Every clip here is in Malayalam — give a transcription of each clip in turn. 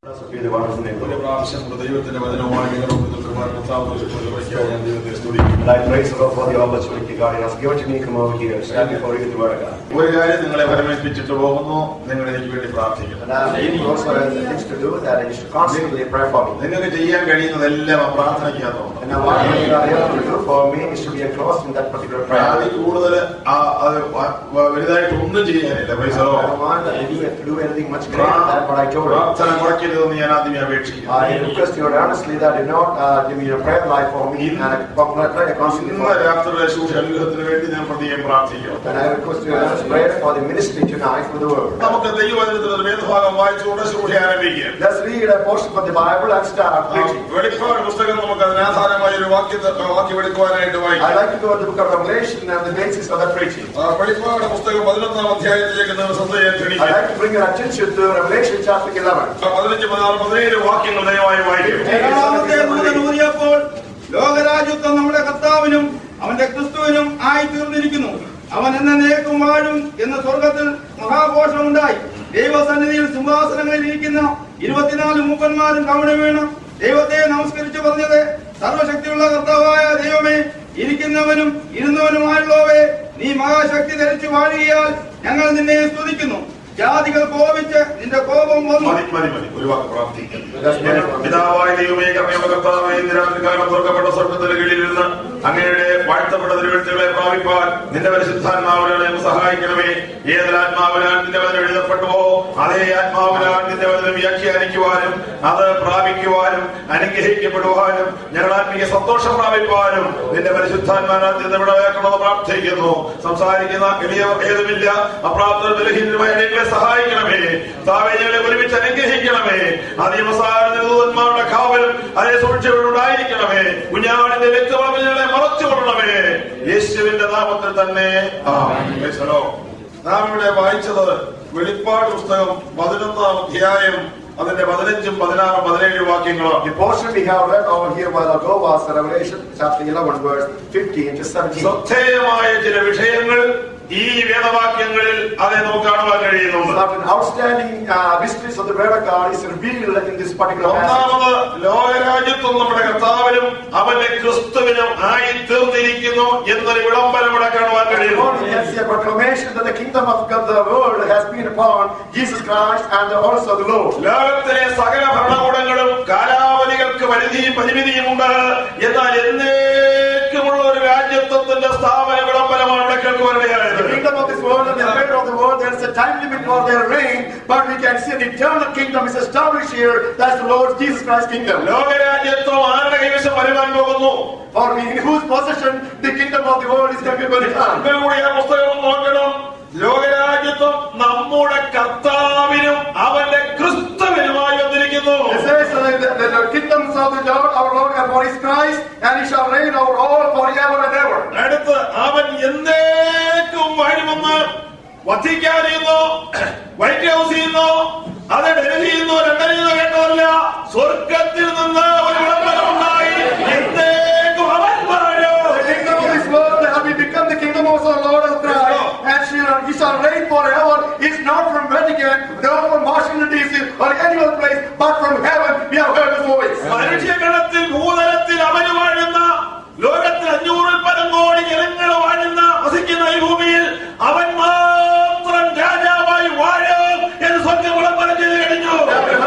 be the ones in the ഒരു പ്രാവശ്യം കൂടെ ദൈവത്തിന്റെ വചനവുമായി നിങ്ങളുടെ മുമ്പിൽ നിൽക്കുവാൻ കർത്താവ് ഒരുക്കുന്ന വഴിക്കായി ഞാൻ ദൈവത്തെ സ്തുതിക്കുന്നു And I praise the Lord for the opportunity God has given to me to come over here, stand before you with the word of God. ഒരു കാര്യം നിങ്ങളെ വരമേൽപ്പിച്ചിട്ട് പോകുന്നു നിങ്ങൾ എനിക്ക് വേണ്ടി പ്രാർത്ഥിക്കുന്നു And I have also has things to do that and you should constantly pray for me. നിങ്ങൾക്ക് ചെയ്യാൻ കഴിയുന്നതെല്ലാം ആ പ്രാർത്ഥനയ്ക്കകത്തുണ്ട് And now what you are able to do for me is to be enclosed in that particular prayer. അതിൽ കൂടുതൽ ആ- അത് വ- വ- വലുതായിട്ട് ഒന്നും ചെയ്യാനില്ല I പൈസോ don't want that you have to do anything much greater than what I told you. പ്രാർത്ഥന മുടക്കരുതെന്ന് ഞാൻ ആദ്യമേ അപേക്ഷിക്കുന്നു I request you earnestly that you not uh, give me a prayer life for me and I pray constantly ഇന്ന് for you. രാത്രിയിലെ ശുശ്രൂഷ അനുഗ്രഹത്തിന് വേണ്ടി ഞാൻ പ്രതിയും പ്രാർത്ഥിക്കുന്നു And I request you earnest prayer for the ministry tonight for the word. നമുക്ക് ദൈവവചനത്തിൽ ഒരു വേദഭാഗം വായിച്ചുകൊണ്ട് ശുശ്രൂഷ ആരംഭിക്കുക Let's read a portion from the Bible and start preaching. വെളിപ്പാട് പുസ്തകം നമുക്ക് അതിനാധാരമായ ഒരു വാക്യത്തെ വാക്യം എടുക്കുവാനായിട്ട് I വായിക്കാം like to go to the book of Revelation and the basis of that preaching. ആ വെളിപ്പാട് പുസ്തകം പതിനൊന്നാം അധ്യായത്തിലേക്ക് നിങ്ങൾ ശ്രദ്ധ ചെയ്യാൻ I ക്ഷണിക്കുക like to bring your attention to Revelation chapter 11. ആ പതിനഞ്ച് പതിനാറ് പതിനേഴ് വാക്യങ്ങൾ ദയവായി വായിക്കും ഏഴാമത്തെ ദൂതൻ ഊതിയപ്പോൾ ലോകരാജ്യത്വം നമ്മുടെ കർത്താവിനും അവന്റെ ക്രിസ്തുവിനും ആയി തീർന്നിരിക്കുന്നു അവൻ എന്നേക്കും വാഴും എന്ന് സ്വർഗത്തിൽ മഹാഘോഷമുണ്ടായി ദൈവസന്നിധിയിൽ സിംഹാസനങ്ങളിൽ ഇരിക്കുന്ന ഇരുപത്തിനാല് മൂപ്പന്മാരും കവണ വീണ് ദൈവത്തെ നമസ്കരിച്ചു പറഞ്ഞത് സർവശക്തിയുള്ള കർത്താവായ ദൈവമേ ഇരിക്കുന്നവനും ഇരുന്നവനുമായുള്ളവേ നീ മഹാശക്തി ധരിച്ചു വാഴുകയാൽ ഞങ്ങൾ നിന്നെ സ്തുതിക്കുന്നു ജാതികൾ കോപിച്ച് നിന്റെ കോപം വന്നു മതി മതി മതി ഒരു വാക്ക് പ്രാർത്ഥിക്കുന്നു Let's pray for me. പിതാവായ ദൈവമേ കർമ്മയുടെ കർത്താവേ ഇന്ന് രാത്രികാലം തുറക്കപ്പെട്ട സ്വർഗത്തിന്റെ കീഴിൽ നിന്ന് അങ്ങയുടെ വാഴ്ത്തപ്പെട്ട തിരുവഴുത്തുകളെ പ്രാപിപ്പാൻ നിന്റെ പരിശുദ്ധാത്മാവിനാണ് ഞങ്ങൾ സഹായിക്കണമേ ഏതൊരാത്മാവിനാൽ നിന്റെ വചനം എഴുതപ്പെട്ടുവോ അതേ ആത്മാവിനാൽ നിന്റെ വചനം വ്യാഖ്യാനിക്കുവാനും അത് പ്രാപിക്കുവാനും അനുഗ്രഹിക്കപ്പെടുവാനും ഞങ്ങൾ ആത്മീയ സന്തോഷം പ്രാപിക്കുവാനും നിന്റെ പരിശുദ്ധാത്മാനാൽ നിന്ന് വിടവേക്കണമെന്ന് പ്രാർത്ഥിക്കുന്നു സംസാരിക്കുന്ന എളിയവർ ഏതുമില്ല അപ്രാപ്തർ ബലഹീനരുമായ ഞങ്ങളെ സഹായിക്കണമേ താവേ ഞങ്ങളെ ഒരുമിച്ച് അനുഗ്രഹിക്കണമേ അതിമസാരൂതന്മാരുടെ കാവലും അതേ സൂക്ഷിച്ചുണ്ടായിരിക്കണമേ കുഞ്ഞാടിന്റെ വ്യക്തിവളവ് ഞങ്ങളെ മറച്ചുകൊള്ളണമേ യേശുവിന്റെ നാമത്തിൽ തന്നെ ആമേൻ. Praise the Lord. നാം ഇവിടെ വായിച്ചത് വെളിപ്പാട് പുസ്തകം പതിനൊന്നാം അധ്യായം അതിന്റെ പതിനഞ്ചും പതിനാറും പതിനേഴ് വാക്യങ്ങളാണ് The portion we have read over here while ago was Revelation chapter 11, verse 15 to 17. ശ്രദ്ധേയമായ ചില വിഷയങ്ങൾ ഈ വേദവാക്യങ്ങളിൽ അതെ നമുക്ക് കാണുവാൻ കഴിയുന്നുണ്ട് Certain outstanding uh, mysteries of the Word of God is revealed in this particular passage. ഒന്നാമത് ലോകരാജ്യത്വം നമ്മുടെ കർത്താവിനും അവന്റെ ക്രിസ്തുവിനും ആയി തീർന്നിരിക്കുന്നു എന്നൊരു വിളംബരം ഇവിടെ കാണുവാൻ കഴിയുന്നു Lord, we can see a proclamation that the kingdom of God, the world has been upon Jesus Christ and also the Lord. ലോകത്തിലെ സകല ഭരണകൂടങ്ങളും കാലാവധികൾക്ക് പരിധിയും പരിമിതിയും ഉണ്ട് എന്നാൽ എന്നേക്കുമുള്ള ഒരു രാജ്യത്വത്തിന്റെ സ്ഥാപന വിളംബരമാണ് ഇവിടെ The കേൾക്കുവാനിടയായത് kingdom of this world and the spirit of the world, there is a time limit for their reign, but we can see the eternal kingdom is established here. That's the Lord Jesus Christ's kingdom. ലോകരാജ്യത്വം ആരുടെ കൈവശം വരുവാൻ പോകുന്നു For in whose possession the kingdom of the world is going to come. നിങ്ങൾ കൂടി ആ പുസ്തകം നോക്കണം ലോകരാജ്യത്വം നമ്മുടെ കർത്താവിനും അവന്റെ ക്രിസ്തുവിനുമായി വന്നിരിക്കുന്നു It says that the, the, the kingdoms of the Lord, our Lord, and for His Christ, and He shall reign over all forever and ever. അടുത്ത് അവൻ എന്നേക്കും വരുമെന്ന് വത്തിക്കാനിൽ നിന്നോ വൈറ്റ് ഹൗസിൽ നിന്നോ അത് ഡൽഹിയിൽ നിന്നോ ലണ്ടനിൽ നിന്നോ കേട്ടതല്ല സ്വർഗത്തിൽ നിന്ന് ഒരു വിളംബരമുണ്ടായി എന്നേക്കും അവൻ The kingdom of this world have we become the kingdom of our Lord of Christ, and shall, He shall reign forever. It's not from Vatican, nor from Washington DC, or any other place, but from heaven. We have heard His voice. മനുഷ്യഗണത്തിൽ ഭൂതലത്തിൽ അവന് വാഴുന്ന ലോകത്തിൽ അഞ്ഞൂറിൽ പരം കോടി ജനങ്ങൾ വാഴുന്ന വസിക്കുന്ന ഈ ഭൂമിയിൽ അവൻ മാത്രം രാജാവായി വാഴും എന്ന് സ്വർഗം വിളംബരം ചെയ്ത് കഴിഞ്ഞു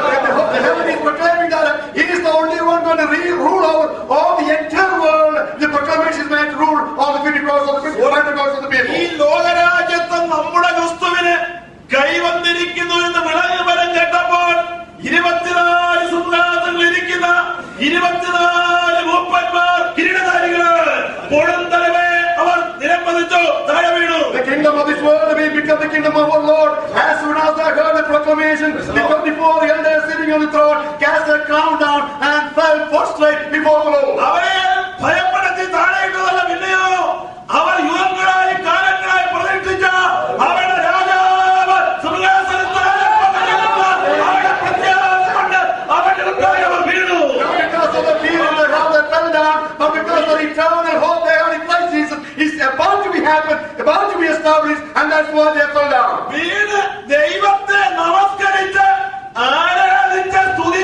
The heaven is proclaiming that He is the only one going to re- rule over all the entire world. The proclamation is meant to rule all the 50 crores of the people, 100 crores of the ഈ people. ലോകരാജ്യത്വം നമ്മുടെ ക്രിസ്തുവിന് കൈവന്നിരിക്കുന്നു എന്ന് വിളംബരം കേട്ടപ്പോൾ ഇരുപത്തിനാല് സിംഹാസനങ്ങൾ ഇരിക്കുന്ന ഇരുപത്തിനാല് മൂപ്പന്മാർ കിരീടധാരികള് പൊടുന്തലവേ അവർ നിരപ്പതിച്ചു താഴെ വീണു The kingdom of this world will become the kingdom of our Lord. As soon as they heard the proclamation, the 24 elders sitting on the throne cast their crown down and fell prostrate before the Lord. അവരെ ഭയപ്പെടുത്തി താഴെയിട്ടതല്ല പിന്നെയോ അവർ യുഗങ്ങളായി കാലങ്ങളായി പ്രതീക്ഷിച്ച അവരുടെ രാജാവ് സിംഹാസനത്തിൽ ആലംബിച്ചിരുന്ന അവരുടെ പ്രത്യാശ കൊണ്ട് അവരുടെ മുമ്പാകെ അവർ വീണു Not because of the fear and the how they fell down, but because of the eternal hope they have in Christ Jesus is about to be happen, about to be established, and that's why they fell down. വീണ് ദൈവത്തെ നമസ്കരിച്ച് ആരാധിച്ച സ്തുതി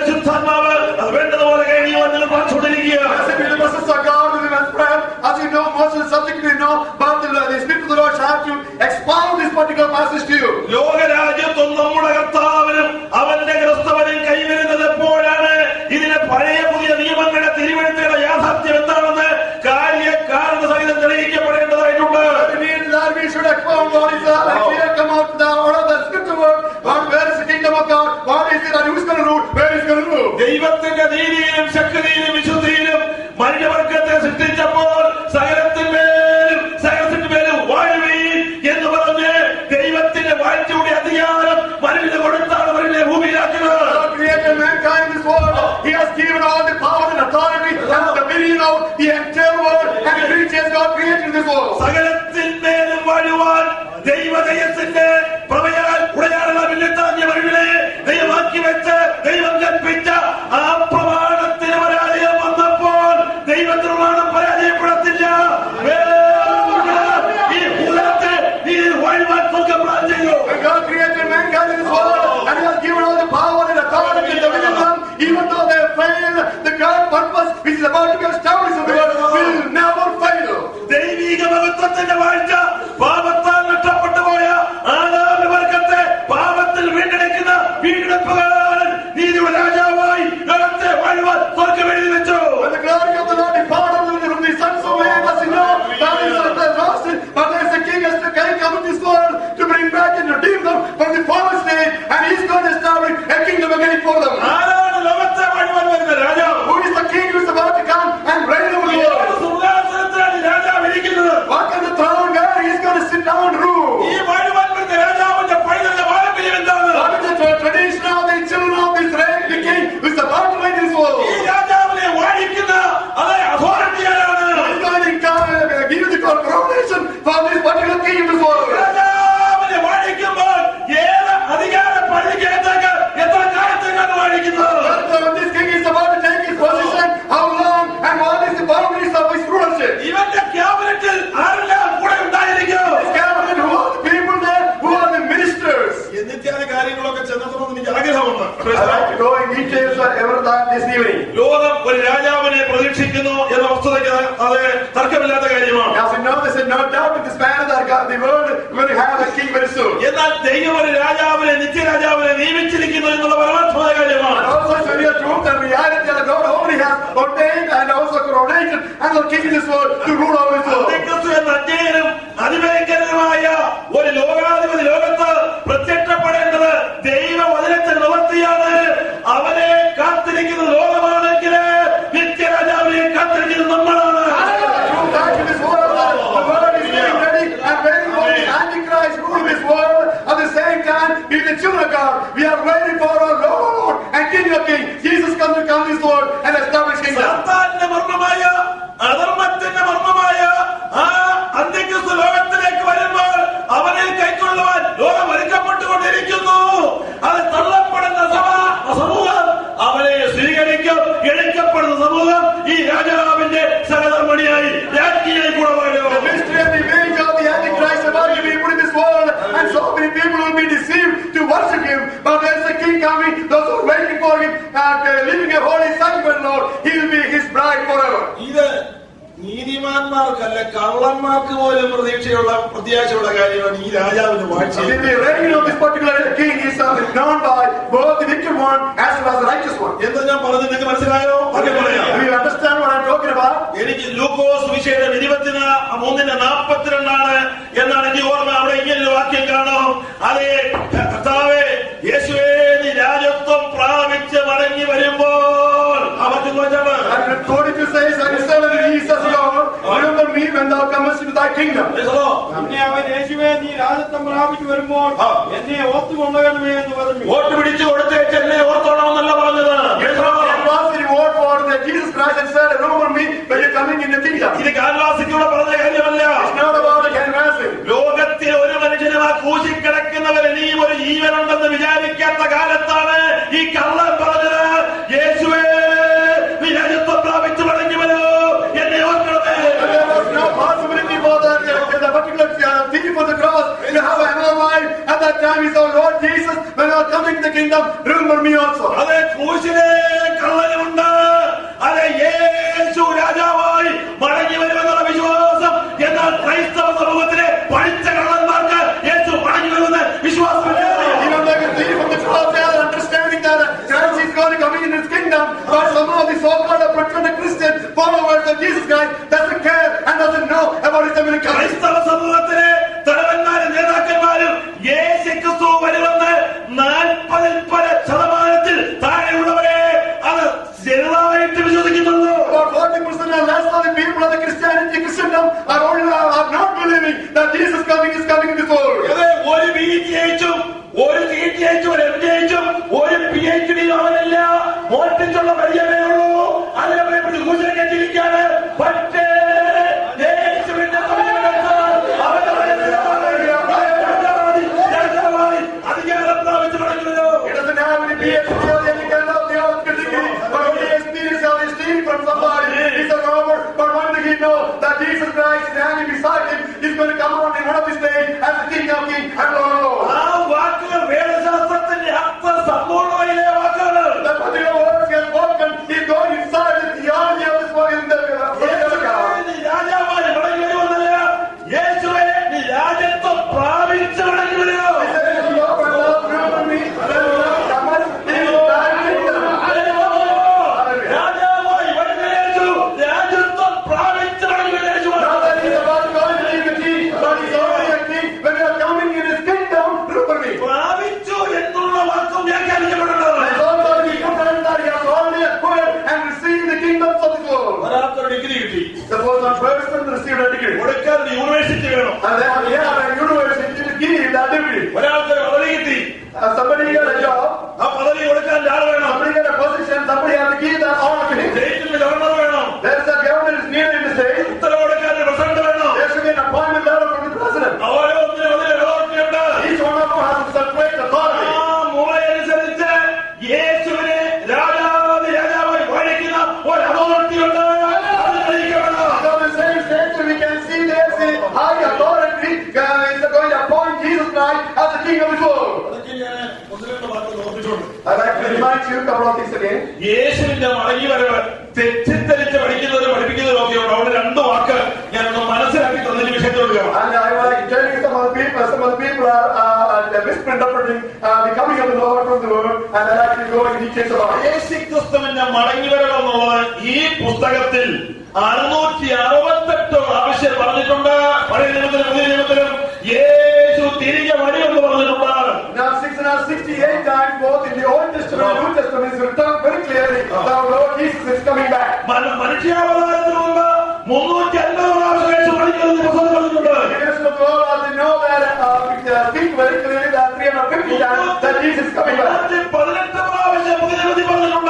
പരിശുദ്ധാത്മാവ് അത് വേണ്ടതുപോലെ കഴിയുവാൻ നിങ്ങൾ പ്രാർത്ഥിച്ചുകൊണ്ടിരിക്കുക Blessed be the presence of God within us, prayer. As you know, most of the subject we know, but the, the Spirit of the Lord shall have to expound this particular passage to you. ലോകരാജ്യത്വം നമ്മുടെ കർത്താവിനും അവന്റെ ക്രിസ്തവനും കൈവരുന്നത് എപ്പോഴാണ് ഇതിന്റെ പഴയ പുതിയ നിയമങ്ങളുടെ തിരുവഴുത്തുകളുടെ യാഥാർത്ഥ്യം എന്താണെന്ന് കാര്യ കാരണ സഹിതം തെളിയിക്കപ്പെടേണ്ടതായിട്ടുണ്ട് But we need that we should expound what is uh, like here come out the order of the scripture word. What, where is the kingdom of God? What is it and who's going to rule? Where is going to rule? ദൈവത്തിന്റെ നീതിയിലും ശക്തിയിലും വിശുദ്ധിയിലും മനുഷ്യവർഗത്തെ സൃഷ്ടിച്ചപ്പോൾ സകലത്തിന്മേലും സകലത്തിന്മേലും വാഴുവീൻ എന്ന് പറഞ്ഞ് ദൈവത്തിന്റെ വാഴ്ചയുടെ അധികാരം മനുഷ്യന് കൊടുത്താണ് മനുഷ്യനെ ഭൂമിയിലാക്കുന്നത് God created mankind in this world. He has given all the power and authority and dominion of the entire world and the creatures God created in this world. സകലത്തിന്മേലും വാഴുവാൻ ദൈവദയത്തിന്റെ പ്രമയാൽ ഉടയാളമില്ലെത്താഞ്ഞ മനുഷ്യനെ ദൈവമാക്കി വെച്ച് ദൈവം കൽപ്പിച്ച ആ പ്രമാണത്തിന് പരാജയം വന്നപ്പോൾ ദൈവത്തിനുമാണ് പരാജയപ്പെടത്തില്ല ഈ ഭൂതലത്തെ നീ വാഴുവാൻ സ്വർഗം പ്ലാൻ ചെയ്തു When God created mankind in this world and He has given all the power and authority and dominion to them, even though they fail, the God purpose which is about to be established in the world will never fail. ദൈവിക മഹത്വത്തിന്റെ വാഴ്ച പാപത്താൽ നഷ്ടപ്പെട്ടു പോയ ആദാമി വർഗത്തെ പാപത്തിൽ വീണ്ടെടുക്കുന്ന വീണ്ടെടുപ്പുകാരൻ നീതിയുടെ രാജാവായി ലോകത്തെ വാഴുവാൻ സ്വർഗം എഴുതി വെച്ചു When the glory of the Lord departed from the sons of man, as you know, that is the lost it, but there is a king has to come in this world to bring back and redeem them from the fallen state, and he's going to establish a kingdom again for them. ആരാണ് ലോകത്തെ വാഴുവാൻ വരുന്ന രാജാവ് Who is the king who is about to come and reign over the ഏത് world? സിംഹാസനത്തിലാണ് ഈ രാജാവ് ഇരിക്കുന്നത് What can the throne where he's going to sit down and rule? ഈ വാഴുവാൻ വരുന്ന രാജാവിന്റെ പൈതൃക പാരമ്പര്യം എന്താണ് What is the tra- tradition of the children of Israel, the king who is about to reign this world? ഈ രാജാവിനെ വാഴിക്കുന്ന അതേ അതോറിറ്റി ആരാണ് Who is going to come, uh, give you the coronation for this particular king in this world? രാജാവിനെ വാഴിക്കുമ്പോൾ ഏത് അധികാര പരിധിക്കകത്തേക്ക് എത്ര കാലത്തേക്കാണ് വാഴിക്കുന്നത് But when this king is about to take his position, how long and what is the boundaries of his rulership? ഇവന്റെ ക്യാബിനറ്റിൽ ആരെല്ലാം കൂടെ ഉണ്ടായിരിക്കും His cabinet, who are the people there, who are the ministers? എന്നിത്യാദി കാര്യങ്ങളൊക്കെ ചെന്നെത്തണമെന്ന് എനിക്ക് ആഗ്രഹമുണ്ട് I'd like to go in details uh, ever that this evening. ലോകം ഒരു രാജാവിനെ പ്രതീക്ഷിക്കുന്നു എന്ന വസ്തുതയ്ക്ക് അത് തർക്കമില്ലാത്ത കാര്യമാണ് As you know, there's no doubt in this manner that God, the world will have a king very soon. എന്നാൽ ദൈവം ഒരു രാജാവിനെ നിത്യരാജാവിനെ നിയമിച്ചിരിക്കുന്നു എന്നുള്ള പരമാത്മക കാര്യമാണ് And also it's very truth and reality that God only has ordained and also coronated and the king in this world to rule over this world. അന്ത്യക്രിസ്തു എന്ന അജ്ഞേയനും അതിഭയങ്കരമായ ഒരു ലോകാധിപതി ലോകത്ത് പ്രത്യക്ഷപ്പെടേണ്ടത് ദൈവവചനത്തിൽ നിവർത്തിയാണ് അവനെ കാത്തിരിക്കുന്ന ലോകമാണെങ്കിൽ നിത്യരാജാവിനെ കാത്തിരിക്കുന്നത് നമ്മളാണ് True fact in this world that the world is getting ready and waiting for the Antichrist rule in this world. At the same time, being the children of God, we are waiting for our Lord and King of Kings. Jesus comes to come this world and establish kingdom. സാത്താന്റെ മർമ്മമായ അധർമ്മത്തിന്റെ മർമ്മമായ ആ അന്ത്യക്രിസ്തു ലോകത്തിലേക്ക് വരുമ്പോൾ അവനെ കൈക്കൊള്ളുവാൻ ലോകം ഒരുക്കപ്പെട്ടുകൊണ്ടിരിക്കുന്നു അത് തള്ളപ്പെടുന്ന സഭ സമൂഹം അവനെ സ്വീകരിക്കും എഴുക്കപ്പെടുന്ന സമൂഹം ഈ രാജാവിന്റെ സഹധർമ്മണിയായി രാജ്ഞിയായി കൂടെ വാഴും The mystery and the image of the Antichrist about to be put in this world, and so many people will be deceived to worship him. But there's a king coming, those who are waiting for him, and uh, living a holy sanctuary, Lord, he will be his bride forever. ഇത് നീതിമാന്മാർക്കല്ല കള്ളന്മാർക്ക് പോലും പ്രതീക്ഷയുള്ള പ്രത്യാശയുള്ള കാര്യമാണ് ഈ രാജാവിന്റെ So വാഴ്ച the the reign of this particular king is uh, known by both the wicked one as well as the righteous one. എന്താ ഞാൻ പറഞ്ഞത് നിങ്ങൾക്ക് മനസ്സിലായോ ഒക്കെ പറയാം Do you understand what I'm talking about? എനിക്ക് ലൂക്കോസ് വിഷയം ഇരുപത്തിന് മൂന്നിന്റെ നാൽപ്പത്തിരണ്ടാണ് എന്നാണ് എനിക്ക് ഓർമ്മ അവിടെ ഇങ്ങനെ വാക്യം കാണാം അതെ കർത്താവേ യേശുവേ നീ രാജത്വം പ്രാപിച്ച് മടങ്ങി വരുമ്പോൾ ആ വാക്യം വായിച്ചാണ് And 42 says, and he said unto Jesus, Lord, remember me when thou comest into thy kingdom. യേശുവോ? പിന്നെ അവൻ യേശുവേ നീ രാജത്വം പ്രാപിച്ചു വരുമ്പോൾ ആ. എന്നെ ഓർത്തുകൊണ്ടുവരണമേ എന്ന് പറഞ്ഞു വോട്ട് പിടിച്ച് കൊടുത്തേച്ച് എന്നെ ഓർത്തോണമെന്നല്ല പറഞ്ഞത് യേശുവോ? And was the reward for that Jesus Christ and said, remember me when you're coming in the kingdom. ഇത് കാൽവാസിക്കൂടെ പറഞ്ഞ കാര്യമല്ല It's not about a canvassing. ലോകത്തിൽ ഒരു മനുഷ്യനും ആ കൂശി കിടക്കുന്നവർ ഇനിയും ഒരു ജീവനുണ്ടെന്ന് വിചാരിക്കാത്ത കാലത്താണ് ഈ കള്ളൻ പറഞ്ഞത് യേശുവേ നീ രാജ്യത്വം പ്രാപിച്ചു മടങ്ങി വരൂ എന്നെ ഓർക്കണമേ And there was no possibility for the, the, the particular uh, thief on the cross to have another life. At that time, he said, Lord Jesus, when you are coming to the kingdom, remember me also. അതെ ക്രൂശിലെ കള്ളനുമുണ്ട് അതെ യേശു രാജാവായി മടങ്ങി വരുമെന്നുള്ള വിശ്വാസം എന്നാൽ ക്രൈസ്തവ സമൂഹത്തിലെ പഠിച്ച കള്ളന്മാർക്ക് യേശു മടങ്ങി വരുമെന്ന് വിശ്വാസമില്ല Even they can see from the cross, they are understanding that Christ is going to come in his kingdom. But some of the so-called pretended Christian followers of Jesus Christ doesn't care and doesn't know about his coming. ക്രൈസ്തവ സമൂഹത്തിലെ തലവന്മാരും നേതാക്കന്മാരും യേശു ക്രിസ്തു വരുമെന്ന് നാൽപ്പതിൽ പല ശതമാനത്തിൽ താഴെയുള്ളവരെ അത് ചെറുതായിട്ട് വിശ്വസിക്കുന്നുള്ളൂ About 40% or less of the people of the Christianity, Christendom are, only, are not believing that Jesus coming is coming in this world. അതെ ഒരു ബി ടി എച്ചും ഒരു സി ടി എച്ചും ഒരു എം ജി എച്ചും ഒരു പി എച്ച് ഡിയും അവനല്ല മോഷ്ടിച്ചുള്ള പരിചയമേ ഉള്ളൂ അതിനെ പിടിച്ച് കൂശിനെ കെട്ടിരിക്കാണ് പക്ഷേ യേശുവിന്റെ പരിചയമെടുത്താൽ അവന്റെ രാജാവായി, രാജാവായി അധികാരം പ്രാപിച്ചു മടങ്ങുമല്ലോ He doesn't have any PhD or any kind of theological degree, but only experience of his stealing from somebody. He's a robber, but one thing he knows that Jesus Christ standing beside him is going to come on in one of his days as the King of Kings and Lord of Lords. ആ വാക്കുകൾ വേദശാസ്ത്രത്തിന്റെ അർത്ഥ സമ്പൂർണ്ണയിലെ വാക്കുകൾ That particular words he has spoken is going inside the theology of this word in the യേശുവേ, നീ രാജാവായി മടങ്ങി വരുമെന്നല്ല യേശുവെ നീ രാജ്യത്വം പ്രാപിച്ചു മടങ്ങി വരുമോ രാജാവായി വരുന്ന യേശു രാജ്യത്വം പ്രാപിച്ചു മടങ്ങി വരുന്ന യേശുവാണ്. പ്രാപിച്ചു എന്നുള്ള വാക്കും വ്യാഖ്യാനിക്കപ്പെടുന്നത് ഒരാൾക്കൊരു ഡിഗ്രി കിട്ടി കൊടുക്കാൻ യൂണിവേഴ്സിറ്റി വേണം ഒരാൾക്കൊരു പദവി കിട്ടി Somebody got a job, ആ പദവി കൊടുക്കാൻ ആൾ വേണം somebody got a position, somebody has to give that honor to him. സ്റ്റേറ്റിന് ഗവർണർ വേണം There's a governor is needed in the state. ഉത്തരവ് കൊടുക്കാൻ ഒരു പ്രസിഡന്റ് വേണം There should be an appointment letter from the president. ഓരോന്നിനും അതിന് അതോറിറ്റി ഉണ്ട് Each one of them has a separate ആ authority. മുറയനുസരിച്ച് യേശുവിനെ രാജാവാദി രാജാവായി വാഴിക്കുന്ന ഒരു അതോറിറ്റി ഉണ്ട് അത് തെളിയിക്കപ്പെടണം. So the same state we can see there's a high authority uh, is going to appoint Jesus Christ as the king of the world. അതൊക്കെ ഞാൻ ഒന്ന് രണ്ട് വാക്കുകൾ ഓർമ്മിച്ചുകൊണ്ട്. I'd like to remind you a couple of things again. യേശുവിന്റെ മടങ്ങി വരവ് തെറ്റിദ്ധരിച്ച് പഠിക്കുന്നവരും പഠിപ്പിക്കുന്നവരും ഒക്കെ ഉണ്ട് അവിടെ രണ്ട് വാക്ക് ഞാനൊന്ന് മനസ്സിലാക്കി തന്നതിന് വിഷയത്തോട് കയറാം And I would like to tell you some of the people, some of the people are uh, uh, misinterpreting uh, the coming of the Lord from the world, and I'd like to go into details about it. യേശുക്രിസ്തുവിന്റെ മടങ്ങി വരവ് എന്നുള്ളത് ഈ പുസ്തകത്തിൽ അറുന്നൂറ്റി അറുപത്തെട്ട് പ്രാവശ്യം പറഞ്ഞിട്ടുണ്ട് പഴയ നിയമത്തിലും പുതിയ നിയമത്തിലും യേശു തിരികെ വരുമെന്ന് പറഞ്ഞിട്ടുണ്ട് Now 668 times both in the Old Testament and New Testament is written very clearly that our Lord Jesus is coming back. മന- മനുഷ്യാവതാരത്തിന് മുമ്പ് മുന്നൂറ്റി അൻപത് പ്രാവശ്യം യേശു മടങ്ങി വരുന്ന പുസ്തകം പറഞ്ഞിട്ടുണ്ട് Because of the Lord, as we know that uh, we uh, speak very clearly that 350 times that Jesus is coming back. മുന്നൂറ്റി പതിനെട്ട് പ്രാവശ്യം പുതിയ നിയമത്തിൽ പറഞ്ഞിട്ടുണ്ട്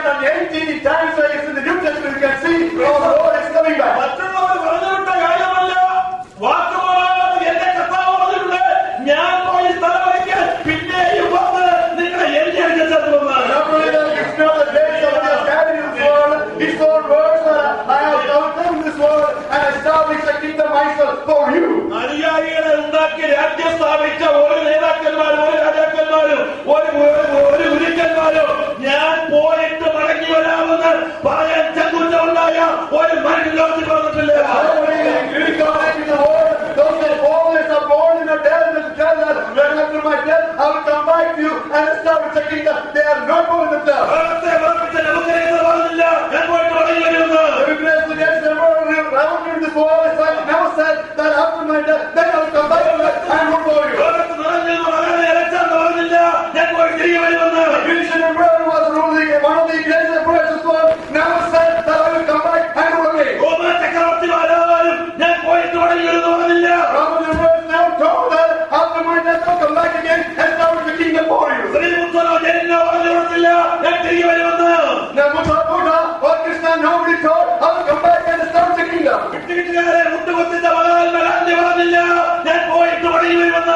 380 times that is in the New Testament, you can see our Lord is coming back. മറ്റുള്ളവർ പറഞ്ഞുവിട്ട കാര്യമല്ല വാക്കുമാറാതെ എന്റെ കർത്താവ് പറഞ്ഞിട്ടുണ്ട് ഞാൻ പോയി സ്ഥലം വയ്ക്കാൻ പിന്നെയും വന്ന് നിങ്ങളെ എഴുതി അടിച്ചെത്തുമെന്ന് Not only that, it's not the days of the gathering in this world, it's Lord words that I have overcome this world and established a kingdom myself for you. അനുയായികളെ ഉണ്ടാക്കി രാജ്യം സ്ഥാപിച്ച ഒരു നേതാക്കന്മാരും ഒരു രാജാക്കന്മാരും ഒരു ഒരു- ഒരു ഗുരുക്കന്മാരും ഞാൻ പോയിട്ട് മടങ്ങി വരാമെന്ന് പറയാൻ ചങ്കുറ്റമുണ്ടായ ഒരു മനുഷ്യൻ ലോകത്തിൽ വന്നിട്ടില്ല Not only the Greek God in the world, those that always are born in a death and tell that when after my death I will come back to you and establish a kingdom. They are not born themselves. ലോകത്തെ ഉറപ്പിച്ച നമുക്കറിയാൻ പറഞ്ഞില്ല ഞാൻ പോയിട്ട് മടങ്ങി വരുമെന്ന് Every place the next ever around in this world is like never said that after my death, then I will come back to you and will for you. ലോകത്ത് നിറഞ്ഞെന്ന് മകനെ ഇറച്ചാന്ന് പറഞ്ഞില്ല ഞാൻ പോയി തിരികെ വരുമെന്ന് Vision and prayer was ruling one of the greatest precious one never said that I will come back and will again. Roman ചക്രവർത്തിമാരാരും ഞാൻ പോയിട്ട് മടങ്ങി വരുമെന്ന് പറഞ്ഞില്ല Robert and Rose now told that after my death I'll come back again and establish the kingdom for you. ശ്രീമുത്തനോ ജനിനോ പറഞ്ഞു കൊടുത്തില്ല ഞാൻ തിരികെ വരുമെന്ന് Now Buddha, Buddha or Krishna nobody told I will come back and establish the kingdom. വീട്ടുകാരെ മുട്ടുകുത്തിച്ച മകൻ മലാന്തി പറഞ്ഞില്ല ഞാൻ പോയിട്ട് മടങ്ങി വരുമെന്ന്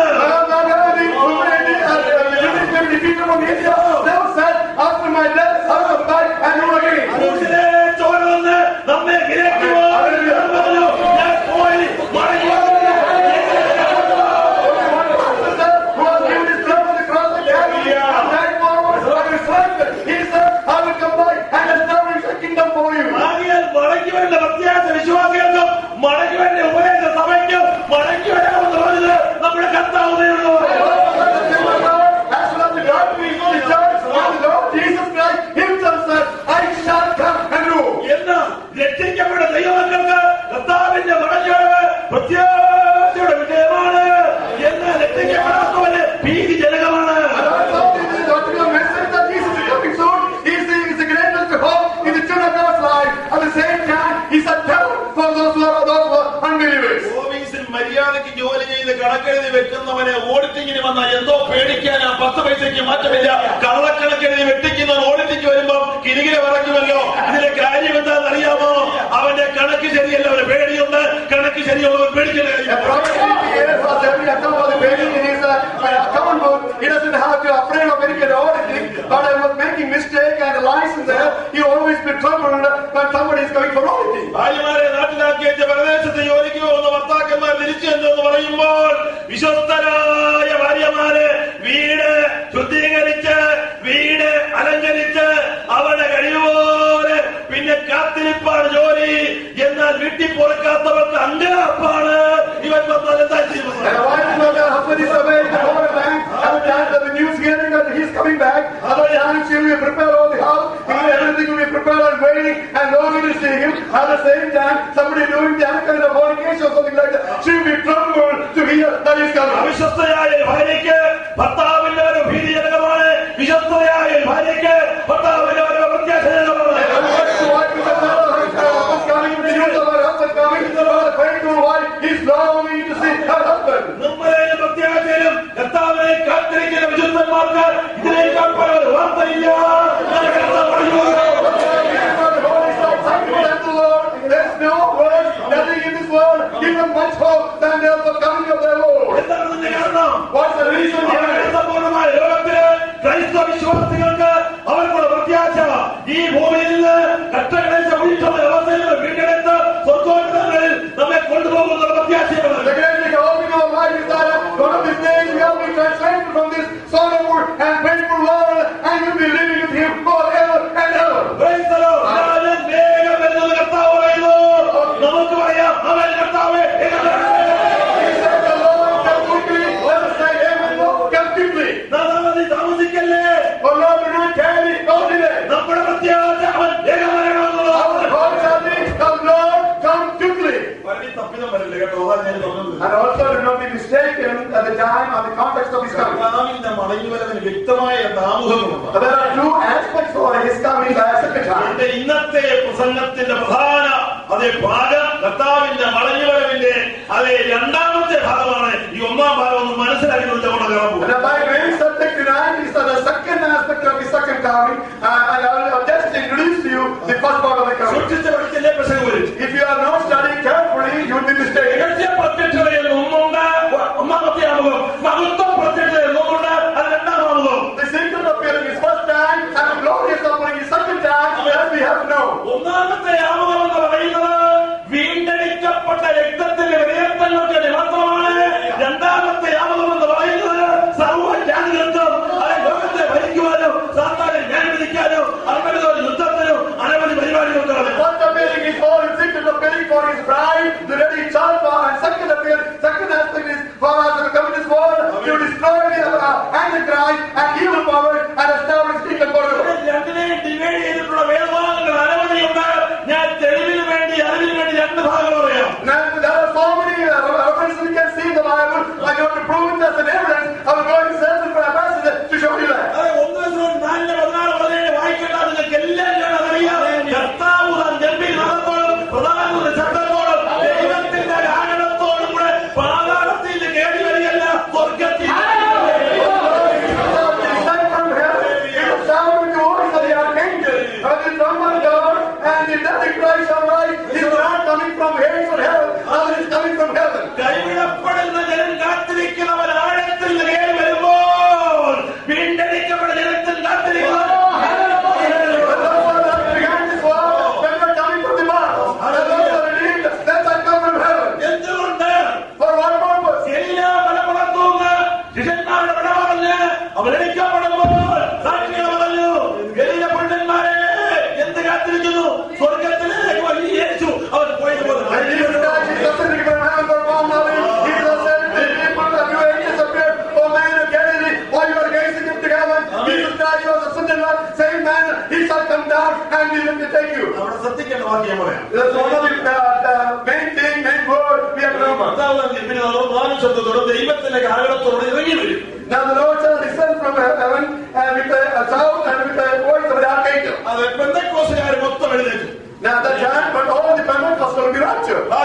Never said after my death I'll come back and will again. ക്രൂശിലെ ചോര വന്ന് നമ്മെ ഗ്രഹിക്കുവാൻ ഞാൻ പറഞ്ഞു ഞാൻ പോയി മടങ്ങി വരുമെന്ന് who has given his blood on the cross of Calvary and died for us, and his രൂപയ്ക്ക് ജോലി ചെയ്ത് കണക്കെഴുതി വെക്കുന്നവനെ ഓഡിറ്റിങ്ങിന് വന്നാൽ എന്തോ പേടിക്കാനാ പത്ത് പൈസയ്ക്ക് മാറ്റമില്ല കള്ളക്കണക്കെഴുതി വെട്ടിക്കുന്നവൻ ഓഡിറ്റിക്ക് വരുമ്പോ കിരികിര പറയ്ക്കുമല്ലോ ഇതിന്റെ കാര്യം എന്താണെന്ന് അറിയാമോ അവന്റെ കണക്ക് ശരിയല്ല അവന് പേടിയുണ്ട് കണക്ക് ശരിയുള്ളവൻ പേടിക്കുന്ന A കാര്യം productivity is for every account for the paying in his uh, account book. He doesn't have to afraid of any kind of auditing. But I was making mistake and license there. He always be troubled when somebody is coming for auditing. ഭാര്യമാരെ നാട്ടിലാക്കി പ്രദേശത്ത് ജോലിക്ക് പോകുന്ന ഭർത്താക്കന്മാർ തിരിച്ചു എന്ന് പറയുമ്പോൾ വിശ്വസ്തരായ ഭാര്യമാര് വീട് ശുദ്ധീകരിച്ച് വീട് അലങ്കരിച്ച് അവരുടെ കഴിവുപോലെ പിന്നെ കാത്തിരിപ്പാണ് ജോലി എന്നാൽ വീട്ടിൽ പുറക്കാത്തവർക്ക് അങ്കലാപ്പാണ് ഇവൻ വന്നാൽ എന്താ ചെയ്യുന്നത് And a wife know that husband is away in the foreign land. Every time that the news hearing that he's coming back, other time she will prepare all the house. He, everything will be prepared and waiting and nobody will see him. At the same time, somebody doing the other kind of fornication or something like that. She will be troubled to hear that he's coming. അവിശ്വസ്തയായ ഒരു ഭാര്യയ്ക്ക് ഭർത്താവിന്റെ ഒരു ഭീതിജനകമാണ് വിശ്വസ്തയായ ഒരു ഭാര്യയ്ക്ക് ഭർത്താവിന്റെ ഒരു പ്രത്യാശജനകമാണ് And the wife to wife is a fellow, her husband's coming, the news of her husband coming, her faithful wife is longing to see her husband. നിർമ്മലയിലും പ്രത്യാശയിലും കർത്താവിനെ കാത്തിരിക്കുന്ന വിശുദ്ധന്മാർക്ക് ഇതിനേക്കാൾ പല ഒരു വാർത്തയില്ല എന്ന് കർത്താവ് പറഞ്ഞു. There's no word, nothing in this world, given much hope than the coming of their Lord. എന്താണ് ഇതിന്റെ കാരണം What's the reason അവരുടെ behind it? സമ്പൂർണ്ണമായ ലോകത്തില് ക്രൈസ്തവ വിശ്വാസികൾക്ക് അവർക്കുള്ള പ്രത്യാശ ഈ ഭൂമിയിൽ നിന്ന് കട്ടകളേച്ച വീട്ടുള്ള അവസ്ഥയിൽ നിന്ന് വീണ്ടെടുത്ത് സ്വർഗോന്നതങ്ങളിൽ നമ്മെ കൊണ്ടുപോകുന്ന പ്രത്യാശയാണ് The greatest hope in our life is that one of these days we will be translated from this sorrowful and painful world and we'll be living with Him forever and ever. Praise the Lord. ഞാനും വേഗം വരുന്നത് കർത്താവ് പറയുന്നു നമുക്ക് പറയാം അവൻ കർത്താവേ He said, The Lord come quickly, let us say Amen, Lord, come quickly. നാഥാവധി താമസിക്കല്ലേ Oh Lord, do not carry, no delay. നമ്മുടെ പ്രത്യാശ അവൻ വേഗം Our വരണമെന്നുള്ളതാണ് God shall be, come Lord, come quickly. വഴി തപ്പിതം വരില്ല കേട്ടോ അതാണ് ഞാൻ പറഞ്ഞത് And also do not be mistaken at the time and the context of His coming. കർത്താവിന്റെ മടങ്ങിവരവിന് വ്യക്തമായ നാമുഖങ്ങളുണ്ട് But there are two aspects for His coming by a second time. എന്റെ ഇന്നത്തെ പ്രസംഗത്തിന്റെ പ്രധാന അതേ ഭാഗം കർത്താവിന്റെ മടങ്ങിവരവിന്റെ അതേ രണ്ടാമത്തെ ഭാഗമാണ് ഈ ഒന്നാം ഭാഗം ഒന്ന് മനസ്സിലാക്കി നമ്മുടെ കടന്നു And my main subject tonight is the second aspect of His second coming. Uh, and I will just introduce to you the first part of the coming. സൂക്ഷിച്ച പഠിച്ചല്ലേ പ്രസംഗം വരും If you are not studying carefully, you will be mistaken. രഹസ്യ പ്രത്യക്ഷതയിൽ ഒന്നുണ്ട് ഒന്നാമത്തെ ആമുഖം മഹത്വ പ്രത്യക്ഷതയിൽ ഒന്നുണ്ട് അത് രണ്ടാം ആമുഖം The secret appearing is first time and the glorious appearing is second time as we have known. ഒന്നാമത്തെ ആമുഖം എന്ന് പറയുന്നത് വീണ്ടെടുക്കപ്പെട്ട രക്തത്തിന്റെ വിലയിരുത്തങ്ങൾക്ക് വേണ്ടി മാത്രമാണ് രണ്ടാമത്തെ ആമുഖം എന്ന് പറയുന്നത് സർവ്വജാതികൾക്കും അത് ലോകത്തെ ഭരിക്കുവാനും സാത്താനെ ന്യായവിധിക്കാനും അനവധി യുദ്ധത്തിനും അനവധി പരിപാടികൾക്കാണ് The first appearing is for his secret appearing for his bride, the ready Chalpa, and second appearing, second aspect is for us to come in this world to destroy the uh, Antichrist and evil powers and establish kingdom forever. രണ്ടിനെയും ഡിവൈഡ് ചെയ്തിട്ടുള്ള വേദഭാഗങ്ങൾ അനവധിയുണ്ട് ഞാൻ തെളിവിന് വേണ്ടി അറിവിന് വേണ്ടി രണ്ട് ഭാഗങ്ങൾ പറയാം Now, there are so many uh, references we can see in the Bible, but you have to prove it as an evidence. I will go and send it for a passage to show you that. അതെ ഒന്ന് ദിവസവും നാലിന് പതിനാറ് പതിനേഴ് വായിക്കേണ്ട നിങ്ങൾക്ക് എല്ലാം ഞാൻ അറിയാം കർത്താവ് താൻ ഗംഭീര നാദത്തോടും പ്രധാന ശബ്ദത്തോടും ദൈവത്തിന്റെ ഗാനത്തോടും കൂടെ പാതാളത്തിൽ കയറി വരികയല്ല സ്വർഗത്തിൽ Descend from heaven, it will sound with the voice of the archangel, and the trumpet of God, and the death Christ shall rise. He is not coming from hell or heaven, now he is coming from heaven. കൈവിടപ്പെടുന്ന ജനം കാത്തിരിക്കുന്നവൻ ആഴത്തിൽ കയറി വരുമ്പോൾ വീണ്ടെടുക്കപ്പെട്ട ജനത്തിൽ കാത്തിരിക്കുന്നവൻ When those who are behind this wall, when they are coming from the mouth, and those who are redeemed, then shall come from heaven. എന്തുകൊണ്ട് For what purpose? എല്ലാ ബലപ്പെടുത്തുന്ന ശിഷ്യന്മാരുടെ വിട പറഞ്ഞ് അവരെണിക്കപ്പെടുമ്പോൾ സാക്ഷികൾ പറഞ്ഞു ഗലീല പുരുഷന്മാരെ എന്ത് കാത്തിരിക്കുന്നു സ്വർഗത്തിലേക്ക് വലിയ യേശു അവർ പോയതുപോലെ And Jesus Christ is ascending from heaven for one knowledge. Jesus said, the people that you angels appeared, O man of Galilee, while you are gazing up to heaven, Jesus Christ was ascended like same man, he shall come down and he will take you. അവിടെ ശ്രദ്ധിക്കേണ്ട വാക്യം പറയാം That's one of the, uh, the main thing, main word we have to remember. കർത്താവ് തന്നെ പിന്നെ അതോട് നാലും ശബ്ദത്തോടെ ദൈവത്തിന്റെ കാലത്തോടെ ഇറങ്ങി വരും Now the Lord shall descend from heaven uh, with a, a sound and with a voice of the archangel. അത് പെന്തക്കോസുകാർ മൊത്തം എഴുന്നേറ്റു Now the giant, but all the Pentecostals will be raptured. ബാക്കിയുള്ളത്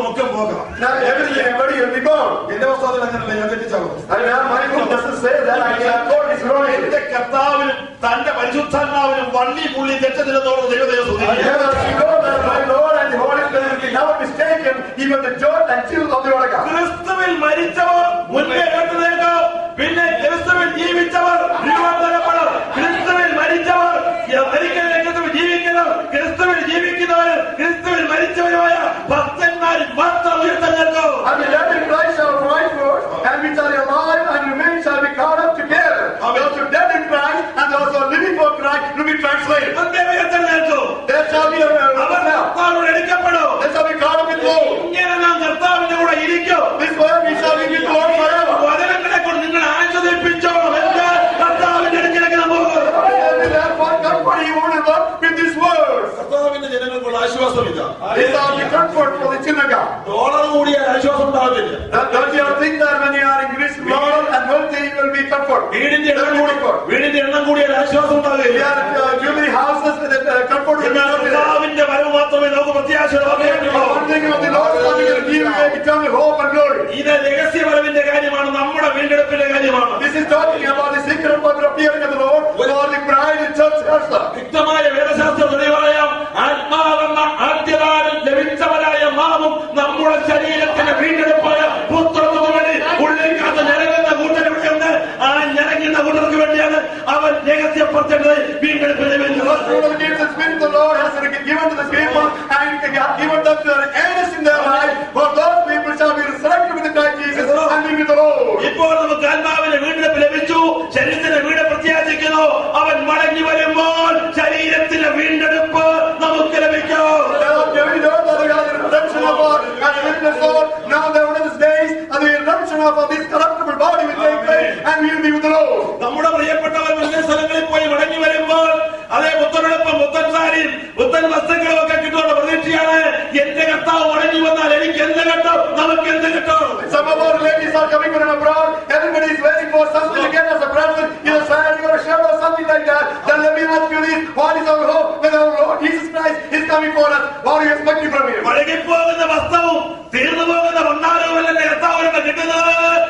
മുഖം പോകാം Now everything everybody will be gone. എന്റെ പുസ്തകത്തിൽ അങ്ങനല്ല ഞാൻ തെറ്റിച്ചാകും And now my book doesn't say that. I can quote his wrong. എന്റെ കർത്താവിനും തന്റെ പരിശുദ്ധാത്മാവിനും വള്ളി പുള്ളി തെറ്റത്തിലെന്നോട് ദൈവദൈവ Never you know that my Lord and the Holy Spirit will never mistaken even the jolt and chill of the Word of God. ക്രിസ്തുവിൽ മരിച്ചവർ മുന്നേ കേട്ടതേക്കോ പിന്നെ ക്രിസ്തുവിൽ ജീവിച്ചവർ രൂപാന്തരപ്പെടും ക്രിസ്തുവിൽ മരിച്ചവർ മരിക്കുന്ന ക്രിസ്തുവിൽ ജീവിക്കണം ക്രിസ്തുവിൽ ജീവിക്കുന്നവരും ക്രിസ്തുവിൽ മരിച്ചവരുമായ ഭക്തന്മാർ മാത്രം ഉയർത്തല്ലോ And the dead in Christ shall rise first, and which are alive and remain shall be caught up together. Those who are dead in Christ and those who are living for Christ will be translated. ഉയർത്തല്ലോ There shall be a our now. കർത്താവിനോട് എടുക്കപ്പെടും There shall be caught up in glory. ഇങ്ങനെ നാം കർത്താവിന്റെ കൂടെ ഇരിക്കും This way we shall be with the Lord forever. വചനങ്ങളെ കൊണ്ട് നിങ്ങൾ ആശ്വസിപ്പിച്ചോളും എന്താ കർത്താവിന്റെ അടുക്കലേക്ക് നാം പോകും And therefore comfort you one another with these words. കർത്താവിന്റെ ജനങ്ങൾക്കുള്ള ആശ്വാസമില്ല These are the comfort for the children of God. Dollar കൂടിയ ആശ്വാസം ഉണ്ടാവില്ല Now, Don't you think that when you are in Greece, moral and wealthy, you will be comfort? വീടിന്റെ എണ്ണം കൂടി വീടിന്റെ എണ്ണം കൂടിയ ആശ്വാസം We ഉണ്ടാവില്ല are uh, jewelry houses with uh, comfort will എന്നാൽ not be there. കർത്താവിന്റെ വരവ് മാത്രമേ നമുക്ക് പ്രത്യാശയുടെ വാക്കുകയുള്ളൂ. One thing of the Lord coming will give you eternal hope and glory. ഇത് രഹസ്യ വരവിന്റെ കാര്യമാണ് നമ്മുടെ വീണ്ടെടുപ്പിന്റെ കാര്യമാണ് This is talking about the secret of the appearing of the Lord for the bride and church herself. വ്യക്തമായ വേദശാസ്ത്ര തെളിവായ ആത്മാവെന്ന ആദ്യദാനം ലഭിച്ചവരായ നാമും നമ്മുടെ ശരീരത്തിന്റെ വീണ്ടെടുപ്പായ പുത്രത്തിന് വേണ്ടി ഉള്ളിൽ കാത്ത് ഞരങ്ങുന്ന കൂട്ടരുണ്ട് ആ ഞരങ്ങുന്ന കൂട്ടർക്ക് വേണ്ടിയാണ് അവൻ രഹസ്യപ്പെടുത്തേണ്ടത് വീണ്ടെടുപ്പിന് വേണ്ടി The Lord gives the Spirit of the Lord has given to the people and given them to the earnest in their life. For those people shall be resurrected with the Christ Jesus and be with the Lord. ഇപ്പോൾ നമുക്ക് ആത്മാവിന്റെ വീണ്ടെടുപ്പ് ലഭിച്ചു ശരീരത്തിന്റെ വീട് പ്രത്യാശിക്കുന്നു അവൻ മടങ്ങി വരുമ്പോൾ ശരീരത്തിന്റെ വീണ്ടെടുപ്പ് നമുക്ക് ലഭിക്കും Now, we know that we have the redemption of our and witness Lord. Now, the one of these days, and the redemption of our this corruptible body will take place, and we will be with the Lord. നമ്മുടെ പ്രിയപ്പെട്ടവർ വലിയ സ്ഥലങ്ങളിൽ പോയി മടങ്ങി വരുമ്പോൾ അതേ പുത്തനെളുപ്പം പുത്തൻ സാരിയും പുത്തൻ വസ്തുക്കളും ഒക്കെ കിട്ടുന്ന പ്രതീക്ഷയാണ് എന്റെ കർത്താവ് മടങ്ങി വന്നാൽ എനിക്ക് എന്ത് കിട്ടും നമുക്ക് എന്ത് കിട്ടും Some of our ladies are coming from abroad. Everybody is waiting for something to get as a present, either sand or a shirt or something like that. Then let me ask you this: What is our hope when our Lord Jesus Christ is coming for us? What are you expecting from Him? പഴകിപ്പോകുന്ന വസ്ത്രവും തീർന്നു പോകുന്ന ഭണ്ഡാരവും അല്ല കർത്താവിനൊക്കെ കിട്ടുന്നത്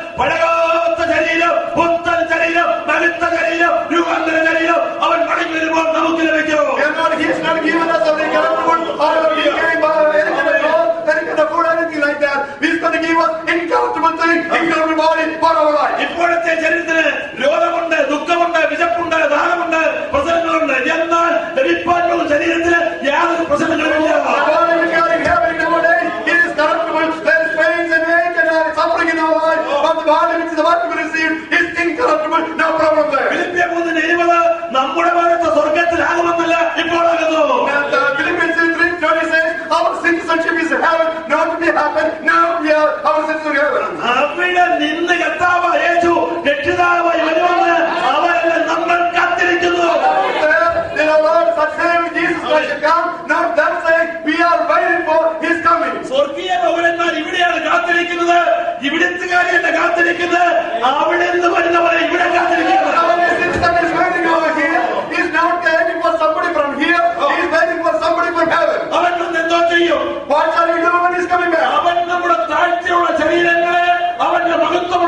പഴകാത്ത ശരീരം പുത്തൻ ശരീരം നടുത്ത ശരീരം രൂപാന്തര ശരീരം അവൻ മടങ്ങി വരുമ്പോൾ നമുക്ക് ലഭിക്കും We are not, he has not given us a corruptible or a decaying body, any kind of cloth, any kind of food, anything like that. He's going to give us incorruptible thing, incorruptible body for our life. ഇപ്പോഴത്തെ ശരീരത്തിന് രോഗമുണ്ട് ദുഃഖമുണ്ട് വിശപ്പുണ്ട് ദാഹമുണ്ട് പ്രശ്നങ്ങളുണ്ട് എന്നാൽ ലഭിപ്പാൻ പോകുന്ന ശരീരത്തിന് യാതൊരു പ്രശ്നങ്ങളുമില്ല The body which we are inhabiting nowadays it is corruptible. There is pains and ache and uh, suffering in our life. But the body which is about to be received is incorruptible. No problem there. ഫിലിപ്പിയ മൂന്നിന് ഇരുപത് നമ്മുടെ ഭാഗത്ത് സ്വർഗത്തിലാകുമെന്നല്ല ഇപ്പോഴാകുന്നു And uh, Philippians 3 says, Our citizenship is in heaven, not to be happen. Now we are our citizenship in heaven. അവിടെ നിന്ന് കർത്താവ് യേശു രക്ഷിതാവായി വരുമെന്ന് അവരെല്ലാം നമ്മൾ കാത്തിരിക്കുന്നു There, in our Lord, such name Jesus Christ shall come. Not them saying, We are waiting for His coming. സ്വർഗീയ പൗരന്മാർ ഇവിടെയാണ് കാത്തിരിക്കുന്നത് ഇവിടുത്തുകാരെയല്ല കാത്തിരിക്കുന്നത് അവിടെ നിന്ന് വരുന്നവരെ ഇവിടെ കാത്തിരിക്കുന്നത് Our citizen is waiting over here. He's not waiting for somebody from here. He's waiting for somebody from heaven. അവൻ വന്ന് എന്തോ ചെയ്യും What shall he do when he's coming back? അവൻ നമ്മുടെ താഴ്ചയുള്ള ശരീരങ്ങളെ അവന്റെ മഹത്വം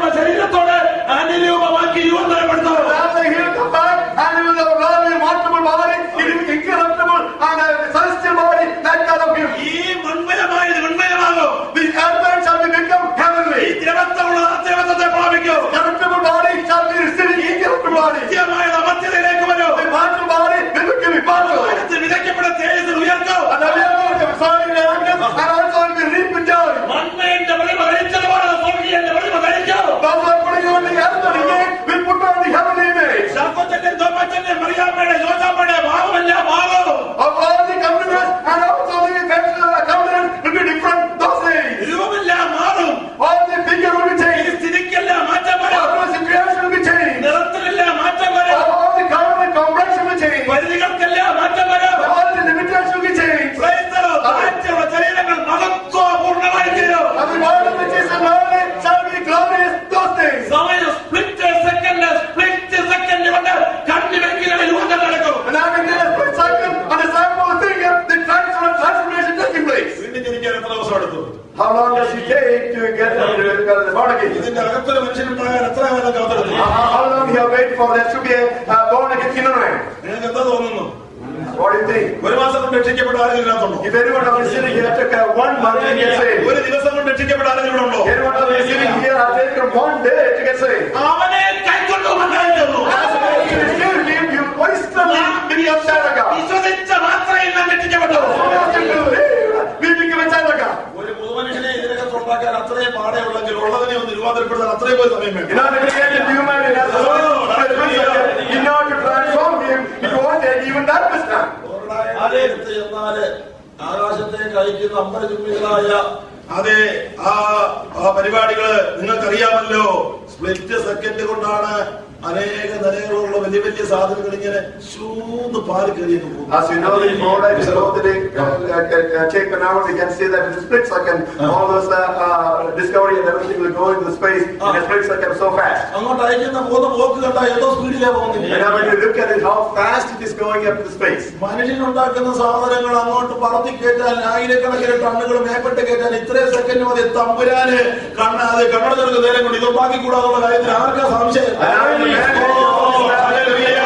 long does it take to get to the born again? ഇതിന്റെ അകത്തൊരു മനുഷ്യനുണ്ടാകാൻ എത്ര കാലം കാത്തിരുന്നു How, how long you have waited for there to be a uh, born again inner man? നിങ്ങൾക്ക് എന്താ തോന്നുന്നു What do you think? ഒരു മാസം കൊണ്ട് രക്ഷിക്കപ്പെട്ട ആരെങ്കിലും ഇതിനകത്തുണ്ടോ If anyone of you sitting here took uh, one month to get saved, ഒരു ദിവസം കൊണ്ട് രക്ഷിക്കപ്പെട്ട ആരെങ്കിലും ഉണ്ടോ anyone of you sitting here has taken one day to get saved. അവനെ കൈക്കൊണ്ടു മണ്ണായിരുന്നു As a man, you still give you wisdom in your Saraka. വിശ്വസിച്ച മാത്രമേ നാം രക്ഷിക്കപ്പെട്ടു We become a Saraka. ഒരു പുതുമനുഷ്യനെ ഇതിനകത്ത് ഉണ്ടാക്കാൻ അത്രയും പാടേ ഉള്ളെങ്കിൽ ഉള്ളതിനെ ഒന്ന് രൂപാന്തരപ്പെടുത്താൻ അത്രയും പോയി സമയം വേണം In order to create a human in us, in order to transform him, it won't take even that much time. ആലയത്ത് ചെന്നാല് ആകാശത്തെ കഴിക്കുന്ന അമ്പര ചുമ്മികളായ അതെ ആ ആ പരിപാടികള് നിങ്ങൾക്കറിയാമല്ലോ സ്പ്ലിറ്റ് സെക്കൻഡ് കൊണ്ടാണ് അനേക നിലകളുള്ള വലിയ വലിയ സാധനങ്ങൾ ഇങ്ങനെ ശൂന്ന് പാല് കയറിയൊക്കെ പോകും As you know, the more I just go to the uh, uh, take an hour, we can see that in a split second, all those uh, uh, discovery and everything will go into space in a split second so fast. അങ്ങോട്ട് അയക്കുന്ന പോകുന്ന പോക്ക് കണ്ട ഏതോ സ്പീഡിലേ പോകുന്നില്ല And now when you look at it, how fast it is going up to space. മനുഷ്യനുണ്ടാക്കുന്ന സാധനങ്ങൾ അങ്ങോട്ട് പറത്തി കയറ്റാൻ ആയിരക്കണക്കിന് ടണ്ണുകൾ മേപ്പെട്ട് കയറ്റാൻ ഇത്രയും സെക്കൻഡ് മതി തമ്പുരാന് കണ്ണ അത് കണ്ണടച്ചെടുക്കുന്ന നേരം കൊണ്ട് ഇതുണ്ടാക്കി കൂടാതുള്ള കാര്യത്തിൽ ആർക്കാ സംശയം And now the man ഓ, hallelujah.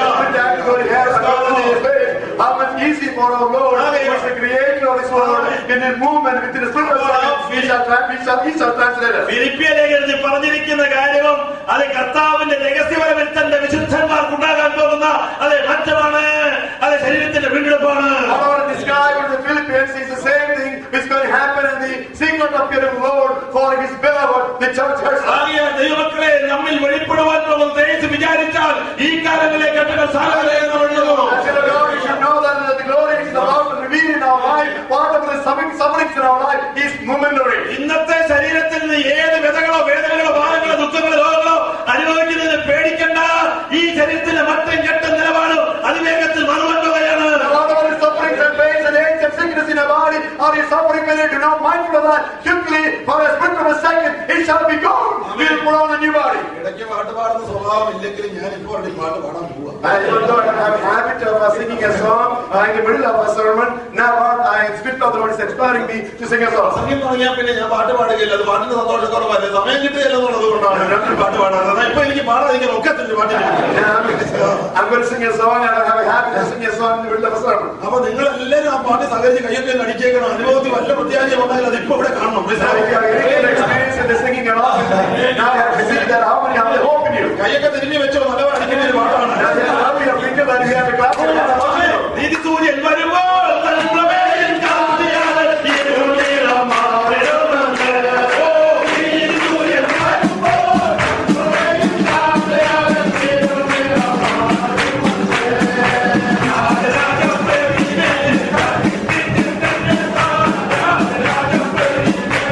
How much easy for our Lord, who is the creator of this world, in his movement within a split of a second, he shall, tra- he shall, he shall translate us. ഫിലിപ്പിയ ലേഖനത്തിൽ പറഞ്ഞിരിക്കുന്ന കാര്യവും അത് കർത്താവിന്റെ രഹസ്യപരമിൽ തന്റെ വിശുദ്ധന്മാർക്കുണ്ടാകാൻ പോകുന്ന അത് മാറ്റമാണ് അത് ശരീരത്തിന്റെ വീണ്ടെടുപ്പാണ് All over described in the Philippines is the same thing which is going to happen in the secret of your Lord for his beloved, the church herself. ആകിയ ദൈവമക്കളെ നമ്മിൽ വെളിപ്പെടുവാൻ പോകുന്ന തേജസ് വിചാരിച്ചാൽ ഈ കാലങ്ങളിലെ കെട്ടുകൾ സാധനങ്ങളെന്നുള്ളൂ As in the Lord, you should know that the glory is about to reveal in our life. Whatever the suffering- sufferings in our life is momentary. ഇന്നത്തെ ശരീരത്തിൽ നിന്ന് ഏത് വ്യതകളോ വേദനകളോ ഭാരങ്ങളോ ദുഃഖങ്ങളോ രോഗങ്ങളോ അനുഭവിക്കുന്നതിന് പേടിക്കണ്ട ഈ ശരീരത്തിന്റെ മറ്റും കെട്ടും നിലപാടും അതിവേഗത്തിൽ മറുപടി And whatever the sufferings and pains and aches and sickness in our body, or you suffering with it, do not mindful of that. Quickly, for a split of a second, it shall be gone. We'll put on a new body. ഇടയ്ക്ക് പാട്ട് പാടുന്ന സ്വഭാവം ഇല്ലെങ്കിൽ ഞാൻ ഇപ്പോൾ ഒരു പാട്ട് പാടാൻ പോവാ And even though I have a habit of uh, singing a song uh, in the middle of a sermon, now what I am Spirit of the Lord is inspiring me to sing a song. സമയം തുടങ്ങിയാൽ പിന്നെ ഞാൻ പാട്ട് പാടുകയില്ല അത് പാട്ടിന് സന്തോഷക്കുറവല്ലേ സമയം കിട്ടുകയില്ല എന്നുള്ളത് കൊണ്ടാണ് ഞാൻ പാട്ട് പാടാറ് ഇപ്പൊ എനിക്ക് പാടാതിരിക്കാൻ ഒക്കത്തില്ല പാട്ടിന് Now, I'm going to sing a song and I have a habit of singing a song in the middle of a sermon. അപ്പൊ നിങ്ങൾ എല്ലാവരും ആ പാട്ട് സഹകരിച്ച് കയ്യൊക്കെ ഒന്ന് അടിച്ചേക്കണം അനുഭവത്തിൽ വല്ല പ്രത്യാശം ഉണ്ടായാലും അത് ഇപ്പൊ ഇവിടെ കാണണം Now, if you are getting an experience in the singing and all, now I have to see that how many have the hope in you. കൈയൊക്കെ തിരിഞ്ഞു വെച്ചോ നല്ലവണ്ണം അടിക്കുന്ന ഒരു പാട്ടാണ് Now, then how many are thinking that you have a clap for that? നീതി സൂര്യൻ വരുമ്പോൾ തൻ പ്രമേയം കാന്തിയാൽ ഇരുളിടം മാറിടുമെന്ന്. ഓ, നീതി സൂര്യൻ വരുമ്പോൾ തൻ പ്രമേയം കാന്തിയാൽ ഇരുളിടം മാറിടുമെന്ന്. രാജപ്രഭുവിനെ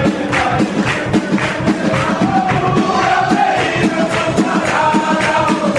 രാജപ്രഭുവിനെ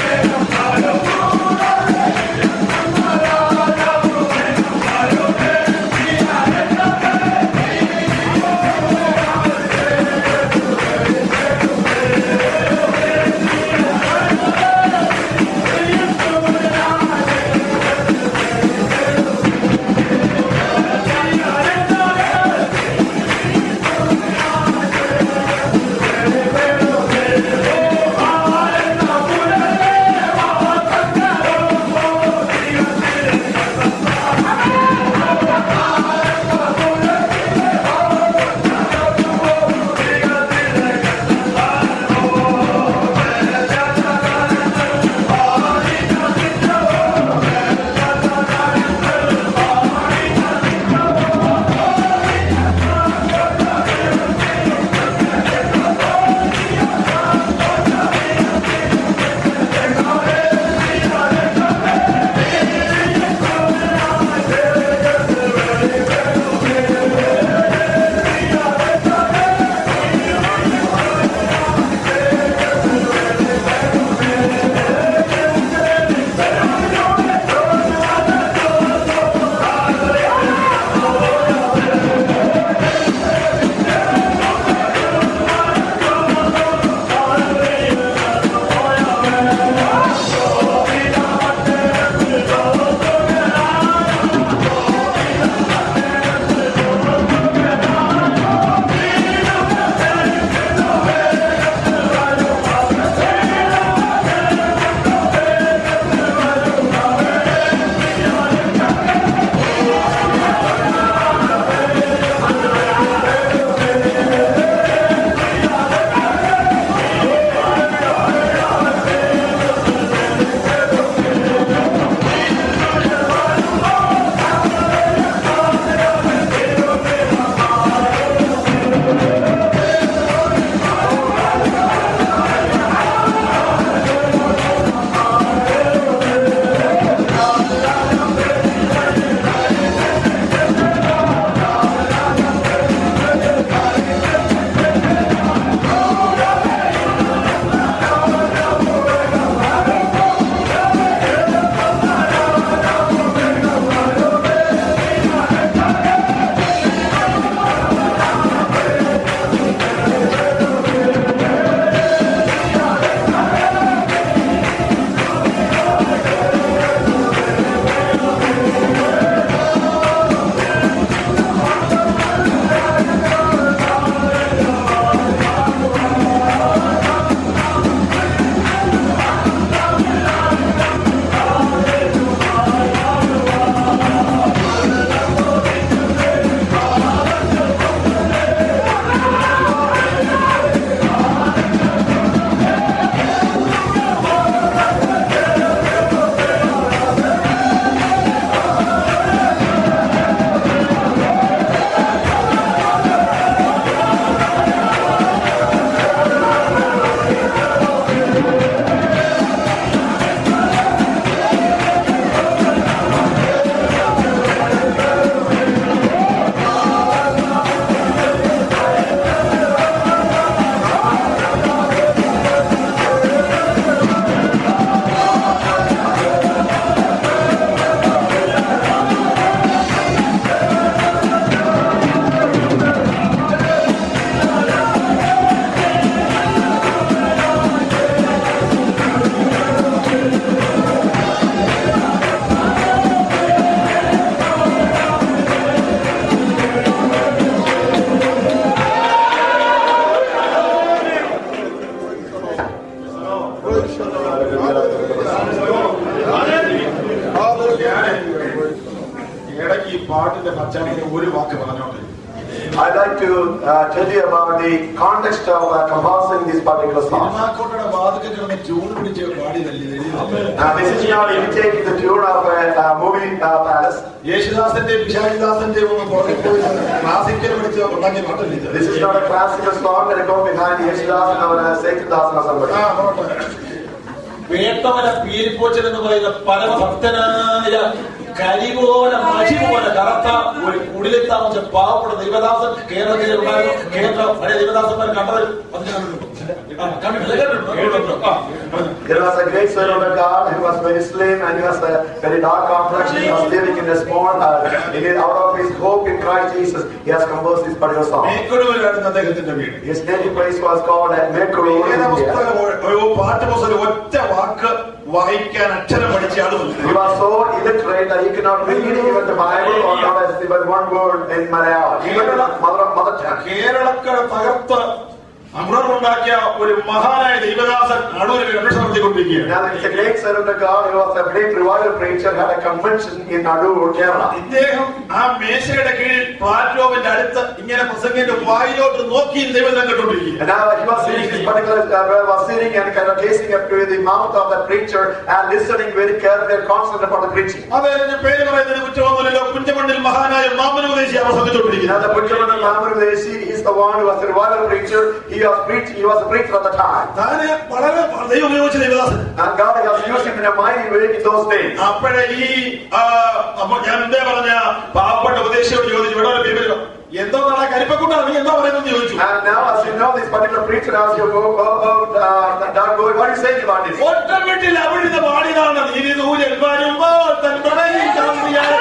uh, tell you about the context of uh, composing this particular song. സിനിമാക്കോട്ടയുടെ വാതൊക്കെ കിടന്ന് ട്യൂൺ പിടിച്ച് പാടിയതല്ലേ ഇത് എഴുതിയത്? Now, this is not imitating the tune of a uh, movie uh, palace. യേശുദാസന്റെ പിശാചിദാസന്റെ ഒന്ന് പുറകെ പോയി ക്ലാസിക്കൽ പഠിച്ച് ഉണ്ടാക്കിയ പാട്ടല്ലേ ഇത്? This is not a classical song that go behind Yeshudas or uh, Sekidas or somebody. ആ, പോട്ടെ. വേട്ടവല പീരിപ്പോച്ചൻ എന്ന് പറയുന്ന പരമഭക്തനായ കരി പോലെ മഷി പോലെ കറുത്ത ഒരു കുടിലിൽ താമസിച്ച പാവപ്പെട്ട ദൈവദാസൻ കേരളത്തിൽ ഉണ്ടായിരുന്നു കേരള പഴയ ദൈവദാസന്മാർ കണ്ടത് അതിന് കണ്ടിട്ടുണ്ടോ? ആ, കണ്ടിട്ടില്ല, കേട്ടിട്ടുണ്ടോ? കേട്ടിട്ടുണ്ടോ? ആ, ആ. There was a great servant of God who was very slim and he was a very dark complexion. He was living in a small hut. He did out of his hope in Christ Jesus. He has composed this particular song. മേക്കൊടുവിലായിരുന്നു അദ്ദേഹത്തിന്റെ വീട് His native place was called at Mekuru, ഏതാ India. പുസ്തകം ഒരു പാഠ്യപുസ്തകം ഒറ്റ വാക്ക് വായിക്കാൻ അക്ഷരം പഠിച്ച He ആളുമല്ല was so illiterate that he could not read even the Bible or not even one word in Malayalam, even in mother, mother tongue. കേരളക്കര തകർത്ത് അമൃതുണ്ടാക്കിയ ഒരു മഹാനായ ദൈവദാസൻ അടൂരിൽ ഗവേഷണം നടത്തിക്കൊണ്ടിരിക്കുകയാണ് Now, it's a great servant of God who was a great revival preacher, had a convention in Adur, Kerala. ഇദ്ദേഹം ആ മേശയുടെ കീഴിൽ പ്ലാറ്റ്ഫോമിന്റെ അടുത്ത് ഇങ്ങനെ പ്രസംഗിന്റെ വായിലോട്ട് നോക്കി ദൈവം കണ്ടുകൊണ്ടിരിക്കുക And now he was sitting, this particular uh, was sitting and kind of gazing up to the mouth of the preacher and listening very carefully and concentrating upon the preaching. അദ്ദേഹത്തിന്റെ പേര് പറയുന്നതിന് കുറ്റമൊന്നുമില്ലല്ലോ കുഞ്ചമണ്ണിൽ മഹാനായ മാമനോദേശിയാണ് Now പ്രസംഗിച്ചുകൊണ്ടിരിക്കുന്നത് the Pujaman Mahamud Desi is the one who was the revival preacher. He was preaching, he was a preacher at the time. താന് വളരെ ദൈവം ഉപയോഗിച്ച ദൈവദാസൻ And God has used him in a mighty way in those days. അപ്പോഴേ ഈ ആ, അപ്പൊ ഞാൻ എന്തേ പറഞ്ഞ പാവപ്പെട്ട ഉപദേശിയോട് ചോദിച്ചു ഇവിടെ ഒരു ബിബിലോ എന്തോ നാളെ കരിപ്പക്കുട്ട നീ എന്താ പറയുന്നത് ചോദിച്ചു And now, as you know, this particular preacher asked you, go, go, go, uh, Doug, go, what are you saying about this? ഒറ്റ വീട്ടിൽ അവിടുന്ന് പാടിയതാണ് ഇനി ദൂരൻ വരുമ്പോൾ തൻ പ്രണയം ചാർത്തിയാൽ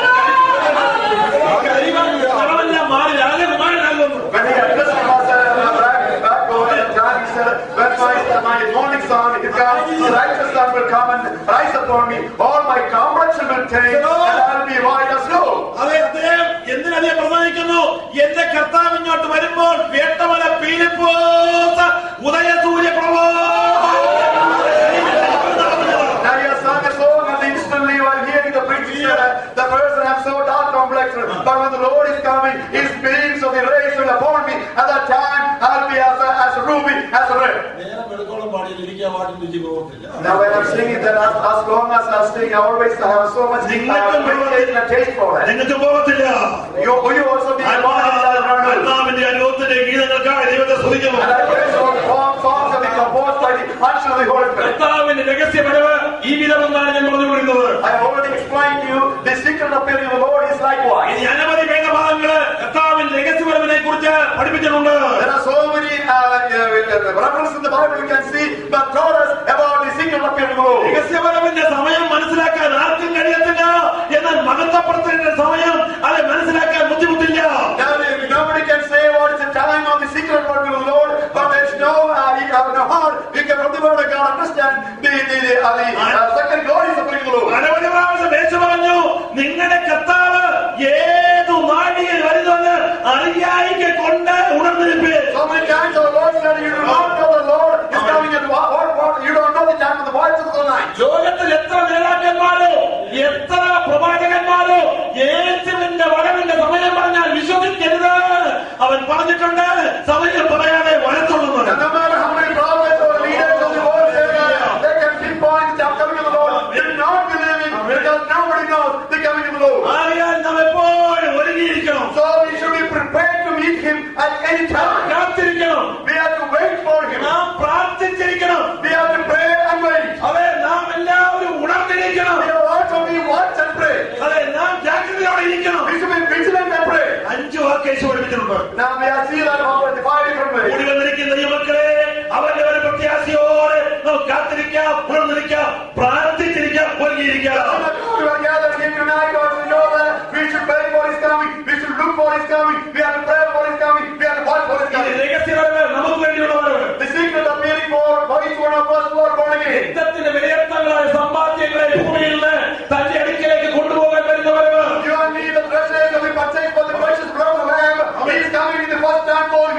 കരിമെല്ലാം മാറി രാജകുമാരനാകുന്നു When he addressed him as a uh, back, back over the time, he said, when my, my morning sun is come, the righteous sun will come and rise upon me. All my complexion will change, and I will be white as snow. അതെ അദ്ദേഹം എന്തിനധികം പ്രസംഗിക്കുന്നു എന്റെ കർത്താവ് ഇങ്ങോട്ട് വരുമ്പോൾ വേട്ടമല പീലിപ്പോത്ത ഉദയ സൂര്യ Now he has sung a song and instantly while hearing the preacher say that the person I'm so dark complexion, but when the Lord is coming, his beams of the rays will upon me. At that time, I'll be as a, as a ruby, as a red. നേരം വെളുക്കോളം പാടിയാൽ എനിക്ക് ആ പാട്ടിന് രുചി പോകത്തില്ല Now when I'm singing that as, as long as I'm singing, I always have so much uh, appreciation and taste for it. നിങ്ങൾക്ക് പോകത്തില്ല You, will you also be involved in that runner? കർത്താവിന്റെ അനുഭവത്തിന്റെ ഗീതങ്ങൾക്കായി ദൈവത്തെ സ്തുതിക്കുന്നു And I praise all song, songs have been composed by the unction of the Holy Spirit. കർത്താവിന്റെ രഹസ്യപരവ് ഈ വിധമെന്നാണ് ഞാൻ പറഞ്ഞുകൊണ്ടിരുന്നത് I have already explained to you the secret appearing of the Lord is likewise. ഇനി അനവധി വേദഭാഗങ്ങള് കർത്താവിന്റെ രഹസ്യപരവിനെ കുറിച്ച് പഠിപ്പിച്ചിട്ടുണ്ട് There are so many uh, uh, references in the Bible you can see that taught us about the secret appearing of the Lord. രഹസ്യപരവിന്റെ സമയം മനസ്സിലാക്കാൻ ആർക്കും കഴിയത്തില്ല എന്നാൽ മഹത്വപ്പെടുത്തലിന്റെ സമയം അത് മനസ്സിലാക്കാൻ ബുദ്ധിമുട്ടില്ല Now, nobody can say what is the time of the secret working of the Lord, but there's no, uh, you have no heart. You can from the word of God understand the, the, the, uh, the uh, second glories of the Lord. അനവധി പ്രാവശ്യം യേശു പറഞ്ഞു നിങ്ങളുടെ കർത്താവ് ഏതു നാഴികയിൽ വരുന്നത് അറിയായിക്ക് കൊണ്ട് ഉണർന്നിരിപ്പേ So many times our Lord said, you do not know the Lord is coming at what, what, what, you don't know the time of the voice of the night. ലോകത്തിൽ എത്ര നേതാക്കന്മാരോ എത്ര പ്രവാചകന്മാരോ യേശുവിന്റെ വരവിന്റെ സമയം പറഞ്ഞാൽ വിശ്വസിക്കരുത് അവൻ പറഞ്ഞിട്ടുണ്ട് സമയം പറയാതെ വരത്തുള്ളൂ And no matter how many prophets or leaders of the world say that, they can pinpoint the coming of the Lord. They do not believe it because nobody knows the coming of the Lord. ആകയാൽ നാം എപ്പോഴും ഒരുങ്ങിയിരിക്കണം So we should be prepared to meet him at any time. കാത്തിരിക്കണം We have to wait for him. നാം പ്രാർത്ഥിച്ചിരിക്കണം We have to pray and wait. അതെ നാം എല്ലാവരും ഉണർന്നിരിക്കണം We have also be watch and pray. അതെ നാം ജാഗ്രതയോടെ ഇരിക്കണം We should be vigilant and pray. അഞ്ചു വാക്കേശ് പഠിപ്പിച്ചിട്ടുണ്ട് Now we have seen that about the five different ways. കൂടി വന്നിരിക്കുന്ന ദൈവമക്കളെ അവന്റെ ഒരു പ്രത്യാശയോടെ നമുക്ക് കാത്തിരിക്കാം ഉണർന്നിരിക്കാം പ്രാർത്ഥിച്ചിരിക്കാം ഒരുങ്ങിയിരിക്കാം We are gathered here tonight because we know that we should pray for his coming. We should look for his coming. We have to pray for his coming. We have to watch for his ഈ coming. രഹസ്യപരമേ നമുക്ക് വേണ്ടിയുള്ള വരവ് The secret of appearing for, for each one of us who are born again. യുദ്ധത്തിന്റെ വിലയിരുത്തങ്ങളായ സമ്പാദ്യങ്ങളെ ഭൂമിയിൽ നിന്ന് തന്റെ അടുക്കിലേക്ക് കൊണ്ടുപോകാൻ വരുന്ന വരവ് You and me, the treasures that we purchase for the precious blood of the Lamb. He is coming in the first time for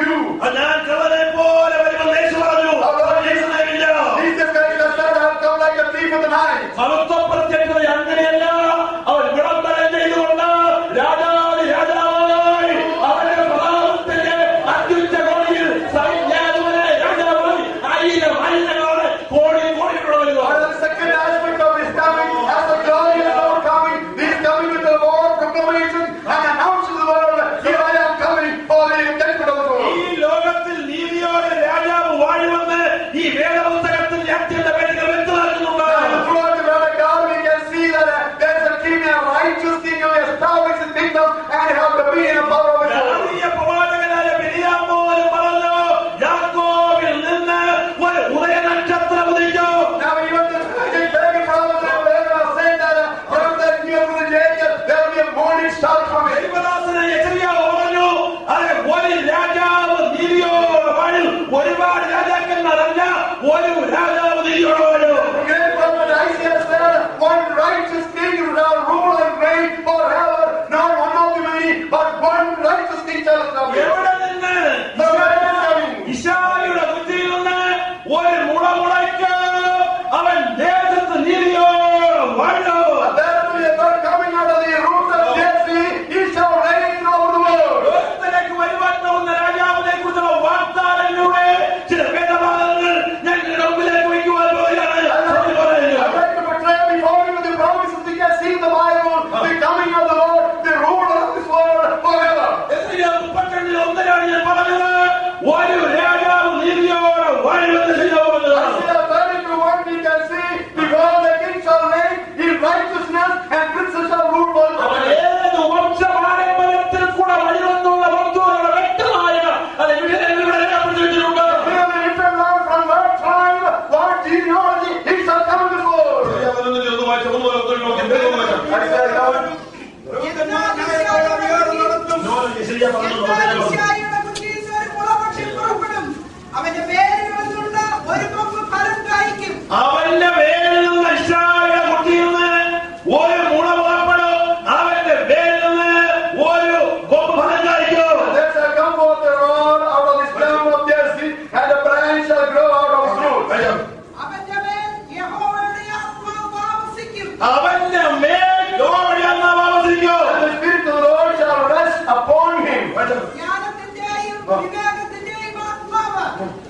ശ്രദ്ധിക്കാൻ പറഞ്ഞു എന്നാൽ ഇശ്ശായിയുടെ കുറ്റിയിൽ നിന്ന് ഒരു മുളപൊട്ടി പുറപ്പെടും. അവന്റെ വേരുകളിൽ നിന്ന് ഒരു കൊമ്പ് ഫലം കായ്ക്കും അവന്റെ വേരിൽ നിന്ന് ഇസ്രായേലിന്റെ കുട്ടിയിൽ നിന്ന് ഒരു മുള പുറപ്പെടും അവന്റെ വേരിൽ നിന്ന് ഒരു കൊമ്പ് ഫലം കഴിക്കും There shall come forth a rod out of the stem of Jesse, and a branch shall grow out of his roots. അവന്റെ മേൽ യഹോവയുടെ ആത്മാവ് താമസിക്കും അവന്റെ മേൽ യഹോവയുടെ താമസിക്കും And the Spirit of the Lord shall rest upon him. ജ്ഞാനത്തിന്റെയും വിവേകത്തിന്റെയും ആത്മാവ്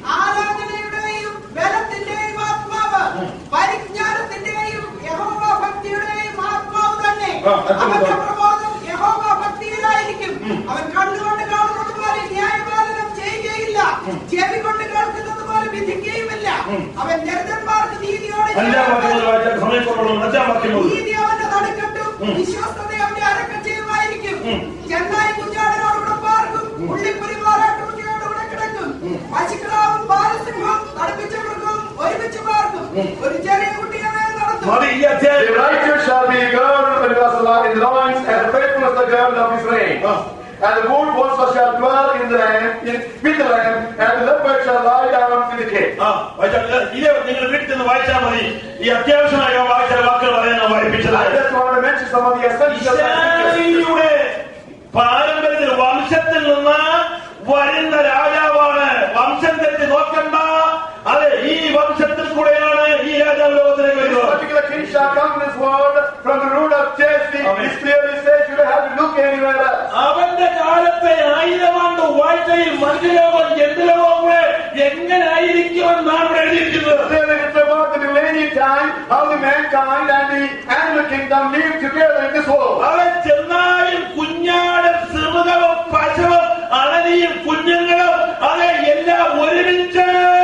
ആരാധനയുടെയും ബലത്തിന്റെയും ആത്മാവ് പരിജ്ഞാനത്തിന്റെയും യഹോവ ഭക്തിയുടെയും ആത്മാവ് തന്നെ ആ, അടുത്ത അവന്റെ ഭാഗം. പ്രബോധം യഹോവ ഭക്തിയിലായിരിക്കും അവൻ കണ്ണുകൊണ്ട് കാണുന്നത് പോലെ ന്യായപാലനം ചെയ്യുകയില്ല ചെവി കൊണ്ട് കേൾക്കുന്നത് പോലെ വിധിക്കുകയുമില്ല അവൻ ദരിദ്രന്മാർക്ക് നീതിയോടെ അഞ്ചാം വാക്യങ്ങൾ വായിച്ചാൽ സമയക്കുറവുള്ള അഞ്ചാം വാക്യം മുതൽ നീതി അവന്റെ നടുക്കെട്ടും വിശ്വസ്തത അവന്റെ അരക്കച്ചയുമായിരിക്കും ചെന്നായി കുഞ്ഞാടിനോടുകൂടെ പാർക്കും ഉള്ളിപ്പുരിമാറാട്ടുകുട്ടിയോട് കൂടെ കിടക്കും പശുക്കളാവും ബാലസിംഹം തടുപ്പിച്ച മൃഗവും ഒരുമിച്ച് പാർക്കും ഒരു ചെറിയ കുട്ടിയെ മേൽ നടത്തും മതി ഈ അധ്യായം The righteous shall be girded in the loins, and the faithful as the girdle of his reign. And the wood also shall dwell in the land, in, with the lamb, and the leopard shall lie down in the cave. ആ വായിച്ചാൽ ഇത് നിങ്ങൾ വീട്ടിൽ നിന്ന് വായിച്ചാൽ മതി ഈ അത്യാവശ്യമായി ഞാൻ വായിച്ച വാക്കുകൾ പറയാൻ ഞാൻ വായിപ്പിച്ചത് I just want to mention some of the essentials. ഇസ്രായേലിയുടെ പാരമ്പര്യത്തിൽ വംശത്തിൽ നിന്ന് വരുന്ന രാജാവാണ് വംശം തെറ്റി നോക്കണ്ട അതെ ഈ വംശത്തിൽ കൂടെയാണ് ഈ രാജാവ് ലോകത്തിലേക്ക് This വരുന്നത് particular king shall come in this world from the root of Jesse. Amen. It clearly says you don't have to look anywhere else. അവന്റെ കാലത്തെ ആയിരം ആണ്ട് വാഴ്ചയിൽ മനുഷ്യലോകം ജന്തുലോകം കൂടെ എങ്ങനെ ആയിരിക്കുമെന്നാണ് ഇവിടെ എഴുതിയിരിക്കുന്നത് There it is about the millennium time, how the mankind and the animal kingdom live together in this world. അവൻ ചെന്നായും കുഞ്ഞാടും സിമുകളും പശുവും അണലിയും കുഞ്ഞുങ്ങളും അതെ എല്ലാം ഒരുമിച്ച്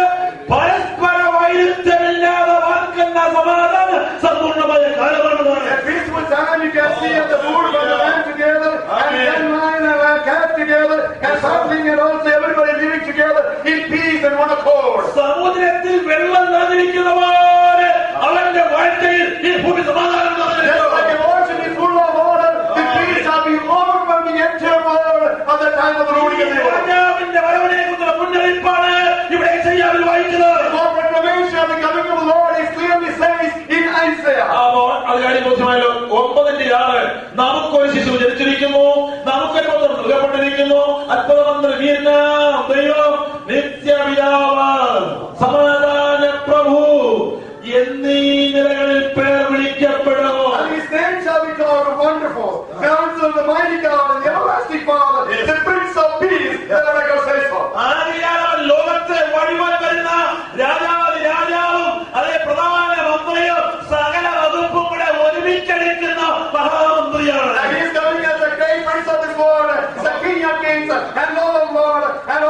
പരസ്പര വൈരുദ്ധ്യമില്ലാതെ വാർക്കുന്ന സമാധാന സമ്പൂർണമായ കാലമാണെന്നാണ് At peaceful time you can see at the food by the land together, and Amen. ten lion and a cat together, and something and also everybody living together in peace and one accord. സമുദ്രത്തിൽ വെള്ളം നിറഞ്ഞിരിക്കുന്ന പോലെ അവന്റെ വാഴ്ചയിൽ ഈ ഭൂമി സമാധാനം Just നിറഞ്ഞിരിക്കുന്നു. like the ocean is full of water, the peace shall be overwhelming the entire world at the time of the ruling of the world. രാജാവിന്റെ വരവിനെ കുറിച്ചുള്ള മുന്നറിയിപ്പാണ് ഇവിടെ ചെയ്യാവിൽ വായിച്ചത് For proclamation of the coming of the Lord is clearly says in Isaiah. അപ്പോൾ അത് കാര്യം ബോധ്യമായല്ലോ ഒമ്പതിന്റെ ആറ് നമുക്കൊരു ശിശു ജനിച്ചിരിക്കുന്നു നമുക്കൊരു പുത്രൻ നൽകപ്പെട്ടിരിക്കുന്നു അത്ഭുതമന്ത്രി വീരനാം ദൈവം നിത്യപിതാവ് സമാധാന പ്രഭു എന്നീ നിലകളിൽ പേർ വിളിക്കപ്പെടും And his name shall be called Wonderful, Counselor, the Mighty God, and the Everlasting Father, the Prince of Peace, the Oracle says so. ആദിയാൽ അവൻ ലോകത്തെ വഴിവാൻ വരുന്ന രാജാവി രാജാവും അതേ പ്രധാന മന്ത്രിയും സകല വകുപ്പും കൂടെ ഒരുമിച്ചടിക്കുന്ന മഹാമന്ത്രിയാണ് And he is coming as the great Prince of this world, the King of Kings, and Lord of Lords, and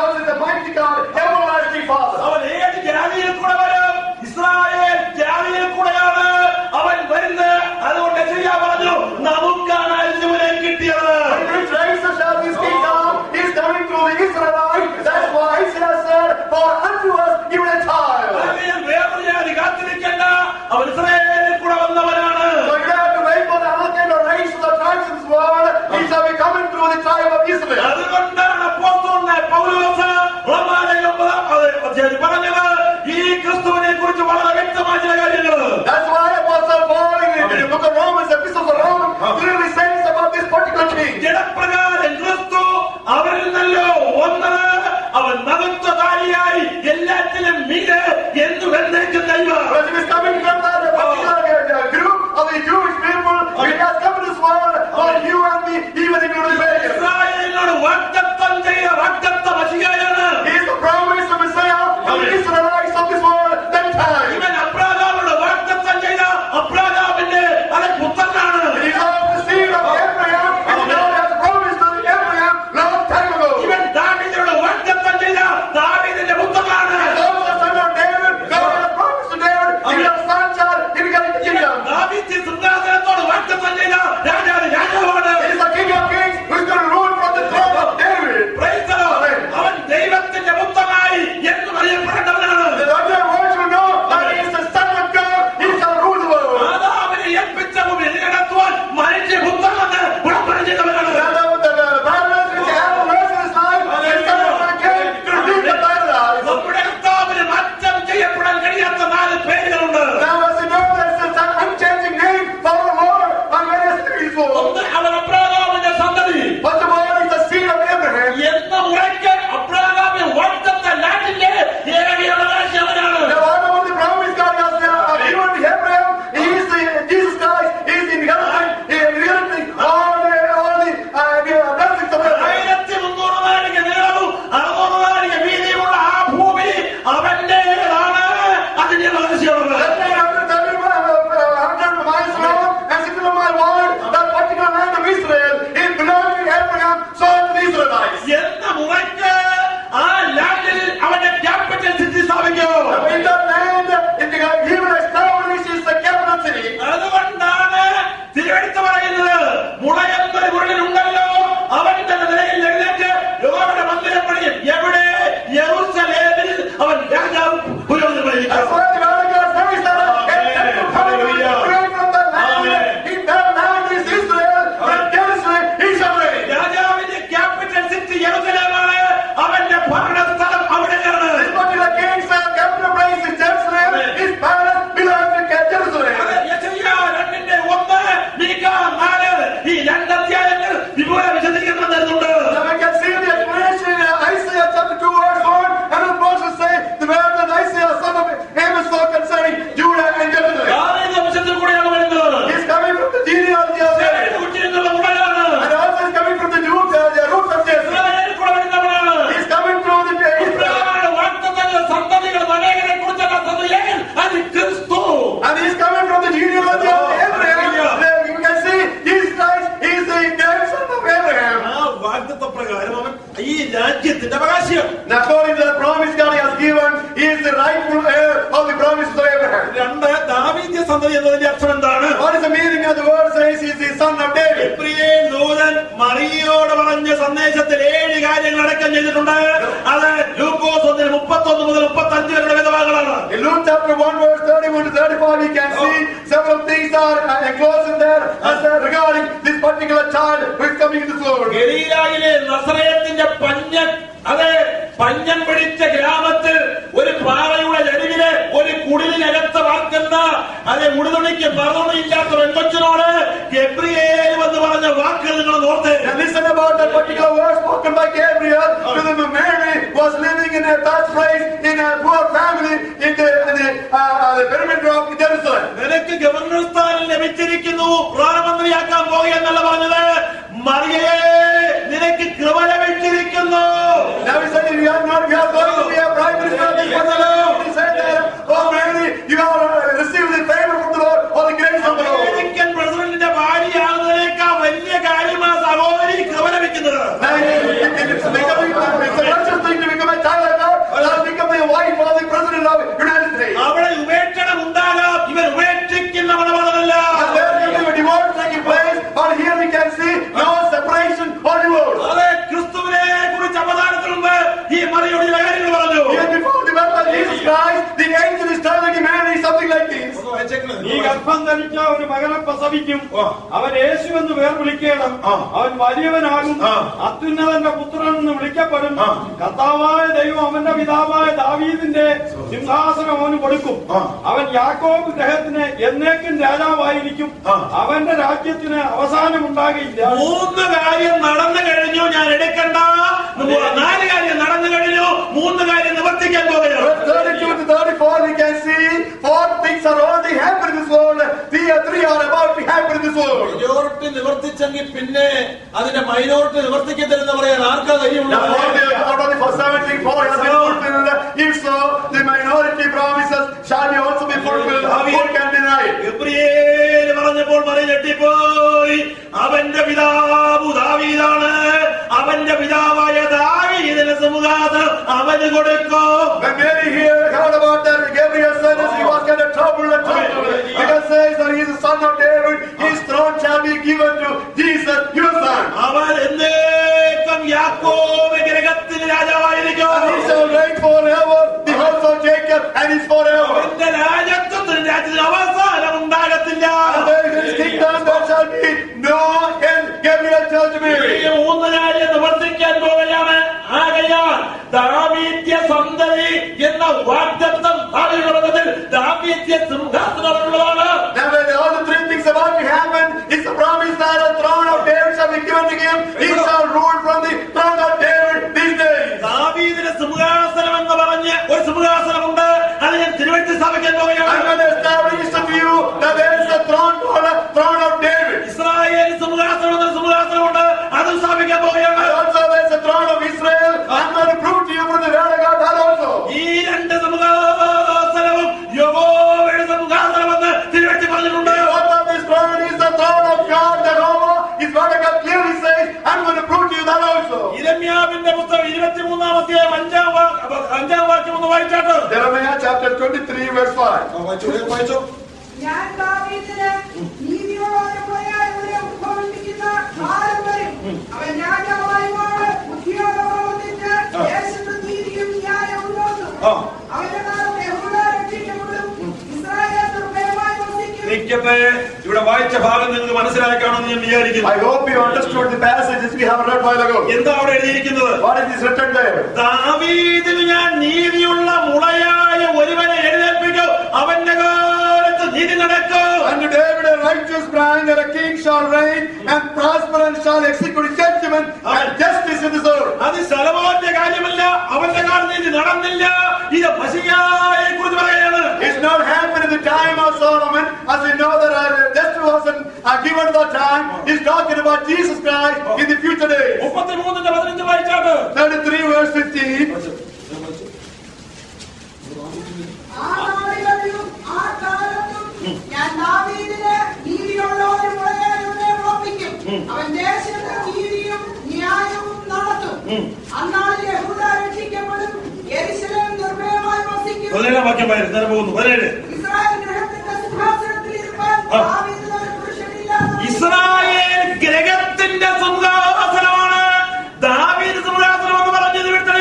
പറഞ്ഞിട്ടുണ്ട് അത് ലൂക്കോസ് ഒന്നിന് മുപ്പത്തൊന്ന് മുതൽ മുപ്പത്തി അഞ്ച് വരെയുള്ള വിധവകളാണ് In Luke chapter 1 verse 31 to 35 we can see several things are uh, enclosed in there as uh, regarding this particular child who is coming into this world. ഗലീലായിലെ നസറയത്തിന്റെ പഞ്ഞൻ അതെ പഞ്ഞൻ പിടിച്ച ഗ്രാമത്തിൽ ഒരു പാറയുടെ നടുവില് ഒരു കുടിലിനകത്ത് വാക്കുന്ന അതെ മുടുതുണിക്ക് മറുതുണിയില്ലാത്ത പെൺകൊച്ചിനോട് ഗബ്രിയേൽ എന്ന് പറഞ്ഞ വാക്കുകൾ നിങ്ങൾ ഓർത്തേ And listen about that particular word spoken by Gabriel to the Mary who was living in a bad place in a poor family in the, in the, uh, the pyramid of Jerusalem. നിനക്ക് ഗവർണർ സ്ഥാനം ലഭിച്ചിരിക്കുന്നു പ്രധാനമന്ത്രിയാക്കാൻ പോകുകയെന്നല്ല പറഞ്ഞത് മറിയേ നിനക്ക് കൃപ ലഭിച്ചിരിക്കുന്നു Now he said, you are not, you are going to be a prime minister of this country. He said that, oh Mary, you are uh, received the favor from the Lord or the grace of the Lord. American പ്രസിഡന്റിന്റെ ഭാര്യയാകുന്നതിനേക്കാൾ വലിയ കാര്യമാണ് സഹോദരി കൃപ ലഭിക്കുന്നത് Now, it- it- it's becoming, it's a righteous thing to become a child of God, or become the wife of the president of the United States. അവിടെ ഉപേക്ഷണം ഉണ്ടാകാം ഇവർ ഉപേക്ഷിക്കുന്ന മണമല്ല And there will be a divorce taking place, but here we can see no separation or divorce. അതെ ക്രിസ്തുവിനെ കുറിച്ച് അവതാരത്തിന് മുമ്പ് ഈ മറിയോട് ചില കാര്യങ്ങൾ പറഞ്ഞു Even before the birth of Jesus Christ, the angel is telling Mary something like this. നീ ഗർഭം ധരിച്ച ഒരു മകനെ പ്രസവിക്കും അവൻ യേശു എന്ന് പേർ വിളിക്കണം അവൻ വലിയവനാകും അത്യുന്നതന്റെ പുത്രൻ എന്ന് വിളിക്കപ്പെടും കർത്താവായ ദൈവം അവന്റെ പിതാവായ ദാവീദിന്റെ സിംഹാസനം അവന് കൊടുക്കും അവൻ യാക്കോബ് ഗ്രഹത്തിന് എന്നേക്കും രാജാവായിരിക്കും അവന്റെ രാജ്യത്തിന് അവസാനമുണ്ടാകില്ല മൂന്ന് കാര്യം നടന്നു കഴിഞ്ഞു ഞാൻ എടുക്കണ്ട നാല് കാര്യം നടന്നു കഴിഞ്ഞു മൂന്ന് കാര്യം നിവർത്തിക്കാൻ പോകുകയാണ് Verse 32 to 34, we can see four things are already happening in this world. Three, three are about to happen in this world. Majority നിവർത്തിച്ചെങ്കിൽ പിന്നെ അതിന്റെ മൈനോറിറ്റി നിവർത്തിക്കത്തില്ലെന്ന് പറയാൻ ആർക്കാ Now, കഴിയുള്ളൂ all the, not only for 74 has been fulfilled, if so, the minority promises shall be also be fulfilled. Who can deny it? Gabriel പറഞ്ഞപ്പോൾ മറി ഞെട്ടിപ്പോയി അവന്റെ പിതാവ് ദാവീദാണ് അവന്റെ പിതാവായ ദാവീദിന് സിംഹാസനം അവന് കൊടുക്കും When Mary here heard about that, Gabriel said this, he was kind of troubled and troubled. Because says that he is the son of David, his throne shall be given to Jesus, your son. അവൻ എന്നേക്കും യാക്കോബ് ഗ്രഹത്തിന് രാജാവായിരിക്കും And he shall reign forever, the house of Jacob, and is forever. അവന്റെ രാജത്വത്തിന് രാജ്യത്തിന് അവസാനം ഉണ്ടാകത്തില്ല And there in his kingdom there shall be no end. Gabriel tells ഈ Mary. മൂന്ന് കാര്യം നിവർത്തിക്കാൻ പോവുകയാണ് ആകയാൽ ദാവീദ്യ സന്തതി എന്ന വാഗ്ദത്തം ഭാവിയിൽ ദാവീദ്യ സിംഹാസനമുള്ളതാണ് Now when all the three things about to happen, it's a promise that the throne of David shall be given to him. He shall rule from the throne of David these days. ദാവീദിന് സിംഹാസനം എന്ന് പറഞ്ഞ് ഒരു സിംഹാസനമുണ്ട് അത് ഞാൻ തിരുവനന്തപുരം സ്ഥാപിക്കാൻ I'm പോവുകയാണ് going to establish to you that there is a throne called the throne of David. Israel സിംഹാസനം എന്ന സിംഹാസനമുണ്ട് അതും സ്ഥാപിക്കാൻ പോവുകയാണ് And also there is a throne of Israel. I'm going to prove to you from the word of God that also. ഈ രണ്ട് സിംഹാസനവും യഹോവയുടെ സിംഹാസനമെന്ന് തിരുവറ്റി പറഞ്ഞിട്ടുണ്ട് What of this throne is the throne of God, Jehovah. His word of God clearly says, I'm going to prove to you that also. ഇരമ്യാവിന്റെ പുസ്തകം ഇരുപത്തിമൂന്നാമത്തെ അഞ്ചാം വാ- അഞ്ചാം വാക്യം ഒന്ന് വായിച്ചാട്ട് Jeremiah chapter 23 verse 5. വായിച്ചോ വായിച്ചോ ഞാൻ ദാവീദിന് നീതിയുള്ള ഒരു പ്രയാണങ്ങളെ ഉത്ഭവിപ്പിക്കുന്ന കാലം വരും. അവൻ രാജാവായി വാണ് ബുദ്ധിയോടെ പ്രവർത്തിച്ച് ദേശത്ത് നീതിയും ന്യായവും നോക്കും. അവന്റെ നാമം യഹോവ രക്ഷിക്കപ്പെടും. ഇസ്രായേൽ നിർഭയമായി വസിക്കും. നിക്കട്ടെ ഇവിടെ വായിച്ച ഭാഗം നിങ്ങൾക്ക് മനസ്സിലായി കാണുമെന്ന് ഞാൻ വിചാരിക്കുന്നു I hope you understood the passages we have read while ago. എന്താ അവിടെ എഴുതിയിരിക്കുന്നത് What is written there? ദാവീദിന് ഞാൻ നീതിയുള്ള മുളയായ ഒരുവനെ എഴുന്നേൽപ്പിക്കും അവന്റെ കാലത്ത് നീതി നടക്കും Unto David a righteous branch and a king shall reign and prosper and shall execute judgment and justice in this earth. അത് ശലമോന്റെ കാര്യമല്ല അവന്റെ കാലത്ത് നീതി നടന്നില്ല ഇത് മസിയായെ കുറിച്ച് പറയുകയാണ് It's not happened in the time of Solomon, as we know that uh, justice wasn't uh, given that time. He's talking about Jesus Christ in the future days. മുപ്പത്തിമൂന്നിന്റെ പതിനഞ്ച് വായിച്ചാട്ട് 33 verse 15. ആ നാളുകളിലും ആ കാലത്തും ഞാൻ ദാവീദിന് നീതിയുള്ള ഒരു മുളയായവനെ ഉറപ്പിക്കും. അവൻ ദേശത്ത് നീതിയും ന്യായവും നടത്തും. അന്നാളിൽ യഹൂദ രക്ഷിക്കപ്പെടും. യെരൂശലേം നിർഭയമായി വസിക്കും. പതിനേഴാം വാക്യം വായിച്ചു നേരെ പോകുന്നു പതിനേഴ് ഇസ്രായേൽ ഗൃഹത്തിന്റെ സിംഹാസനത്തിൽ ഇരുപ്പാൻ ആ. ദാവീദിന് ഒരു പുരുഷനില്ലാതെ ഇസ്രായേൽ ഗ്രഹത്തിന്റെ സിംഹാസനമാണ് ദാവീദ് സിംഹാസനം എന്ന് പറഞ്ഞത് ഇവിടുത്തെ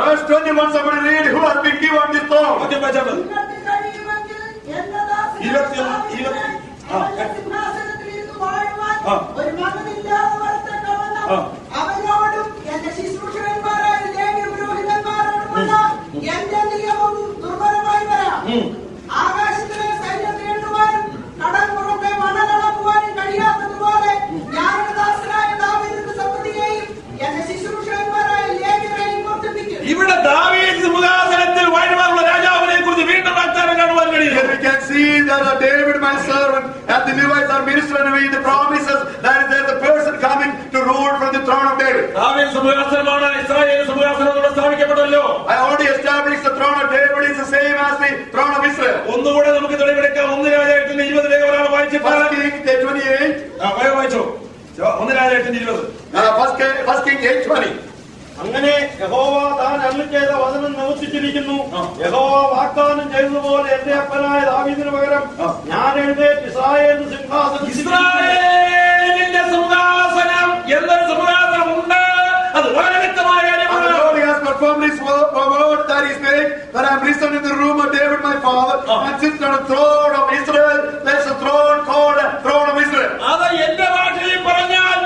Verse 21, somebody read, who has been given this throne? വാക്യം വായിച്ചാൽ മതി. നിങ്ങൾക്ക് കഴിയുമെങ്കിൽ എന്റെ ദാസനായ ഇരുപത്തിയൊന്ന്, ഇരുപത്തി- ആ, അവന്റെ സിംഹാസനത്തിൽ ഇരുന്ന് വാഴുവാൻ ആ. ഒരു മകനില്ലാതെ വരത്തക്കവണ്ണം ആ. അവനോടും എന്റെ ശുശ്രൂഷകന്മാരായ ലേവ്യ പുരോഹിതന്മാരോടുമുള്ള എന്റെ നിയമവും ദുർബലമായി വരാം ഉം. ആകാശത്തിലെ സൈന്യത്തെ എണ്ണുവാനും കടൽ പുറത്തെ മണലളക്കുവാനും കഴിയാത്തതുപോലെ ഞാനൊരു ദാസനായ ദാവീദിന്റെ സന്തതിയെയും എന്റെ ശുശ്രൂഷകന്മാരായ ലേവ്യരെയും വർദ്ധിപ്പിക്കും ഇവിടെ ദാവീദ് സിംഹാസനത്തിൽ വാഴുവാനുള്ള രാജാവിനെ കുറിച്ച് വീണ്ടും വാഗ്ദാനം കാണുവാൻ Here കഴിയും we can see that uh, David, my servant, and the Levites are ministering to me the promises that there is a person coming to rule from the throne of David. ദാവീദ് സിംഹാസനമാണ് ഇസ്രായേൽ സിംഹാസനം ഇവിടെ സ്ഥാപിക്കപ്പെട്ടല്ലോ I already established the throne of David is the same as the throne of Israel. ഒന്നുകൂടെ നമുക്ക് തെളിവെടുക്കാം ഒന്ന് രാജായത്തിന്റെ ഇരുപത് വേഗം ഒരാൾ വായിച്ചിട്ടാണ് First King 28, ആ, വേഗം വായിച്ചോ ഒന്ന് രാജായത്തിന്റെ ഇരുപത് uh, first, King, first King 820. അങ്ങനെ യഹോവ താൻ അരുളി ചെയ്ത വചനം നിവർത്തിച്ചിരിക്കുന്നു ആ. യഹോവ വാഗ്ദാനം ചെയ്തതുപോലെ എന്റെ അപ്പനായ ദാവീദിന് പകരം ആ. ഞാൻ എഴുന്നേറ്റ് ഇസ്രായേൽ സിംഹാസനം ഇസ്രായേലിന്റെ സിംഹാസനം എന്നൊരു സിംഹാസനം ഉണ്ട് അത് വളരെ വ്യക്തമായ And the കാര്യമാണ് Lord has performed his word, word that he spake, that I am risen in the room of David my father, Ah. and sit on the throne of Israel. There's a throne called the throne of Israel. അത് എന്റെ ഭാഷയിൽ പറഞ്ഞാൽ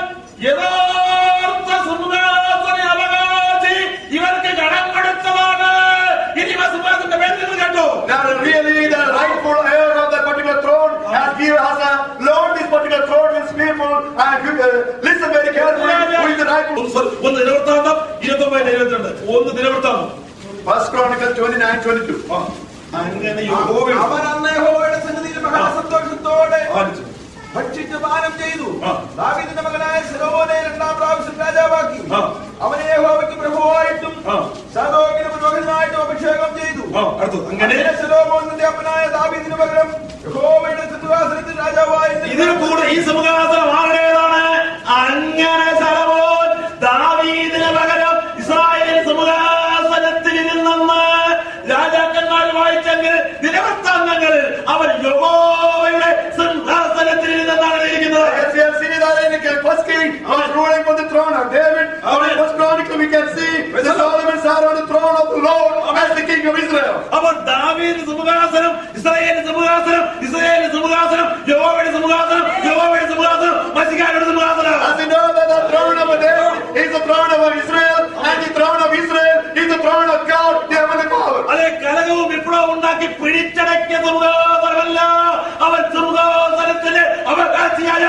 യഥാർത്ഥ സിംഹാസന അവകാശി ഇവർക്ക് കടം കൊടുത്തതാണ് ഇനി ആ സിംഹാസന്റെ പേരിൽ നിന്ന് കേട്ടോ Now really the rightful heir of that particular throne has given has a loaned this particular throne to his people and you, uh, listen very carefully who is the rightful. ഒന്ന് sorry, ഒന്ന് ദിനവൃത്താന്തം ഇരുപത്തൊമ്പതിന് ഇരുപത്തിരണ്ട് ഒന്ന് ദിനവൃത്താന്തം First Chronicles 29, 22. ആ, അങ്ങനെ യഹോവയുടെ- അവൻ അന്ന് യഹോവയുടെ സന്നിധിയിൽ മഹാസന്തോഷത്തോടെ ആലോചിച്ചു. ഭക്ഷിച്ച് പാനം ചെയ്തു ആ. ദാവീദിന്റെ മകനായ ശലോമോനെ രണ്ടാം പ്രാവശ്യം രാജാവാക്കി ആ. അവനെ യഹോവയ്ക്ക് പ്രഭുവായിട്ടും ആ. സദോക്കിന് പുരോഹിതനായിട്ടും അഭിഷേകം ചെയ്തു ആ, അടുത്തത്. അങ്ങനെ അങ്ങനെ ശലോമോൻ തന്റെ അപ്പനായ ദാവീദിന് പകരം യഹോവയുടെ സിംഹാസനത്തിൽ രാജാവായി ഇതിൽ കൂടെ ഈ സിംഹാസനം ആരുടേതാണ് അങ്ങനെ ശലോമോൻ ദാവീദിന് പകരം ഇസ്രായേൽ സിംഹാസനത്തിൽ ഇരുന്നെന്ന് രാജാക്കന്മാർ വായിച്ചെങ്കിൽ ദിനവൃത്താന്തങ്ങൾ അവർ യഹോവയുടെ സിംഹാസനത്തിൽ ഇരുന്നെന്നാണ് എഴുതിയിരിക്കുന്നത് Yes, we have seen that in the first king was ruling from the throne of David. Or in first chronicle we can see that Solomon sat on the throne of the Lord as the king of Israel. അപ്പോൾ ദാവീദ് സിംഹാസനം ഇസ്രായേൽ സിംഹാസനം ഇസ്രായേൽ സിംഹാസനം യഹോവയുടെ സിംഹാസനം യഹോവയുടെ സിംഹാസനം മസികാരുടെ സിംഹാസനം As you know that the throne of David is the throne of Israel and the throne of Israel is the throne of God, the heavenly power. അതെ കലകവും വിപ്ലവവും ഉണ്ടാക്കി പിടിച്ചടക്കിയ സിംഹാസനമല്ല അവൻ സിംഹാസനത്തിന്റെ അവകാശിയായ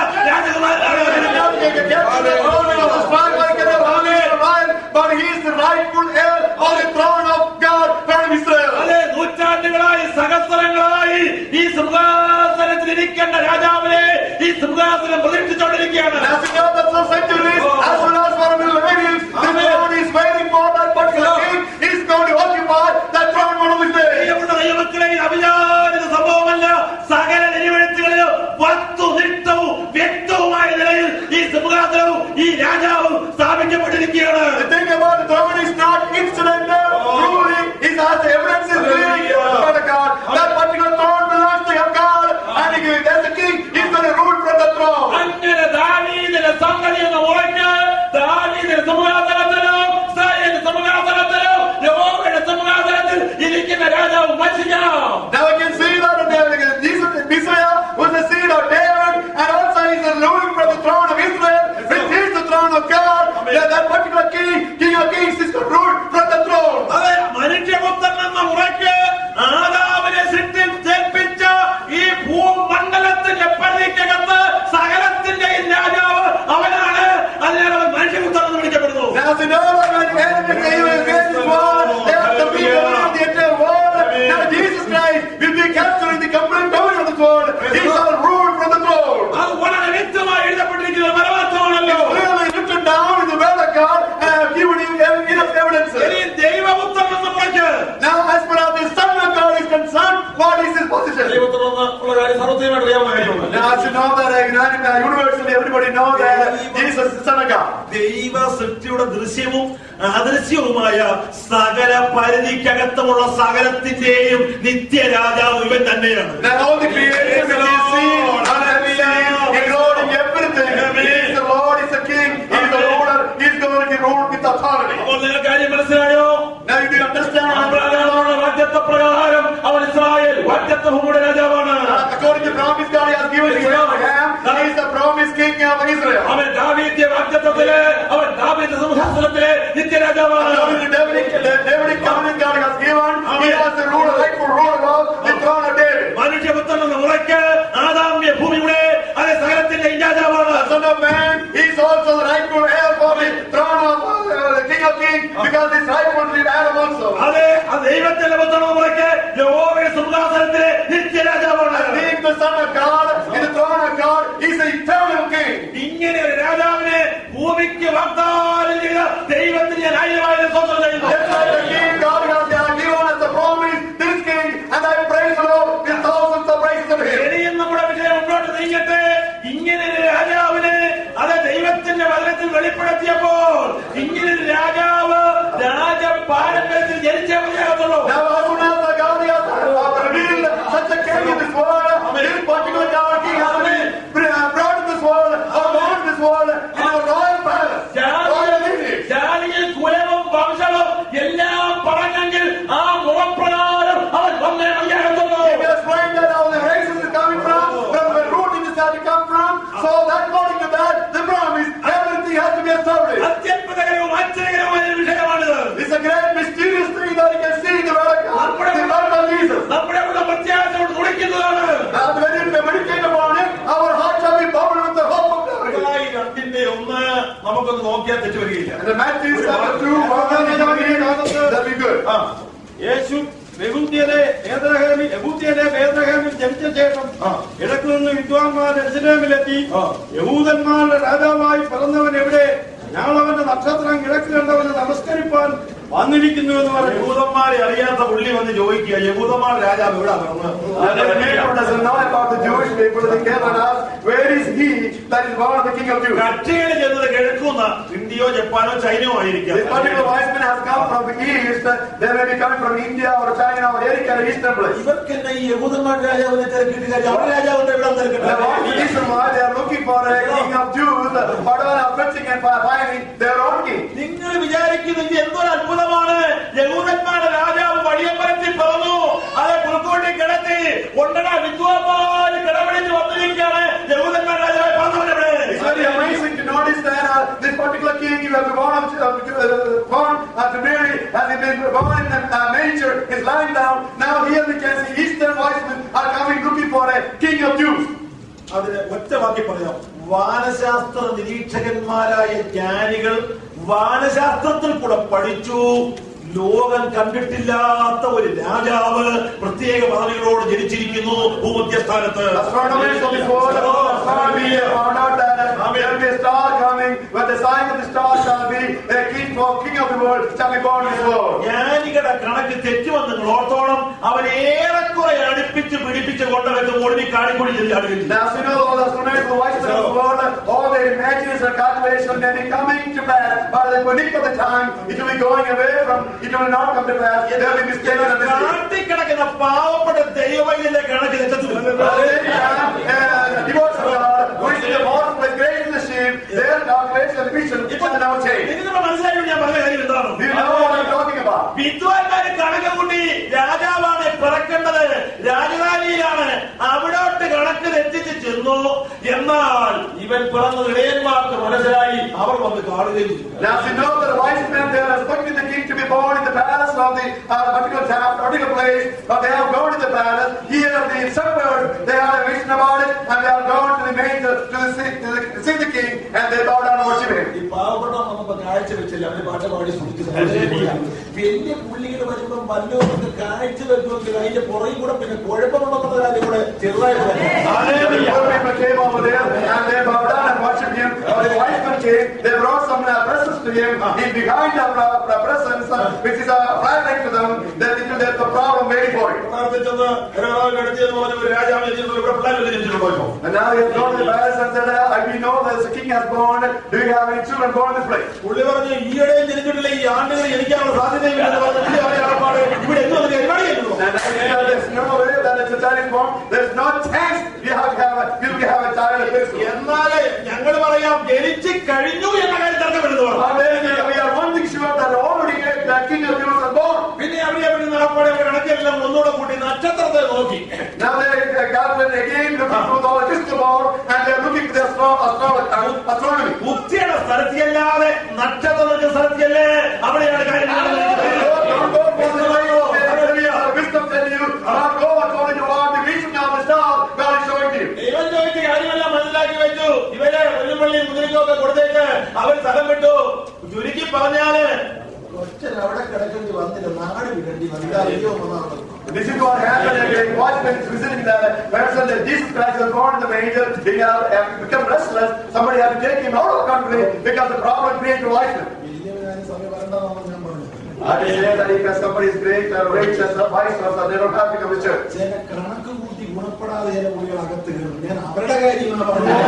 രാജകുമാരൻ But he is the rightful heir of the throne of God from Israel. അതെ നൂറ്റാണ്ടുകളായി സഹസ്രങ്ങളായി ഈ സിംഹാസനത്തിൽ ഇരിക്കേണ്ട രാജാവിനെ ഈ സിംഹാസനം പ്രതീക്ഷിച്ചുകൊണ്ടിരിക്കുകയാണ് As you know that for centuries, as well as for millenniums, the throne is waiting for that particular king. He's going to occupy that throne one of his days. പ്രിയപ്പെട്ട ദൈവമക്കളെ ഇത് അഭിജാതിക സംഭവമല്ല സകല നിലവിളിച്ചുകളിലും വസ്തു നിഷ്ഠവും വ്യക്തവുമായ നിലയിൽ ഈ സിംഹാസനവും ഈ രാജാവും സ്ഥാപിക്കപ്പെട്ടിരിക്കുകയാണ് The thing about the throne is not incidental, ruling, is as the evidence is clear by the God. That particular throne belongs to your God, and he, as the king, he's going to rule from the throne. അങ്ങനെ ദാവീദിന്റെ സംഗതി എന്ന മുറയ്ക്ക് ദാവീദിന്റെ സിംഹാസനത്തിലോ ഇസ്രായേലിന്റെ സിംഹാസനത്തിലോ യഹോവയുടെ സിംഹാസനത്തിൽ ഇരിക്കുന്ന രാജാവ് മത്സരിക്കണം Now we can see that in the- Jesus, Israel was the seed of David, and also he's ruling from the throne of Israel, which is the throne of God. Yeah, that particular king, King of Kings, is going to rule from the throne. അതെ മനുഷ്യപുത്രൻ എന്ന മുറയ്ക്ക് ആദാമിനെ സൃഷ്ടിച്ചേൽപ്പിച്ച ഈ ഭൂമണ്ഡലത്തിന്റെ പരിധിക്കകത്ത് സകലത്തിന്റെയും രാജാവ് അവനാണ് അതിനാൽ അവൻ മനുഷ്യപുത്രൻ എന്ന് വിളിക്കപ്പെടുന്നു Now, as you know that when the enemy came against this world, they have to be governor of the entire world. Now, Jesus Christ will be capturing the complete government of the world. He shall rule from the throne. അത് വളരെ വ്യക്തമായി എഴുതപ്പെട്ടിരിക്കുന്നത് പരമാർത്ഥമാണല്ലോ Clearly written down in the word of God, and I have given you enough evidence. ഇനി ദൈവപുത്രൻ എന്ന മുറയ്ക്ക് Now, as far as the Son of God is concerned, what is his position? ദൈവപുത്രൻ എന്നുള്ള കാര്യം സർവ്വത്തെയുമായിട്ട് അറിയാവുന്ന കാര്യമാണ് Now, as you know that uh, universally everybody knows that Jesus is the Son of God. ദൈവ സൃഷ്ടിയുടെ ദൃശ്യവും അദൃശ്യവുമായ സകല പരിധിക്കകത്തുമുള്ള സകലത്തിന്റെയും നിത്യരാജാവ് ഇവൻ തന്നെയാണ് That all the creation which is seen and unseen, including everything, he is the Lord, he is the King, he is the ruler, he is going to rule with authority. അപ്പോൾ നിങ്ങൾ കാര്യം മനസ്സിലായോ Now you Israel. അവൻ ദാവീദ്യ വാഗ്ദത്തത്തില് അവൻ ദാവീദ് സിംഹാസനത്തിലെ നിത്യരാജാവാണ് Now, the Davidic, the Davidic covenant God has given, he has the rule, rightful ruler of the throne of David. മനുഷ്യപുത്രൻ എന്ന മുറയ്ക്ക് ആദാമ്യ ഭൂമിയുടെ അതേ സകലത്തിന്റെ രാജാവാണ് The Son of Man, he is also the rightful heir for the throne of uh, the King of Kings, because this rightful Adam also. അതെ ആ ദൈവത്തിന്റെ പുത്രൻ എന്ന മുറയ്ക്ക് യഹോവയുടെ സിംഹാസനത്തിലെ നിത്യരാജാവാണ് Being the Son of God, in the throne of God, he's the eternal King. ഇങ്ങനെ ഒരു രാജാവിനെ ഭൂമിക്ക് വാഗ്ദാനം ചെയ്ത ദൈവത്തിന് ഞാൻ ആയിരമായിരം സ്വന്തം ചെയ്യുന്നു Just like the King God has given us the promise, this King, and I praise the Lord with thousands of praises of him. ഇനിയും നമ്മുടെ വിഷയം മുന്നോട്ട് നീങ്ങട്ടെ ഇങ്ങനെ ഒരു രാജാവിനെ അത് ദൈവത്തിന്റെ വചനത്തിൽ വെളിപ്പെടുത്തിയപ്പോൾ ഇങ്ങനെ ഒരു രാജാവ് രാജ പാരമ്പര്യത്തിൽ ജനിച്ചേ മതിയാകത്തുള്ളൂ Now, as soon as the God has uh, revealed such a king in this world, this particular God King has been uh, brought to this world, or born in this world, in a royal palace, royal lineage. ജാതിയിൽ കുലവും വംശവും എല്ലാം പറഞ്ഞെങ്കിൽ ആ മുഖപ്രകാരം അവൻ വന്നേ മതിയാകത്തുള്ളൂ He has explained that how the races is coming from, from the root it is that it come from. So that according to that, the promise, everything has to be established. അത്യത്ഭുതകരവും ആശ്ചര്യകരവുമായ ഒരു വിഷയമാണിത് It's a great mysterious thing that you can see in the word of God, the word of Jesus. നമ്മുടെ ഇവിടെ പ്രത്യാശയോട് തുടിക്കുന്നതാണ് And when you meditate upon it, our heart shall be bound with the hope of glory. ഈ രണ്ടിന്റെ ഒന്ന് നമുക്കൊന്ന് നോക്കിയാൽ തെറ്റു വരികയില്ല And the Matthew chapter 2, that'll be good. ആ, യേശു യഹൂദ്യരെ ബേത്ലഹേമിൽ യഹൂദ്യരെ ബേത്ലഹേമിൽ ജനിച്ച ശേഷം ഇടക്കു നിന്ന് വിദ്വാൻമാർ എരുസലേമിലെത്തി യഹൂദന്മാരുടെ രാജാവായി പിറന്നവൻ എവിടെ ഞങ്ങളവന്റെ നക്ഷത്രം കിഴക്ക് കണ്ടവന് നമസ്കരിപ്പാൻ വന്നിരിക്കുന്നു എന്ന് പറഞ്ഞു യഹൂദന്മാരെ അറിയാത്ത പുള്ളി വന്ന് ചോദിക്കുക യഹൂദന്മാർ രാജാവ് എവിടെ And the neighbor doesn't know about the Jewish people. They came and asked, Where is he that is born of the King of Jews? കട്ടികൾ ചെന്നത് കിഴക്കുന്ന ഇന്ത്യയോ ജപ്പാനോ ചൈനയോ ആയിരിക്കാം This particular wise man has come from the east. They may be coming from India or China or any kind of eastern place. ഇവർക്ക് തന്നെ ഈ യഹൂദന്മാരുടെ രാജാവിനെ തിരക്കിട്ട് കാര്യം അവരുടെ രാജാവിന്റെ എവിടെ And what is the തിരക്കിട്ട് reason why they are looking for a king of Jews? But when are fetching and finding their own king. നിങ്ങൾ വിചാരിക്കുന്നു ഇത് എന്തൊരു അത്ഭുതമാണ് യഹൂദന്മാരുടെ രാജാവ് വഴിയമ്പലത്തിൽ പിറന്നു അത് പുൽക്കൂട്ടി കിടത്തി ഒന്നര വിദ്വാന്മാര് കിടപിടിച്ച് വന്നിരിക്കുകയാണ് യഹൂദന്മാരുടെ രാജാവ് പറഞ്ഞവരെവിടെ It's very amazing to notice that uh, this particular king, you have born, of, uh, born uh, to Mary, has been born in a uh, manger, is lying down. Now here we can see Eastern wise men are coming looking for a king of Jews. അതിന് ഒറ്റ വാക്കി പറയാം വാനശാസ്ത്ര നിരീക്ഷകന്മാരായ ജ്ഞാനികൾ വാനശാസ്ത്രത്തിൽ കൂടെ പഠിച്ചു ലോകം കണ്ടിട്ടില്ലാത്ത ഒരു രാജാവ് പ്രത്യേക പദവികളോട് ജനിച്ചിരിക്കുന്നു ഭൂമധ്യസ്ഥാനത്ത് Astronomers of this world of astronomy have found out that uh, there will be a star coming, but the sign of the star shall be a king for king of the world shall be born in this world. ജ്ഞാനികളുടെ കണക്ക് തെറ്റുവന്ന് നിങ്ങൾ ഓർത്തോളം അവൻ ഏറെക്കുറെ അടുപ്പിച്ച് പിടിപ്പിച്ച് കൊണ്ടുവെച്ച് ഒടുവിൽ കാണിക്കൂടി ചെല്ലാടുകയും Now, as you know, all the astronomers, the wise men of the world, all their imagination and calculation may be coming to pass, but at the nick of the time, it will be going away from, it will not come to pass. There will be mistakes and mistakes. കാട്ടിക്കിടക്കുന്ന പാവപ്പെട്ട ദൈവവൈദ്യന്റെ കണക്ക് തെറ്റത്തില്ല At the same time, uh, divorce of God, which is the most like great in the sheep, their calculation and vision, it will now change. നിങ്ങൾ മനസ്സിലാക്കി ഞാൻ പറഞ്ഞ കാര്യം എന്താണ് Do you know what I'm talking about? വിദ്വാൻമാര് കണക്ക് കൂട്ടി രാജാവാണ് പിറക്കേണ്ടത് രാജധാനിയിലാണ് അവിടോട്ട് കണക്ക് തെറ്റിച്ച് ചെന്നു എന്നാൽ ഇവൻ പിറന്നത് ഇടയന്മാർക്ക് മനസ്സിലായി അവർ വന്ന് കാണുകയും ചെയ്തു Now, as you know that the wise men, they are expecting the king to be born in the palace of the uh, particular town, particular place, but they have gone to the palace. Here, the shepherds, they had a vision about it, and they are gone to the manger to the, see, to the, see the king, and they bow down and worship him. ഈ പാവപ്പെട്ട നമുക്ക് കാഴ്ച വെച്ചില്ല അവര് പാട്ട് പാടി സ്തുതിക്കുന്നത് വലിയ പുള്ളികൾ വരുമ്പോൾ വല്ലവർക്ക് കാഴ്ച വെക്കുമെങ്കിൽ അതിന്റെ പുറകിൽ കൂടെ പിന്നെ കുഴപ്പമുണ്ടെന്നുള്ള കാര്യം കൂടെ ചെറുതായിട്ട് And the poor people came over there, and they bowed down and worshipped him. But the wise men came, they brought some uh, presents to him. In behind the uh, uh, presents, uh, which is a flattering to them, that it will have the problem waiting for it. പ്രാർത്ഥിച്ചെന്ന് കിടത്തിയെന്ന് പറഞ്ഞ ഒരു രാജാവ് ജനിച്ചിട്ടുള്ള ഇവിടെ പിള്ളേർ ജനിച്ചിട്ടുണ്ടോ ഇപ്പോ And now he has gone to the palace and said, uh, we know that the king has born. Do you have any children born in this place? പുള്ളി പറഞ്ഞു ഈയിടെ ജനിച്ചിട്ടില്ല ഈ ആണ്ടുകൾ ജനിക്കാനുള്ള സാധ്യതയില്ലെന്ന് പറഞ്ഞ വലിയ ആളപ്പാട് ഇവിടെ എന്തോ ഒരു പരിപാടി ചെയ്യുന്നു And I said, there's no way that if the child is born, there's no chance you have to have a, you will have a child in this place. എന്നാല് ഞങ്ങൾ പറയാം ജനിച്ചു കഴിഞ്ഞു എന്ന കാര്യം തർക്കപ്പെടുന്നു But then uh, we are one thing sure that already the king of Jews are born. പിന്നെ അവിടെ അവിടെ നടപ്പാടെ കണക്കെല്ലാം ഒന്നുകൂടെ കൂട്ടി നക്ഷത്രത്തെ നോക്കി Now they uh, calculate again, looking through the crystal ball, and they're looking for the astro- astro- astronomy. ബുദ്ധിയുടെ സ്ഥലത്തിയല്ലാതെ നക്ഷത്രത്തിന്റെ സ്ഥലത്തിയല്ലേ അവിടെയാണ് കാര്യം നടക്കുന്നത്. Don't go for the light of the enemy or wisdom tell you, not go according to what the vision of the star God is showing you. ദൈവം ചോദിച്ച കാര്യമെല്ലാം മനസ്സിലാക്കി വെച്ചു ഇവരെ വെല്ലുപ്പള്ളി മുതിരിക്കൊക്കെ കൊടുത്തേക്ക് അവർ സ്ഥലം വിട്ടു ചുരുക്കി പറഞ്ഞാല് ഒറ്റ അവിടെ കിടക്കേണ്ടി വന്നില്ല നാട് വിടേണ്ടി വന്നില്ല അയ്യോ ഒന്നാമത് This is what happened and the watchman is visiting that person that Jesus Christ was born in the manger. They have, have become restless. Somebody had to take him out of the country because the problem created a watchman. വലിയവനായ സമയം വരണ്ടെന്നാണ് ഞാൻ പറഞ്ഞത് I didn't say that because somebody is great or rich and some vice versa, they don't have to come to church. ചില കണക്ക് കൂട്ടി ഗുണപ്പെടാതെ ചില പുള്ളികൾ അകത്ത് കയറും ഞാൻ അവരുടെ കാര്യമാണ്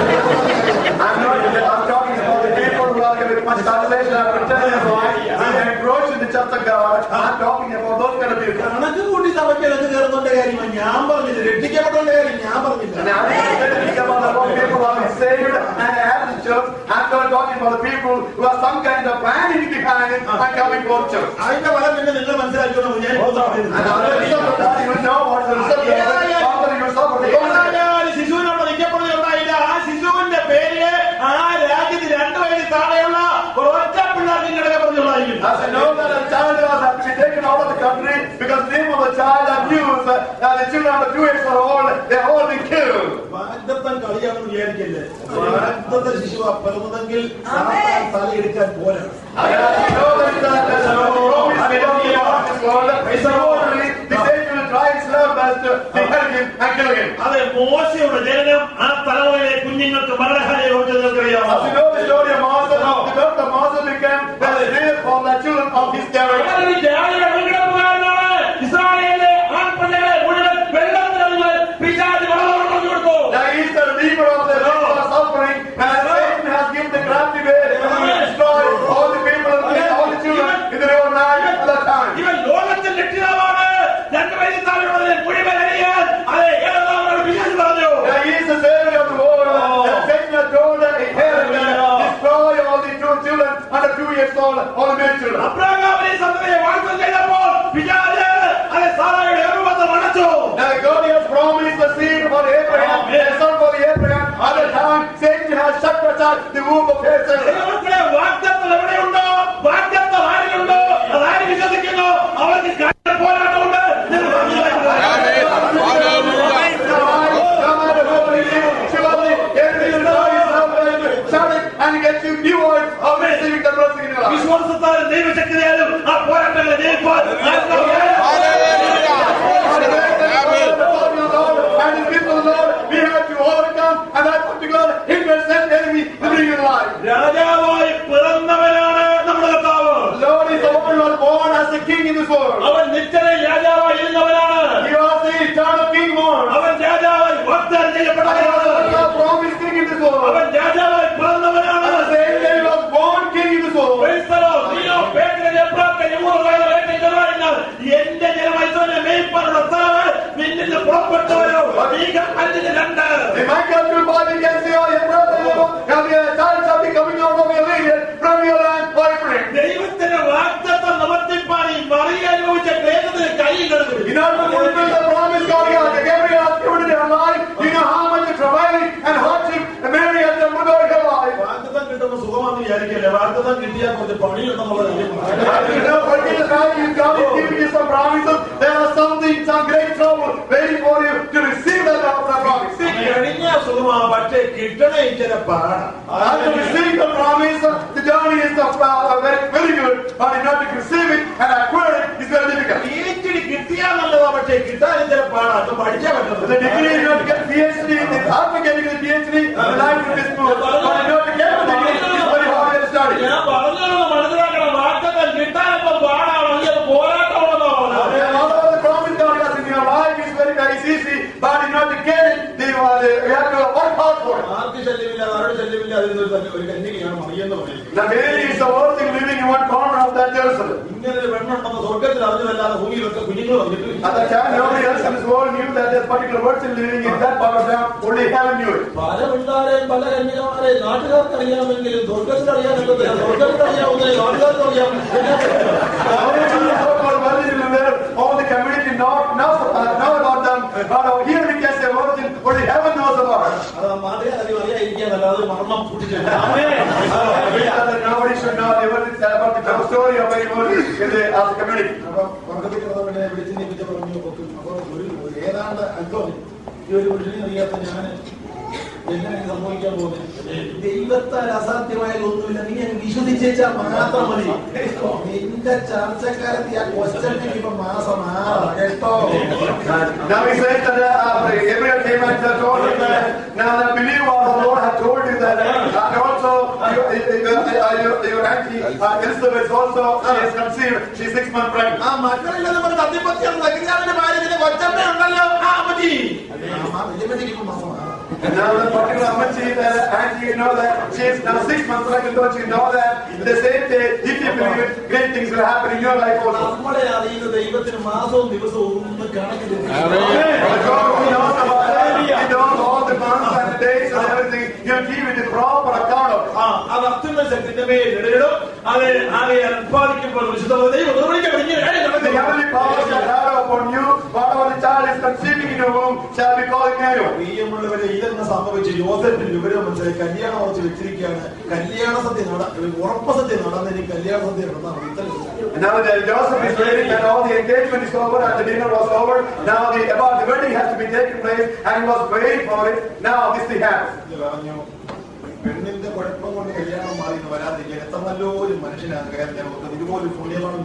പറഞ്ഞത് I'm not, I'm talking about the people who are with much translation and pretending life. They encroach in the church of God. I'm talking about those kind of people. കണക്ക് കൂട്ടി സഭയ്ക്കകത്ത് കയറുന്നതിന്റെ കാര്യമാണ് ഞാൻ പറഞ്ഞില്ല രക്ഷിക്കപ്പെട്ടവന്റെ കാര്യം ഞാൻ And പറഞ്ഞില്ല I'm not speaking about the wrong people who are saved and have the church. I'm not talking about the people who have some kind of planning behind it and coming for church. അതിന്റെ ഫലം പിന്നെ നിങ്ങൾ മനസ്സിലാക്കിയോളൂ ഞാൻ ഇപ്പോൾ And as a result of that, you will know what is the result of it. After you suffer the consequences. ഏതായാലും ശിശുവിനോട് നിൽക്കപ്പെടുകയുണ്ടായില്ല ആ ശിശുവിന്റെ പേരില് ആ രാജ്യത്ത് രണ്ടു വയസ്സിൽ താഴെയുള്ള ഒരൊറ്റ പിള്ളേർക്കും കിടക്കപ്പെടുകയുണ്ടായിരിക്കും As I know that a child has to be taken out of the country because the name of the child and news uh, and the children of the Jewish are all, they are all been killed. വാഗ്ദത്തം കളിയാണെന്ന് വിചാരിക്കല്ലേ വാഗ്ദത്ത ശിശു പിറന്നതെങ്കിൽ സാത്താൻ തലയെടുക്കാൻ പോരാ And as I know that uh, there's no promise made of the Lord this world, it's only the Satan will try his level best to behead him and kill him. അതെ മോശയുടെ ജനനം ആ തലമുറയിലെ കുഞ്ഞുങ്ങൾക്ക് മരണഹാനി യോജിച്ചത് As നിങ്ങൾക്കറിയാമോ you know the story of Moses, how the birth of Moses became the slave for the children of his terror. അവനൊരു ജാതിയുടെ വീണ്ടെടുപ്പുകാരനാണ്. ഇസ്രായേലിലെ ആൺപിള്ളകളെ മുഴുവൻ വെള്ളത്തിലറിഞ്ഞ് പിശാച് വെള്ളം പറഞ്ഞു കൊടുത്തു Now he is the redeemer of the people of suffering, and Satan has given the crafty way to destroy all the people, all the children in the river Nile at that time. ഇവൻ ലോകത്തിന്റെ രക്ഷിതാവാണ് രണ്ടു വയസ്സിൽ താഴെയുള്ളതിനെ മുഴുവൻ അറിയാൻ അതെ ഏതാണ്ട് പിശാച് പറഞ്ഞു Now he is the savior of the world, and Satan has told the inheritance, destroy all the two children under two years old, all the male children. അബ്രഹാമിനെ സന്തതിയെ വാഗ്ദത്തം ചെയ്തപ്പോൾ പിശാച് അതെ സാറായുടെ ഗർഭപത്രം അടച്ചു Now God has promised the seed for Abraham, the son for Abraham. At the time, Satan has shut aside the womb of Hazel. ദൈവമക്കളെ വാഗ്ദത്തം എവിടെയുണ്ടോ വാഗ്ദത്തം ആരിലുണ്ടോ അത് ആര് വിശ്വസിക്കുന്നു അവർക്ക് കഠിന പോരാട്ടമുണ്ട് നിങ്ങൾ മനസ്സിലാക്കുക. and get you new words of receiving the blessing in your life. വിശ്വാസത്താലും ദൈവശക്തിയാലും ആ പോരാട്ടങ്ങളെ ജയിപ്പാൻ And the people of the Lord, we have to overcome and that particular hindrance and enemy to bring in life. രാജാവായി പിറന്നവനാണ് നമ്മുടെ കർത്താവ് The Lord is the one who was born as the king in this world. അവൻ നിത്യതയിൽ രാജാവായി ഇരുന്നവനാണ് He was the eternal king born. അവൻ രാജാവായി വാഗ്ദാനം And he ചെയ്യപ്പെട്ടവനാണ് was the promised king in this world. അവൻ രാജാവായി പിറന്നവനാണ് At the same day, he was born king in this world. Praise the Lord. നീയോ പേത്രനെ എബ്രാത്തെ യഹൂദ വയലിൽ ഏറ്റവും ചെറുതായിരുന്നാൽ എന്റെ ജനമൈസോനെ മേയ്പ്പാനുള്ള സ്ഥലം നിന്നിൽ നിന്ന് പുറപ്പെട്ടവരോ നീക്കം അഞ്ചിന് രണ്ട് In my country, Bible can say, oh, your brother, and your child shall be coming out of your lineage from your land, boyfriend. ദൈവത്തിന്റെ വാഗ്ദത്തം നിവർത്തിപ്പാൻ ഈ മറിയ അനുഭവിച്ച ക്ലേശത്തിന് കയ്യിൽ കിടക്കുന്നു In order to fulfill the promise God has Gabriel has given in her life, you know how much travail and hardship Mary has undergone in her life. വാഗ്ദത്തം കിട്ടുമ്പോൾ സുഖമാണെന്ന് വിചാരിക്കല്ലേ വാഗ്ദത്തം കിട്ടിയാൽ കുറച്ച് പണിയുണ്ടെന്നുള്ള And you know, for this time, if God is giving you some promises, there is something, some great trouble waiting for you to receive that promise. കഴിഞ്ഞ സുഖമാ പക്ഷേ കിട്ടണേ ചില പാടാ And to receive the promise, the journey is uh, very, very good, but in order to receive it and acquire it, it's very difficult. P H D കിട്ടിയാൽ നല്ലതാ പക്ഷേ കിട്ടാനും ചില പാടാ അത് പഠിച്ചേ The പറ്റുന്നത് degree in order to get PhD, it's hard to get the PhD, the life in this book. But in order to get the degree, it's very hard to study. ഞാൻ പറഞ്ഞതൊന്ന് മനസ്സിലാക്കണം വാഗ്ദത്തം കിട്ടാനിപ്പോ പാടാണെങ്കിൽ അത് പോരാട്ടമുള്ളതോ And although the promise God has in your life is very, very easy, but in order to get it, they, uh, they, you have to work hard for it. ആർക്ക് ശല്യമില്ല ആരുടെ ശല്യമില്ല അതിൽ ഒരു തന്നെ- ഒരു കന്യകയാണ് മറിയെന്ന് പറയുന്നത് The Mary is the only thing living in one corner of that Jerusalem. ഇങ്ങനെ ഒരു പെണ്ണുണ്ടെന്ന് സ്വർഗത്തിൽ അറിഞ്ഞതല്ലാതെ ഭൂമിയിലൊക്കെ കുഞ്ഞുങ്ങൾ വന്നിട്ടില്ല At that time, nobody else in this world knew that this particular person living in that part of town, only heaven knew it. പല പിള്ളാരെയും പല കന്യകമാരെയും നാട്ടുകാർക്ക് അറിയാമെങ്കിലും സ്വർഗത്തിൽ അറിയാമെങ്കിൽ സ്വർഗത്തിൽ അറിയാവുന്ന നാട്ടുകാർക്ക് അറിയാം All the so-called virgin in there, all the community know, know, uh, know about them, but over here we can say origin, only heaven knows about it. അത് മാത്രമേ അറിയാം അറിയാതിരിക്കാൻ അറിയിക്കാന്നല്ലാതെ അത് മർമ്മം കൂട്ടിച്ചില്ല Nobody should know everything about the love story of anybody in the as a community. അപ്പൊ വർഗത്തിൽ കിടന്നവനെ വിളിച്ച് നീപ്പിച്ച് പറഞ്ഞു പൊക്കും അപ്പൊ ഒരു ഒരു ഏതാണ്ട് അല്പം ഈ ഒരു പുരുഷനെ അറിയാത്ത ഞാൻ എങ്ങനെ സംഭവിക്കാൻ പോകുന്നത് ദൈവത്താൽ അസാധ്യമായതൊന്നുമില്ല നീ അങ്ങ് വിശ്വസിച്ചാൽ മാത്രം മതി നിന്റെ ചർച്ചക്കാരത്തി ആ ക്വസ്റ്റ്യൻ ഇപ്പൊ മാസം ആറാ കേട്ടോ Now he says that uh, Gabriel came and told him that now that believe what the Lord had told you that uh, and also you, uh, uh, your, your auntie uh, Elizabeth also she is conceived. She's six months pregnant. ആ മക്കളില്ലെന്ന് പറഞ്ഞ തട്ടിപ്പറ്റിയാണ് തകരാറിന്റെ ഭാര്യ പിന്നെ കൊച്ചമ്മ ഉണ്ടല്ലോ ആ അമ്മച്ചി വലിയമ്മച്ചിക്ക് ഇപ്പൊ മാസം ആറാ And now the particular Amachi, that auntie, you know that she is now six months pregnant. Don't you know that the same day, if you believe it, great things will happen in your life also. നമ്മളെ അറിയുന്ന ദൈവത്തിന് മാസവും ദിവസവും ഒന്നും കണക്കില്ല But God who knows about that, He knows all the months and the days and everything. He'll give you the proper account of it. ആ അത് അത്യുന്ന ശക്തിന്റെ മേൽ ഇടയിടും അത് ആകെ ഉത്പാദിക്കുമ്പോൾ വിശുദ്ധ ദൈവം നിർവഹിക്കാൻ ഇങ്ങനെ കാര്യം The നടക്കുന്നു. heavenly powers shall have upon you. Whatever the child is conceiving in your womb shall be called Emmanuel. പ്രിയമുള്ളവരെ ഇതെന്ന് സംഭവിച്ചു യോസഫിന് വിവരം മനസ്സിലായി കല്യാണം ഉറച്ച് വെച്ചിരിക്കുകയാണ് കല്യാണ സദ്യ നട ഉറപ്പ സദ്യ നടന്നിനി കല്യാണ സദ്യ നടന്നാണ് ഇത്രയും And now that Joseph is ready and all the engagement is over and the dinner was over, now the about the wedding has to be taking place and he was waiting for it. Now this thing happens. ഇത് പറഞ്ഞു പെണ്ണിന്റെ കുഴപ്പം കൊണ്ട് കല്യാണം മാറി എന്ന് വരാതിരിക്കാൻ എത്ര നല്ലൊരു മനുഷ്യനാണ് കാര്യം ഞാൻ ഓർക്കുന്നത് ഇതുപോലെ പുണ്യവാളം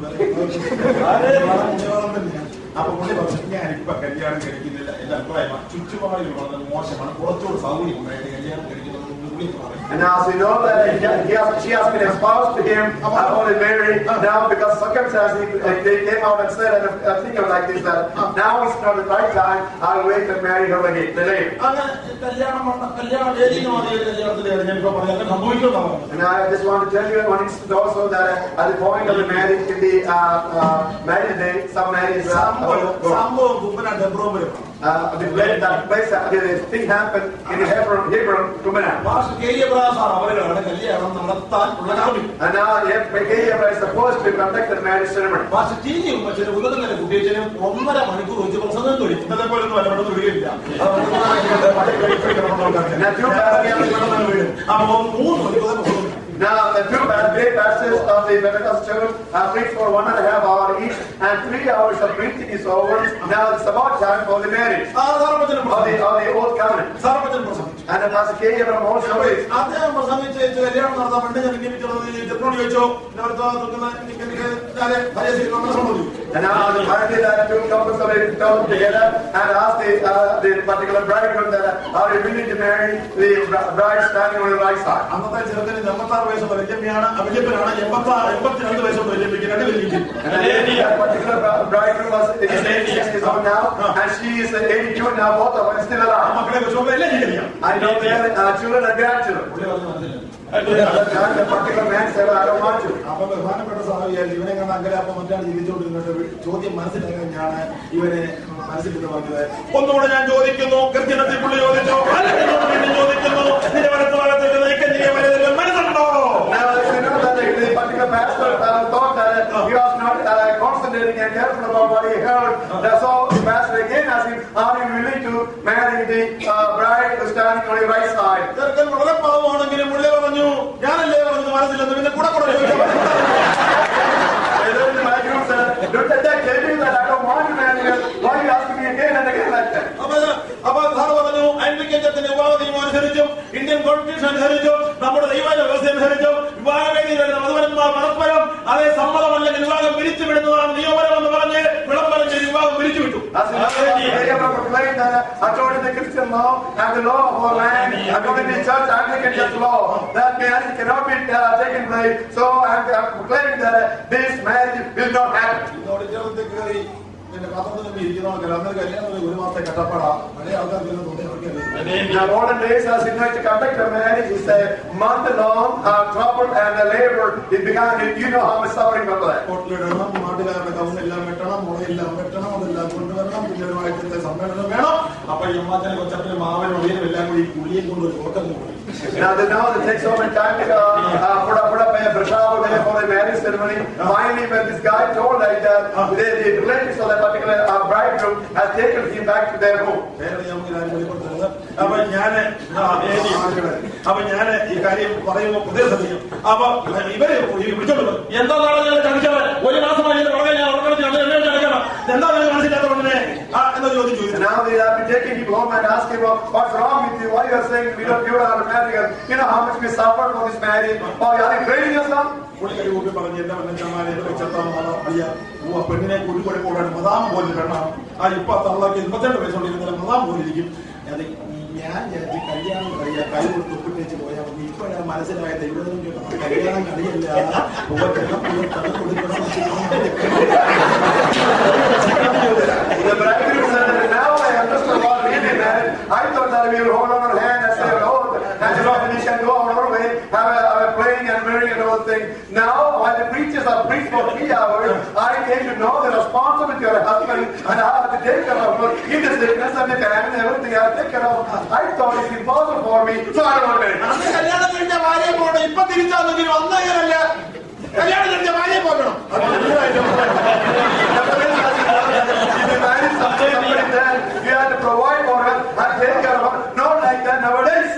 പുണ്യവാളം തന്നെയാണ് അപ്പൊ പുള്ളി പറഞ്ഞു ഞാൻ ഇപ്പൊ കല്യാണം കഴിക്കുന്നില്ല എന്റെ അഭിപ്രായമാണ് ചുറ്റുപാടിൽ വളരെ മോശമാണ് കുറച്ചുകൂടി സൗകര്യം ഉണ്ടായിട്ട് കല്യാണം കഴിക്കുന്നത് പുള്ളി പറയും And now as we know that he has, he has, she has been espoused to him and only married now because circumstances they they came out and said and I think of like this that now is not the right time. I'll wait and marry her again later. അങ്ങനെ കല്യാണം മണ്ഡ- കല്യാണം വേദിയിൽ മാറിയ കല്യാണത്തിലാണ് ഞാൻ ഇപ്പൊ പറഞ്ഞത് അങ്ങനെ സംഭവിക്കുന്നതാണ് And I just want to tell you one instance also that at the point of the marriage in the uh, uh, marriage day, some marriages uh, സംഭവം go- സംഭവം കുമ്പന ഡെബ്രോബരമാണ് uh, the place that place uh, the thing happened in the Hebron Hebron Kumana. Master K A ബ്രാസാണ് അവരുകളാണ് കല്യാണം നടത്താൻ ഉള്ള കാര്യം And now Mecca is supposed to conduct the marriage ceremony. Master T G ഉമ്മച്ചനും ഉദകന്നല കുട്ടിയച്ചനും ഒന്നര മണിക്കൂർ വെച്ച് പ്രസംഗം കഴിച്ചു ഇന്നത്തെ പോലെ ഒന്നും അല്ല പെട്ടെന്ന് വീടില്ല Now two pastors, അപ്പൊ മൂന്ന് മണിക്കൂർ പ്രസംഗം now the two pa- great pastors of the Pentecost church have preached for one and a half hour each, and three hours of preaching is over. Now it's about time for the marriage ആ സാർവജനം of the of the old covenant. സാർവജനം പ്രസംഗിച്ചു And the Pastor K. Abraham also is. അദ്ദേഹം പ്രസംഗിച്ച് വെച്ച് കല്യാണം നടത്താൻ വേണ്ടി ഞാൻ നിയമിച്ചുള്ളത് ചെപ്പോട് ചോദിച്ചോ സംബന്ധിച്ചു And now the finally that two couples are come together and ask the uh, the particular bridegroom that uh, are you willing to marry the bri- bride standing on the right side. അന്നത്തെ ചെറുക്കന് എൺപത്താറ് വയസ്സുള്ള വല്യമ്മയാണ് വല്യപ്പനാണ് എൺപത്തി എൺപത്തിരണ്ട് വയസ്സുള്ള വല്യമ്മയ്ക്ക് രണ്ട് വലിയ That particular bri- bridegroom was is 86 years old now, and she is 82 now. Both of them still alive. മക്കളെ കുറിച്ച് എല്ലാം എനിക്കറിയാം I know they have uh, children and grandchildren. And the particular man said, I don't want to. അപ്പൊ ബഹുമാനപ്പെട്ട സ്വാമിയാൽ ഇവനെ കണ്ട അങ്കലാപ്പം മറ്റാണ് ജീവിച്ചുകൊണ്ടിരുന്നിട്ട് ചോദ്യം മനസ്സിലാക്കാൻ ഞാൻ ഇവനെ മനസ്സിലിട്ട് പറഞ്ഞത് ഒന്നുകൂടെ ഞാൻ ചോദിക്കുന്നു കൃത്യത്തിൽ പുള്ളി ചോദിച്ചു അല്ല എന്നോട് വീണ്ടും ചോദിക്കുന്നു നിന്റെ വലത്ത് ഭാഗത്തേക്ക് നയിക്കാൻ നീ വലുതെല്ലാം മനസ്സുണ്ടോ Now, if you know that the, the particular pastor uh, thought that uh, he was not uh, concentrating and careful about what he heard. Uh, so the pastor again asked him, Are you willing to marry the uh, bride who's standing on your right side? ചെറുക്കൻ വളരെ പാവമാണെങ്കിലും പുള്ളി പറഞ്ഞു ഞാനല്ലേ പറഞ്ഞു മനസ്സിലെന്ന് പിന്നെ കൂടെ കൂടെ ചോദിച്ചു And then the bridegroom said, Don't let that tell you that I don't want to marry her. Why are you asking me again and again like that? അപ്പൊ അപ്പൊ സാറ് പറഞ്ഞു ആൻഡ്രിക്കൻ ചത്തിന്റെ വിവാഹ നിയമം അനുസരിച്ചും ഇന്ത്യൻ കോൺസ്റ്റിറ്റ്യൂഷൻ അനുസരിച്ചും നമ്മുടെ ദൈവാല വ്യവസ്ഥ അനുസരിച്ചും വിവാഹവേദിയിൽ വരുന്ന മധുവരന്മാർ പരസ്പരം അതേ സമ്മതമല്ലെങ്കിൽ വിവാഹം പിരിച്ചുവിടുന്നതാണ് നിയമപരം എന്ന് പറഞ്ഞ് വിളംബരം ചെയ്ത് വിവാഹം പിരിച്ചുവിട്ടു As Abraham proclaimed that uh, according to the Christian law and the law of our land, according to the church Anglican church law, that marriage cannot be uh, taken place. So I'm, I'm proclaiming that uh, this marriage will not happen. ഇന്നോട് ചേർത്ത് കയറി പിന്നെ പത്രത്തിൽ ഇരിക്കുന്നവർക്കല്ല അന്നൊരു കല്യാണം ഒരു മാസത്തെ കട്ടപ്പാടാ പഴയ ആൾക്കാർക്ക് ഇതിനെ തോന്നി അവർക്കറിയാം Now, modern days, as you know, to conduct a marriage is a month-long uh, trouble and uh, labor. It began, you know how much suffering from that. ഹോട്ടലിടണം നാട്ടുകാരുടെ കവുന്നെല്ലാം വെട്ടണം മുളയെല്ലാം വെട്ടണം അതെല്ലാം കൊണ്ടുവരണം വലിയവരുമായിട്ട് സമ്മേളനം വേണം അപ്പൊ ഈ അമ്മാച്ചനെ കൊച്ചപ്പനും മാവനും ഒടിയനും എല്ലാം കൂടി ഈ പുള്ളിയെ കൊണ്ട് ഒരു ഉറക്കം പോയി Now they know it takes so much time to uh, uh, put up put up a brashava there for the marriage ceremony. Finally, when this guy told like that, the, the relatives of that particular uh, bridegroom has taken him back to their home. വേറെ നമുക്ക് കാര്യം വെളിപ്പെടുത്തരുത് അപ്പൊ ഞാന് ആ, ഏലി ആളുകളെ, അപ്പൊ ഞാന് ഈ കാര്യം പറയുമ്പോ പുതിയ സമയം അപ്പൊ ഇവരെ ഈ വിളിച്ചോണ്ട് വന്നു. എന്താ നാളെ ചതിച്ചവൻ ഒരു മാസമായി ഇതിന്റെ പുറകെ ഞാൻ ഉറക്കണിച്ച് അത് എന്നെ ചതിക്കണം എന്താ നിങ്ങൾ മനസ്സിലാത്ത ഉടനെ ആ എന്നാ ചോദ്യം ചോദിച്ചു And now they have been taking him home and asking him, well, what's wrong with you? Why you are saying we don't give our marriage? You know how much we suffered for this marriage? Oh, are you training us now? പുള്ളിക്കാരി ഊപ്പി പറഞ്ഞ് എന്റെ വന്നച്ചമാരെ എന്റെ വെച്ചെത്താമെന്നാണ് അയ്യ ആ പെണ്ണിനെ കുടിക്കൊടി കൂടാണ് മതാം പോലെ പെണ്ണാണ് ആ ഇപ്പൊ തള്ളക്ക് ഇരുപത്തിരണ്ട് വയസ്സുകൊണ്ടിരുന്നില്ല മതാം പോലെ ഇരിക്കും അത് ഞാൻ വിചാരിച്ച് കല്യാണം കഴിയാ കൈ കൊടുത്ത് ഒപ്പിട്ടേച്ച് പോയാൽ മതി ഇപ്പൊ ഞാൻ മനസ്സിലായ ദൈവം കേട്ടോ കല്യാണം കഴിയല്ല The bridegroom said that now I understand what really meant. I thought that we will hold on our hand and say, oh, and you know, we can go on our way, have a, have a playing and marrying and all thing. Now, while the preachers are preached for three hours, I came to know the responsibility of a husband and I have to take care of her in the sickness and the famine and everything. I take care of her. I thought it's impossible for me, so I don't want to marry. അന്ന് കല്യാണം കഴിഞ്ഞ ഭാര്യയെ പോകണം ഇപ്പൊ തിരിച്ചാണെങ്കിലും അന്നേരല്ല കല്യാണം കഴിഞ്ഞ ഭാര്യയെ പോകണം If you marry somebody, somebody then you have to provide for her and take care of her. Not like that nowadays.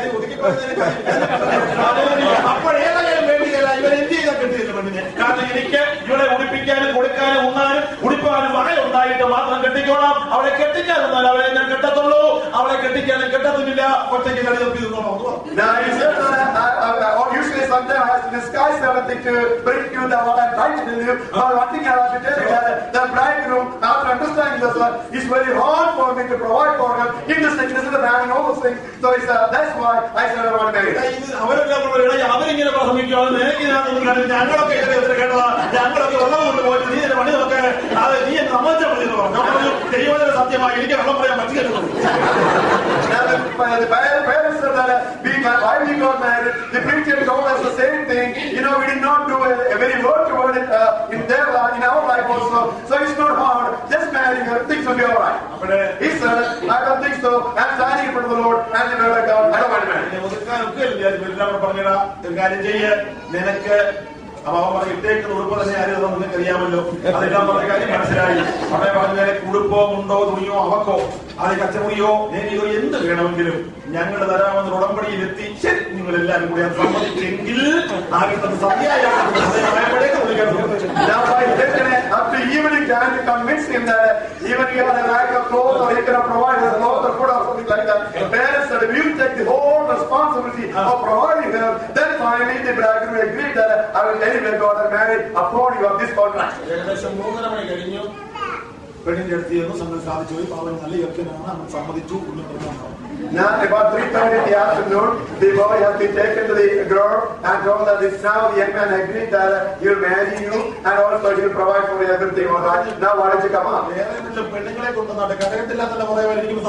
അപ്പോഴേതായാലും വേണ്ടിയല്ല ഇവർ എന്ത് ചെയ്താൽ കിട്ടിയില്ല പെണ്ണിനെ കാരണം എനിക്ക് ഇവളെ ഉടുപ്പിക്കാനും കൊടുക്കാനും ഉണ്ണാനും ഉടുപ്പാനും വകയുണ്ടായിട്ട് മാത്രം കെട്ടിക്കോളാം അവളെ കെട്ടിക്കാതെന്നാൽ അവളെ ഞാൻ കെട്ടത്തുള്ളൂ അവളെ കെട്ടിക്കാനും കെട്ടത്തുമില്ല ഒറ്റയ്ക്ക് കളി തപ്പി നിന്നോളാം എന്ന് പറഞ്ഞു Now you said that I, I, I, or usually sometimes I have to disguise everything to bring you the what I'm trying to tell you. But one thing I have to tell you that the bridegroom, after understanding this one, it's very hard for me to provide for him in the sickness of the man and all those things. So it's, uh, that's why I said I want to marry. എടാ, ഇത് അവരെല്ലാം കൂടെ പറയണ, അവരിങ്ങനെ പ്രസംഗിക്കും അത് നിനക്ക് ഇതിനകത്തൊന്നും കണ്ടില്ല. ഞങ്ങളൊക്കെ ഇതിനെ എത്ര കേട്ടതാ ഞങ്ങളൊക്കെ വെള്ളം കൊണ്ട് പോയിട്ട് നീ എന്റെ പണി നോക്കാൻ അത് നീ എന്നെ സമ്മതിച്ചാൽ മതി എന്ന് പറഞ്ഞു ഞാൻ പറഞ്ഞു ദൈവത്തിന്റെ സത്യമായി എനിക്ക് വെള്ളം പറയാൻ പറ്റില്ല Now the, uh, the parents parents said that uh, we, why we got married, the preacher told us the same thing. You know, we did not do a, a very word to word it uh, in their life, in our life also. So it's not hard. Just marry her, things will be all right. He said, I don't think so. I'm standing in front of the Lord and the word of God. I don't want to marry. എന്നെ ഒതുക്കാൻ ഒക്കെയില്ല. ഇവരെല്ലാം കൂടെ പറഞ്ഞടാ ഒരു കാര്യം ചെയ്യ് നിനക്ക് അപ്പൊ അവൻ പറഞ്ഞു ഇട്ടേക്കുന്ന ഉടുപ്പ് തന്നെ ആരും നിങ്ങൾക്ക് അറിയാമല്ലോ അതെല്ലാം പറഞ്ഞ കാര്യം മനസ്സിലായി അവിടെ പറഞ്ഞ ഉടുപ്പോ മുണ്ടോ തുണിയോ അവക്കോ അത് കച്ചമുറിയോ നേരിയോ എന്ത് വേണമെങ്കിലും ഞങ്ങൾ തരാമെന്ന് ഉടമ്പടിയിലെത്തി ശരി നിങ്ങൾ എല്ലാവരും കൂടി അത് സമ്മതിച്ചെങ്കിൽ ആകെ സത്യായ Now by taking it up to evening time to convince him that uh, even he has a lack of clothes or he cannot provide his clothes or food or something like that. The parents said, if you take the whole responsibility of providing her, then finally the bridegroom agreed that uh, I will anyway go and marry according of this contract. ഏകദേശം മൂന്നര മണി കഴിഞ്ഞു പെണ്ണിന്റെ അടുത്ത് ചെന്നു സംഗതി സാധിച്ചു പോയി പാവൻ നല്ല യോഗ്യനാണ് അവൻ സമ്മതിച്ചു എന്ന് പറഞ്ഞു Now about 3.30 in the afternoon, the boy has been taken to the girl and told that it's now the young man agreed that uh, he'll marry you and also he'll provide for you everything. All right. Now why don't you come up? വേറെ വീട്ടിലെ പെണ്ണുങ്ങളെ കൊണ്ടുവന്നാട്ടെ കരകത്തില്ലാത്തല്ല പറയാൻ എനിക്ക്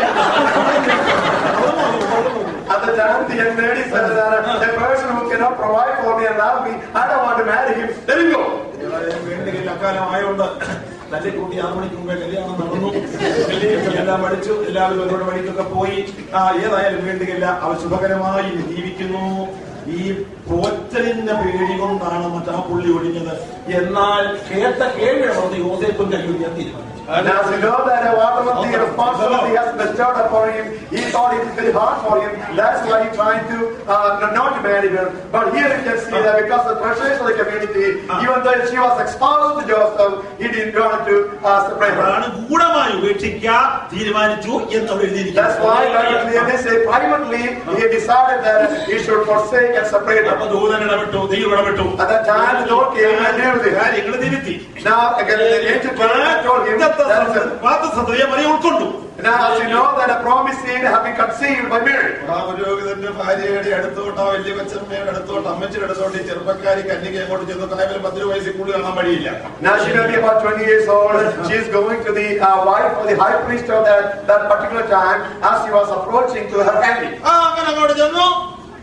At the time, the young lady said that uh, a person who cannot provide for me and love me, I don't want to marry him. Let him go. വേണ്ടെങ്കിൽ അക്കാലം ആയതുകൊണ്ട് തല്ലെ കൂട്ടി ആറു മണിക്ക് മുമ്പേ കല്യാണം നടന്നു എല്ലാം പഠിച്ചു എല്ലാവരും അവരുടെ വഴിക്കൊക്കെ പോയി ആ ഏതായാലും വേണ്ടുകയില്ല അവർ ശുഭകരമായി ജീവിക്കുന്നു ഈ പോറ്റലിന്റെ പേടി കൊണ്ടാണ് മറ്റാ പുള്ളി ഒഴിഞ്ഞത് എന്നാൽ കേട്ട കേൾവിയുടെ പുറത്ത് യോസേപ്പും കൈവരിക്കാൻ തീരുമാനിച്ചു And as you know that uh, whatever the responsibility has bestowed upon him, he thought it was very hard for him. That's why he tried to uh, not to marry her. But here you can see that because of the pressures of the community, even though she was exposed to Joseph, he didn't want to uh, separate her. അതാണ് ഗൂഢമായി ഉപേക്ഷിക്കാൻ തീരുമാനിച്ചു എന്നവിടെ That's why Bible clearly say privately he decided that he should forsake and separate അപ്പൊ her. ദൂതൻ ഇടപെട്ടു ദൈവം ഇടപെട്ടു At that time, the Lord came and dealt with him. കാര്യങ്ങൾ തിരുത്തി Now again, the angel came and told him that പാത്രസത്രിയെ Mariya ഉൾക്കൊണ്ടു now as you know that a promised seed have been conceived by Mary. ആ പുരോഹിതന്റെ ഭാര്യയുടെ അടുത്തോട്ട് ആ വലിയ കൊച്ചമ്മയുടെ അടുത്തോട്ട് അമ്മച്ചിയുടെ അടുത്തോട്ട് ഈ ചെറുപ്പക്കാരി കന്യക അങ്ങോട്ട് ചെന്ന് തായ്മൽ പത്ത് വയസ്സിൽ കൂടുതൽ കാണാൻ വഴിയില്ല Now she may be about 20 years old. She is going to the uh, wife of the high priest of that, that particular time as she was approaching to her family. ആ അങ്ങനെ അങ്ങോട്ട് ചെന്നു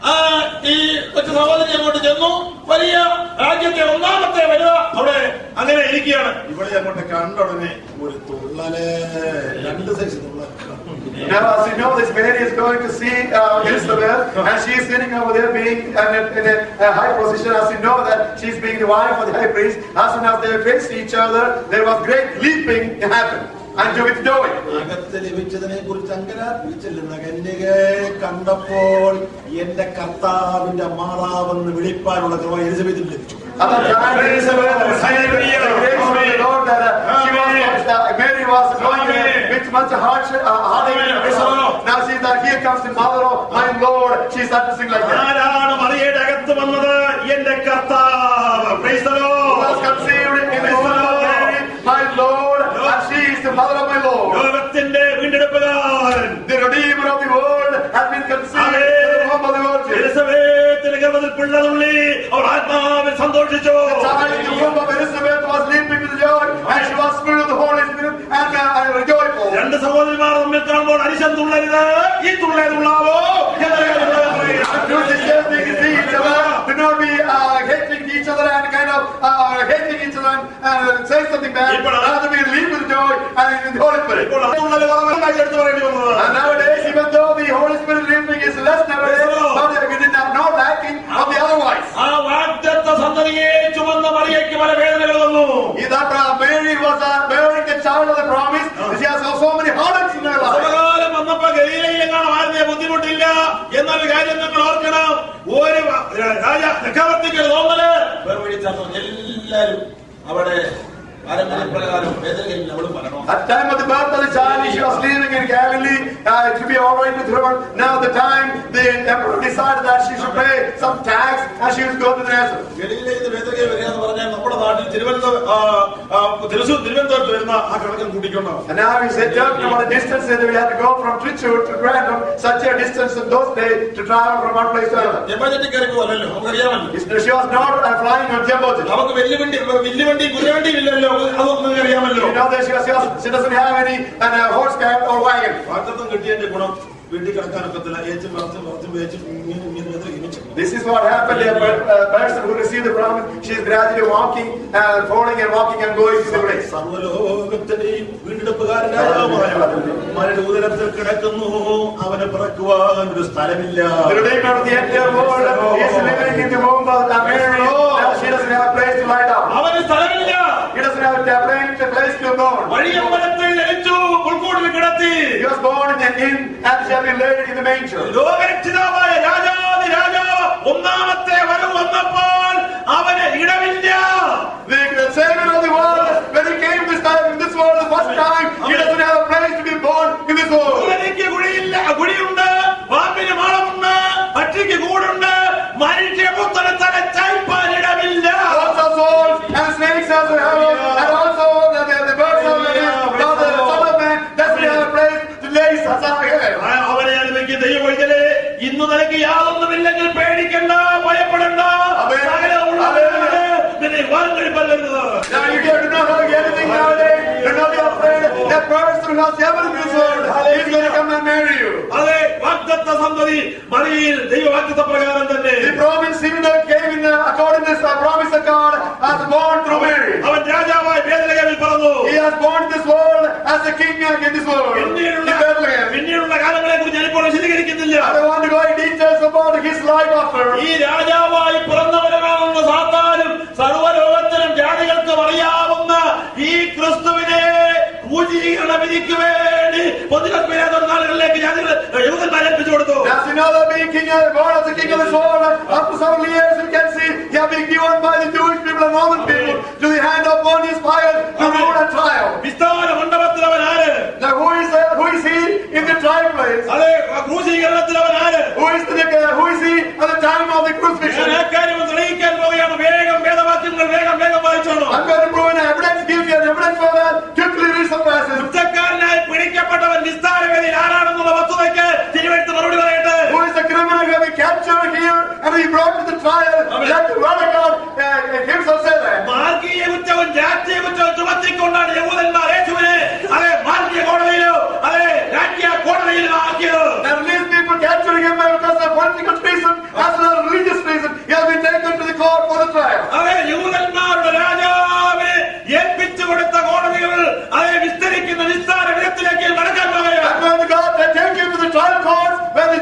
ആ ഈ കൊച്ചു സഹോദരി അങ്ങോട്ട് ചെന്നു വലിയ രാജ്യത്തെ ഒന്നാമത്തെ വനിത അവിടെ അങ്ങനെ ഇരിക്കുകയാണ് ഇവിടെ അങ്ങോട്ട് കണ്ട ഉടനെ ഒരു തുള്ളല് രണ്ട് സൈസ് തുള്ളൽ Now, as you know, this Mary is going to see uh, Elizabeth, and she is sitting over there being in a, in a, a high position. As you know that she's being the wife of the high priest. As soon as they faced each other, there was great leaping happened. And with joy. അകത്ത് ലഭിച്ചതിനെ കുറിച്ച് അങ്കരാർപ്പിച്ചില്ലെന്ന കന്യകയെ കണ്ടപ്പോൾ എന്റെ കർത്താവിന്റെ മാതാവെന്ന് വിളിപ്പാനുള്ള കൃപ എലിസബത്തിൽ ലഭിച്ചു At that time, Elizabeth received the grace from the Lord that uh, she was, uh, Mary was going there with much hardship, uh, heartache in her soul. Now she's that here comes the mother of my Lord. She started to sing like that. ആരാണ് മറിയയുടെ അകത്ത് വന്നത് എന്റെ കർത്താവ് Praise the Who Lord. was conceived in the womb of Mary, my Lord, and she is the mother of my Lord. ലോകത്തിന്റെ വീണ്ടെടുപ്പുകാരൻ The Redeemer of the world has been conceived in the womb of the Virgin. എലിസബേത്തിന്റെ ഗർഭത്തിൽ പിള്ളതുള്ളി അവർ ആത്മാവിൽ സന്തോഷിച്ചു The child in the womb of Elizabeth was leaping with joy, and she was filled with the Holy Spirit and, uh, and rejoiceful. രണ്ട് സഹോദരിമാർ തമ്മിൽ കാണുമ്പോൾ അരിശം തുള്ളരുത് ഈ തുള്ളേ തുള്ളാവോ എന്നൊരു കാര്യം പറയാൻ പറയുകയാണ്. Do sisters being to see each other, do not be uh, hating each other and kind of uh, hating each other and uh, say something bad. Rather be leap with joy and in the Holy Spirit. ഇപ്പോൾ ആ തുള്ളല് കുറവായി എടുത്തു പറയേണ്ടി വന്നത് And nowadays, even though the Holy Spirit leaping is less nowadays, but it is not lacking of the otherwise. ആ വാഗ്ദത്ത സന്തതിയെ ചുമന്ന മറിയയ്ക്ക് പല വേദനകൾ വന്നു Is that uh, Mary was uh, bearing the child of the promise? She has so many heartaches in her life. സമകാലം വന്നപ്പോ ഗലീലയിലെങ്ങാണ് ആരുന്നേ ബുദ്ധിമുട്ടില്ല എന്നൊരു കാര്യം നിങ്ങൾ ഓർക്കണം ഒരു വ- രാജ ചക്രവർത്തിക്ക് തോന്നല് വേർപിടിച്ചു എല്ലാരും അവിടെ പാരമ്പര്യപ്രകാരം വേദനയിൽ അവളും വരണം At the time of the birth of the child, she was living in Galilee. Uh, it should be all right with her. Now, the time the emperor decided that she should pay some tax and she was going to Nazareth. ഗലീലയിൽ നിന്ന് വേദനയിൽ വരിക എന്ന് പറഞ്ഞാൽ നമ്മുടെ നാട്ടിൽ തിരുവനന്തപുരം ആ, ആ, തൃശ്ശൂർ തിരുവനന്തപുരത്ത് വരുന്ന ആ കണക്കും കൂട്ടിക്കൊണ്ടോ And now he said, talking about a distance that we had to go from Trichur to Grantham, such a distance in those days to travel from one place to another. ജമ്മചട്ടിക്കാർക്ക് പോലല്ലോ നമുക്കറിയാമല്ലോ She was not uh, flying on jumbo jet. നമുക്ക് വലിയ വണ്ടി വലിയ വണ്ടി കുഞ്ഞു വണ്ടി ഇല്ലല്ലോ അതൊന്നും അറിയാമല്ലോ You know that she, was, she, was, she doesn't have any uh, horse cart or wagon. വാഗ്ദത്തം കിട്ടിയതിന്റെ ഗുണം വീട്ടിൽ കിടക്കാനൊക്കത്തില്ല ഏച്ചും മറച്ചും മറച്ചും വേച്ചും ഇങ്ങനെ ഇങ്ങനെ ഇങ്ങനെ ഇങ്ങനെ This is what happened. A per- a person who received the promise, she is gradually walking and falling and walking and going to the place. സർവലോകത്തിന്റെയും വീണ്ടെടുപ്പുകാരനായ മരുടെ ഉദരത്തിൽ കിടക്കുന്നു അവനെ പിറക്കുവാൻ ഒരു സ്ഥലമില്ല The Redeemer of the entire world is living in the womb of the Mary. Now she doesn't have a place to lie down. അവന് സ്ഥലമില്ല He doesn't have a place, a place to go. വഴിയമ്പലത്തിൽ ജനിച്ചു ഉൾക്കൂടിൽ കിടത്തി He was born in an inn and shall be laid in the manger. ലോകരക്ഷിതാവായ രാജാതി രാജാവ് ഒന്നാമത്തെ വരവ് വന്നപ്പോൾ അവന് ഇടമില്ല The, the Savior of the world, when he came this time in this world the first time, he doesn't have a place to be born in this world. കുതിരയ്ക്ക് കുഴിയില്ല കുഴിയുണ്ട് പാമ്പിന് മാളമുണ്ട് പക്ഷിക്ക് കൂടുണ്ട് മനുഷ്യപുത്രനെ ചൈപ്പാൻ ഇടമില്ല Also souls and snakes also have, and also the, the, the birds of the now the Son of Man doesn't have a place to lay his head. ആ, അവനെ അനുഭവിക്കുന്ന ദൈവവൈദ്യരെ ഇന്ന് നിനക്ക് യാതൊന്നുമില്ലെങ്കിൽ പേടിക്കണ്ട ഭയപ്പെടണ്ട അമേൻ. സകലമുള്ളവനാണ് നിന്നെ വിവാഹം കഴിപ്പാൻ വരുന്നത് Now you do not have anything nowadays. Do not be afraid. That person who has ever in this world is going to come and marry you. അതെ വാഗ്ദത്ത സന്തതി മറിയിൽ ദൈവവാഗ്ദത്ത പ്രകാരം തന്നെ The promise even though it came in uh, according to this uh, promise of God has born through Mary. അവൻ രാജാവായി വേദനകളിൽ പറഞ്ഞു He has born this world as a king in this world. In പിന്നീടുള്ള Bethlehem. പിന്നീടുള്ള കാലങ്ങളെ കുറിച്ച് ഞാനിപ്പോൾ വിശദീകരിക്കുന്നില്ല I don't want to go in details about his life after. ഈ രാജാവായി പിറന്നവരനാണെന്ന് സാത്താനും സർവ്വലോകത്തിനും ജാതികൾക്കും അറിയാവുന്ന ഈ ക്രിസ്തുവിനെ പൂജീകരണ വിധിക്ക് വേണ്ടി പൊതുജനത്തിലെ നാളുകളിലേക്ക് ജാതികൾ യുവതന്മാരെ ഏൽപ്പിച്ചു കൊടുത്തു As you know that being king of born as the king of this world, after several years you can see he has been given by the Jewish people and Roman people to the hand of Pontius Pilate to rule and trial. Vistara മണ്ഡപത്തിൽ അവൻ ആര് Now who is uh, who is he in the trial place? അതെ ക്രൂശീകരണത്തിൽ അവൻ ആര് Who is the uh, who is he at the time of the ഞാൻ crucifixion? ആ കാര്യം ഒന്ന് തെളിയിക്കാൻ പോവുകയാണ് വേഗം വേദവാക്യങ്ങൾ വേഗം വേഗം വായിച്ചോളൂ I'm going to prove an evidence, give you an evidence for that. Quickly read some verses. കുറ്റക്കാരനായി പിടിക്കപ്പെട്ടവൻ വിസ്താരവേദിയിൽ ആരാണെന്നുള്ള വസ്തുതയ്ക്ക് തിരുവെടുത്ത് മറുപടി പറയട്ടെ Who is the criminal who have been captured here and he brought to the trial? Let the word of God uh, himself say that. മാർഗീയ കുറ്റവും രാഷ്ട്രീയ കുറ്റവും ചുമത്തിക്കൊണ്ടാണ് യഹൂദന്മാർ യേശുവിനെ അതെ മാർഗീയ കോടതിയിലോ അതെ രാഷ്ട്രീയ കോടതിയിലോ ആക്കിയത് And these people capturing him because of political treason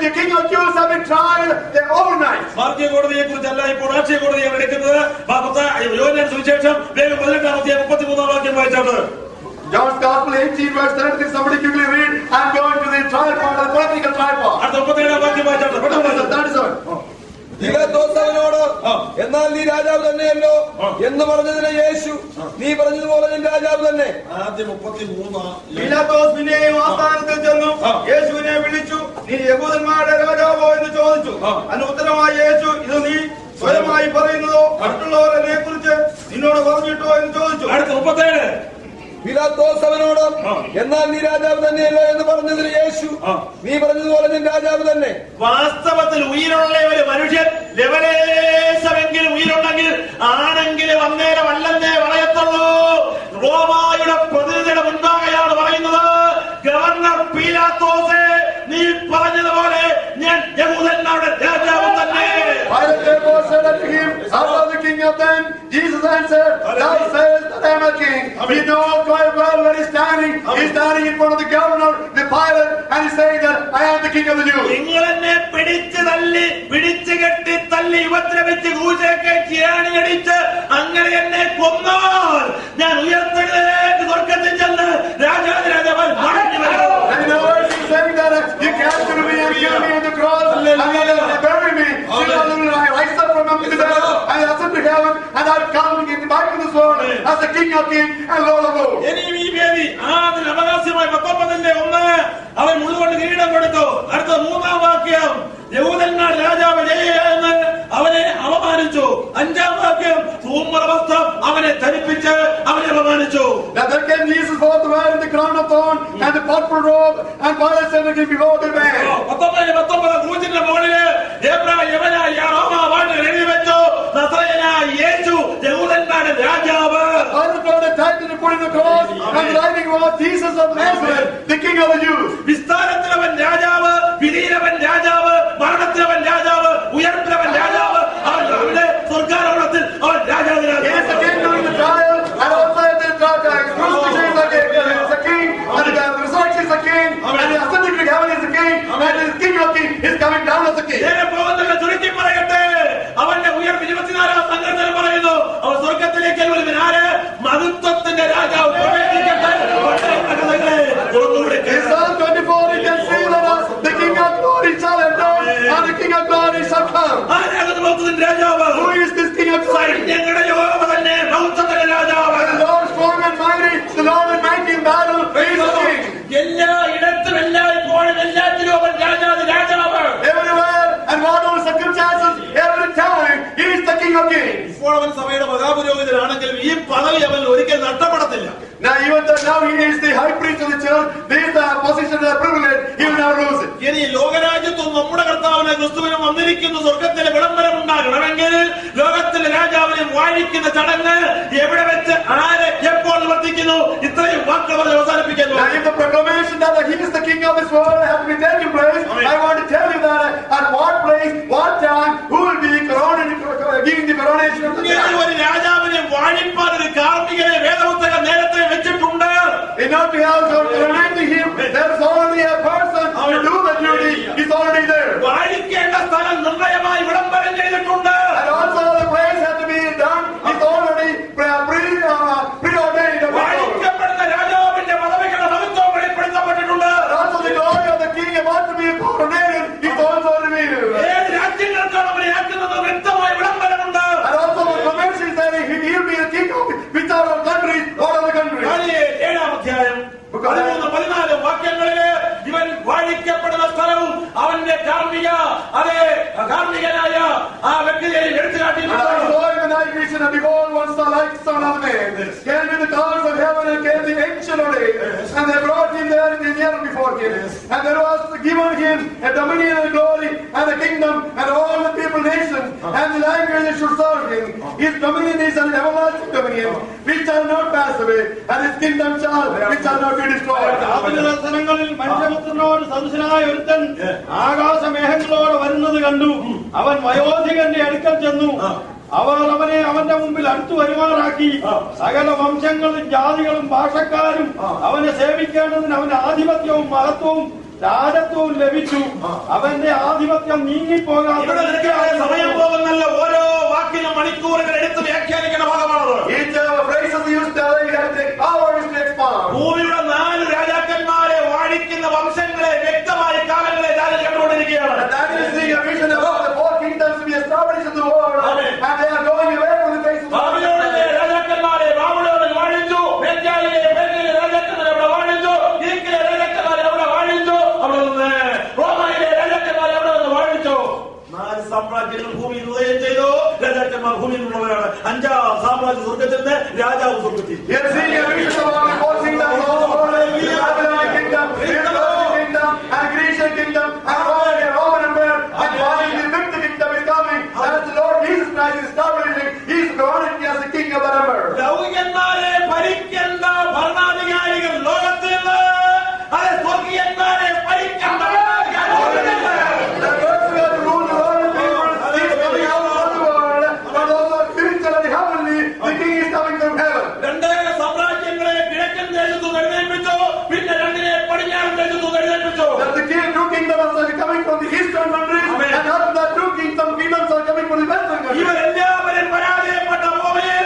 the king of Jews have been tried there overnight. മാർഗീയ കോടതിയെ കുറിച്ചല്ല ഇപ്പോൾ രാഷ്ട്രീയ കോടതി അവർ എടുക്കുന്നത് യോജന സുവിശേഷം വേഗം പതിനെട്ടാം അധ്യായം മുപ്പത്തിമൂന്നാം വാക്യം വായിച്ചോട്ട് John's Gospel 18 verse 17, somebody quickly read, I'm going to the tripod, the political tripod. അടുത്ത മുപ്പത്തേഴാം വാക്യം വായിച്ചോട്ട് പെട്ടെന്ന് വായിച്ചോട്ടെ. 37. പീലാത്തോസ് അവനോട് ആ. എന്നാൽ നീ രാജാവ് തന്നെയല്ലോ ആ. എന്ന് പറഞ്ഞതിന് യേശു നീ പറഞ്ഞതുപോലെ ഞാൻ രാജാവ് തന്നെ ആദ്യം മുപ്പത്തിമൂന്ന് പീലാത്തോസ് പിന്നെയും ആസ്ഥാനത്തിൽ ചെന്നു ആ. യേശുവിനെ വിളിച്ചു നീ യഹൂദന്മാരുടെ രാജാവോ എന്ന് ചോദിച്ചു ആ. അതിന് ഉത്തരമായി യേശു ഇത് നീ സ്വയമായി പറയുന്നതോ മറ്റുള്ളവർ എന്നെ കുറിച്ച് നിന്നോട് പറഞ്ഞിട്ടോ എന്ന് ചോദിച്ചു അടുത്ത മുപ്പത്തേഴ് പീലാത്തോസ് അവനോട് ആ. എന്നാൽ നീ രാജാവ് തന്നെയല്ലോ എന്ന് പറഞ്ഞതിന് യേശു ആ. നീ പറഞ്ഞതുപോലെ ഞാൻ രാജാവ് തന്നെ വാസ്തവത്തിൽ ഉയരുള്ള ഒരു മനുഷ്യൻ ലെവലേശമെങ്കിലും ഉയരുണ്ടെങ്കിൽ ആണെങ്കിൽ വന്നേരം അല്ലെന്നേ പറയത്തുള്ളൂ റോമായുടെ പ്രതിനിധിയുടെ മുൻപാകെയാണ് പറയുന്നത് ഗവർണർ പീലാത്തോസെ നീ പറഞ്ഞതുപോലെ ഞാൻ യഹൂദന്മാരുടെ രാജാവ് തന്നെ Pilate therefore said unto him, Art thou the king of them? Jesus answered, Thou sayest that I am a king. We know quite well where he's standing. He's standing in front of the governor, the Pilate, and he's saying that I am the king of the Jews. നിങ്ങൾ എന്നെ പിടിച്ച് തല്ലി പിടിച്ച് കെട്ടി തല്ലി ഉപദ്രവിച്ച് കൂശയൊക്കെ ചിരാണിയടിച്ച് അങ്ങനെ എന്നെ കൊന്നാൽ ഞാൻ ഉയർത്തെഴുന്നേറ്റ് സ്വർഗത്തിൽ ചെന്ന് രാജാതിരാജാവാൻ മടങ്ങി വരും And in other words, he's saying that uh, you capture me and kill me on the cross, and then uh, bury me. Hallelujah. I rise up from among the dead, and I ascend to heaven, and I'll come in back to this world as the king of kings and lord of lords. ഇനിയും ഈ വേദി ആദ്യ അവകാശമായി പത്തൊമ്പതിന്റെ ഒന്ന് അവൻ മുഴുവൻ കിരീടം കൊടുത്തു അടുത്ത മൂന്നാം വാക്യം യഹൂദന്മാർ രാജാവ് ജയ എന്ന് അവനെ അപമാനിച്ചു അഞ്ചാം വാക്യം ധൂമ്രവസ്ത്രം അവനെ ധരിപ്പിച്ച് അവനെ അപമാനിച്ചു Now there came Jesus forth wearing the crown of thorn and the purple robe, and Pilate said to him, Behold the man. പത്തൊമ്പതിന് പത്തൊമ്പത് ക്രൂശിന്റെ മുകളില് എബ്രാ യവന യാറോമ വാണ് എഴുതി വെച്ചു നസറയനായ യേശു യഹൂദന്മാരുടെ രാജാവ് Pilate brought a title to put in the cross, and the writing was Jesus of Nazareth, the king of the Jews. വിസ്താരത്തിലവൻ രാജാവ് വിധീരവൻ രാജാവ് മരണത്തിലവൻ രാജാവ് ഉയർപ്പിലവൻ രാജാവ് അവൻ അവിടെ സ്വർഗാരോഹണത്തിൽ അവൻ രാജാവ് He is the രാജാവ് king during the trial, and also at the trial, crucifixion is the king, is the king, and the resurrection is the king, and the ascending to heaven is the king, and the king of kings is coming down as the king. നേരെ പോകുന്നില്ല ചുരുക്കി പറയട്ടെ അവന്റെ ഉയർപ്പ് ഇരുപത്തിനാലാം സങ്കീർത്തനം പറയുന്നു അവൻ സ്വർഗത്തിലേക്ക് വരുവൻ ആര് മഹത്വത്തിന്റെ രാജാവ് പ്രവേശിക്കട്ടെ പട്ടണങ്ങളെ ഒന്നുകൂടി In കേൾക്കാം. Psalm 24, you can see that uh, the king of glory shall enter, and the king of glory shall come. ആരാകുന്നു മഹത്വത്തിന്റെ രാജാവ് Who is this king of glory? സൈന്യങ്ങളുടെ യോഹ തന്നെ മഹത്വത്തിന്റെ രാജാവ് The Lord strong and mighty, the Lord and mighty in battle, he is the king. എല്ലാ ഇടത്തും എല്ലായ്പ്പോഴും എല്ലാറ്റിലും അവൻ രാജാവ് രാജാവ് Everywhere and whatever circumstances, every time, he is the king of kings. ഇപ്പോൾ അവൻ സഭയുടെ മഹാപുരോഹിതനാണെങ്കിലും ഈ പദവി അവൻ ഒരിക്കലും നഷ്ടപ്പെടത്തില്ല Now, even though now he is the high priest of the church, this is the position, the privilege, he will never lose it. ഇനി ലോകരാജ്യത്തും നമ്മുടെ കർത്താവിനെ ക്രിസ്തുവിനും വന്നിരിക്കുന്ന സ്വർഗത്തിലെ വിളംബരം ഉണ്ടാകണമെങ്കിൽ ലോകത്തിലെ രാജാവിനെ വാഴിക്കുന്ന ചടങ്ങ് എവിടെ വെച്ച് ആര് എപ്പോൾ വർദ്ധിക്കുന്നു ഇത്രയും വാക്കുകൾ പറഞ്ഞ് അവസാനിപ്പിക്കുന്നു Now, if the proclamation that he is the king of this world has been taking place, I want to tell you that at what place, what time, who will be coronated, giving the coronation of the ഇങ്ങനെ king. ഒരു രാജാവിനെ വാഴിപ്പാൻ ഒരു കാർമികനെ വേദപുസ്തകം നേരത്തെ വെച്ചിട്ടുണ്ട് In order to have coronating him, there is already a person to do the duty, he's already there. വാഴിക്കേണ്ട സ്ഥലം നിർണയമായി വിളംബരം ചെയ്തിട്ടുണ്ട് And also the place has to be done, he's already pre, pre, uh, preordained. of the Lord. വാഴിക്കപ്പെടുന്ന രാജാവിന്റെ പദവികളുടെ മഹത്വം വെളിപ്പെടുത്തപ്പെട്ടിട്ടുണ്ട് And also the glory of the king about to be coronated is also revealed. ഏത് രാജ്യങ്ങൾക്കാണ് അവരെ ആക്കുന്നത് വ്യക്തമായ വിളംബരമുണ്ട് And also the convention is that he will be the king of which are our countries, what are the countries? Daniel ഏഴാം അധ്യായം പതിമൂന്ന് പതിനാല് വാക്യങ്ങളില് ഇവൻ വാഴിക്കപ്പെടുന്ന സ്ഥലവും അവന്റെ കാർമിക അതെ കാർമികനായ ആ വ്യക്തിയെ എടുത്തു And I കാട്ടിയിട്ടുണ്ട് saw in the night vision, and behold, one saw like son of man, came with the clouds of heaven, and came the ancient of days, and they brought him there in the air before him. And there was given him a dominion and glory, and a kingdom, and all the people, nations, and the languages should serve him. His dominion is an everlasting dominion, which shall not pass away, and his kingdom shall, which shall not be destroyed. ദർശനങ്ങളിൽ മനുഷ്യപുത്രനോട് സദൃശനായ ഒരുത്തൻ ആകാശമേഘങ്ങളോട് വരുന്നത് കണ്ടു അവൻ വയോധികന്റെ അടുക്കൽ ചെന്നു അവർ അവനെ അവന്റെ മുമ്പിൽ അടുത്തു വരുമാറാക്കി സകല വംശങ്ങളും ജാതികളും ഭാഷക്കാരും അവനെ സേവിക്കേണ്ടതിന് അവന്റെ ആധിപത്യവും മഹത്വവും രാജത്വവും ലഭിച്ചു അവന്റെ ആധിപത്യം നീങ്ങിപ്പോകാതെ ഇവിടെ നിനക്ക് സമയം പോകുന്നല്ല ഓരോ വാക്കിനും മണിക്കൂറുകൾ എടുത്ത് വ്യാഖ്യാനിക്കുന്ന ഭാഗമാണത് Each uh, phrase of the use tell you have to take hours to expound. ഭൂമിയുടെ നാല് രാജാക്കന്മാരെ വാഴിക്കുന്ന വംശങ്ങളെ വ്യക്തമായി കാലങ്ങളെ ദാനിയേൽ കണ്ടുകൊണ്ടിരിക്കുകയാണ് And that is the vision of the four kingdoms to be established in the world. Amen. And they are going away from the face of the ബാബിലോണിലെ രാജാക്കന്മാരെ ബാബിലോണിൽ വാഴിച്ചു ബെഞ്ചാലിലെ ബെന്നിലെ രാജാക്കന്മാരെ അവിടെ വാഴിച്ചു ഗ്രീക്കിലെ രാജാക്കന്മാരെ അവിടെ വാഴിച്ചു അവിടെ നിന്ന് റോമയിലെ രാജാക്കന്മാരെ അവിടെ നിന്ന് വാഴിച്ചു നാല് സാമ്രാജ്യങ്ങൾ ഭൂമിയിൽ ഉദയം ചെയ്തു രാജാക്കന്മാർ ഭൂമിയിലുള്ളവരാണ് അഞ്ചാം സാമ്രാജ്യ സ്വർഗത്തിൽ നിന്ന് രാജാവ് സ്വർഗത്തിൽ You are seeing a vision of the four kingdoms of the world. The Babylonian kingdom, the Persian kingdom, and the Grecian kingdom, and Roman and Roman Empire. And finally the fifth kingdom is coming. That is the Lord Jesus Christ is establishing. He is grounded as the king of that empire. ലൗകികന്മാരെ ഭരിക്കേണ്ട ഭരണാധികാരികൾ ലോകത്തിൽ നിന്ന് അതെ സ്വർഗീയന്മാരെ ഭരിക്കേണ്ട ഭരണാധികാരികൾ The person who has to rule the world and people, he is coming out of the world. But also spiritual and heavenly, the king is coming from heaven. രണ്ട് സാമ്രാജ്യങ്ങളെ കിഴക്കൻ ദേശത്തു എഴുന്നേൽപ്പിച്ചു പിന്നെ രണ്ടിനെ പടിഞ്ഞാറൻ ദേശത്തു എഴുന്നേൽപ്പിച്ചു That the king, two kingdoms are coming from the eastern countries, Amen. and after that two kingdom, kingdoms are coming from the western countries. ഇവരെല്ലാവരും പരാജയപ്പെട്ട ഭൂമിയിൽ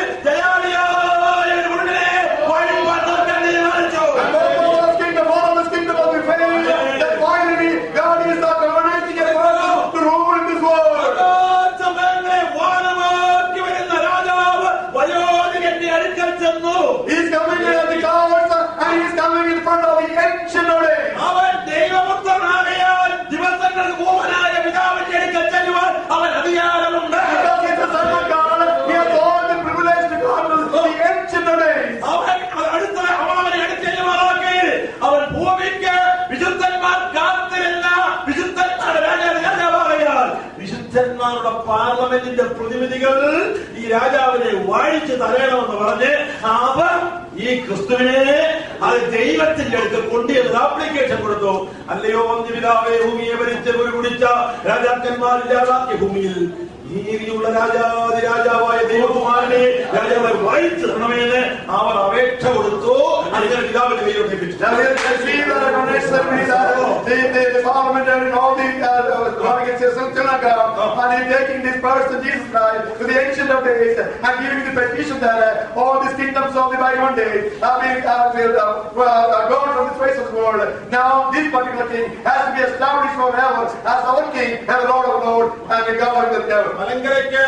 ജയാളിയായ ഒരു മുഴുവനെ വാഴുവാൻ നോക്കാൻ തീരുമാനിച്ചു And both of us kingdom, all of us kingdom will be failed. That finally God is not organizing a person to rule in this world. സമയങ്ങളെ വാനമാക്കി വരുന്ന രാജാവ് വയോധികന്റെ അടുക്കൽ ചെന്നു He is coming in the clouds and he is coming in front of the ancient of days. അവൻ ദൈവപുത്രനാകയാൽ ദിവസങ്ങൾ പൂവനായ പിതാവിന്റെ അടുക്കൽ ചെല്ലുവാൻ അവൻ അധികാരമുണ്ട് Because he is the son of God, he has all the privilege to come to the ancient of days. അവൻ അടുത്ത അവൻ അവനെ അടുത്തേക്ക് അവൻ ഭൂമിക്ക് വിശുദ്ധന്മാർ കാത്തിരുന്ന വിശുദ്ധന്മാരുടെ രാജാവ് രാജാവാകയാൽ വിശുദ്ധന്മാരുടെ പാർലമെന്റിന്റെ പ്രതിനിധികൾ ഈ രാജാവിനെ വാഴിച്ച് തരയണമെന്ന് പറഞ്ഞ് അവർ ഈ ക്രിസ്തുവിനെ അത് ദൈവത്തിന്റെ അടുത്ത് കൊണ്ടുവന്ന് ആപ്ലിക്കേഷൻ കൊടുത്തു അല്ലയോ വന്ധ്യപിതാവേ ഭൂമിയെ ഭരിച്ച ഒരു കുടിച്ച രാജാക്കന്മാരില്ലാതാക്കിയ ഭൂമിയിൽ നീതിയുള്ള രാജാതി രാജാവായ ദൈവകുമാരനെ രാജാവ് വായിച്ചു തരണമെന്ന് അവർ അപേക്ഷ കൊടുത്തു അതിനെ പിതാവിന്റെ കയ്യിൽ ഏൽപ്പിച്ചു Now we can see that the coronation ceremony that the, the, the parliament and all the uh, delegates are still on ground and he's taking this person, Jesus Christ, to the ancient of days and giving the petition that uh, all these kingdoms of the bygone days have been uh, will, uh, well, uh, gone from the face of the world. Now this particular king has to be established forever as our king and the Lord of Lords and the God of the earth. മലങ്കരയ്ക്ക്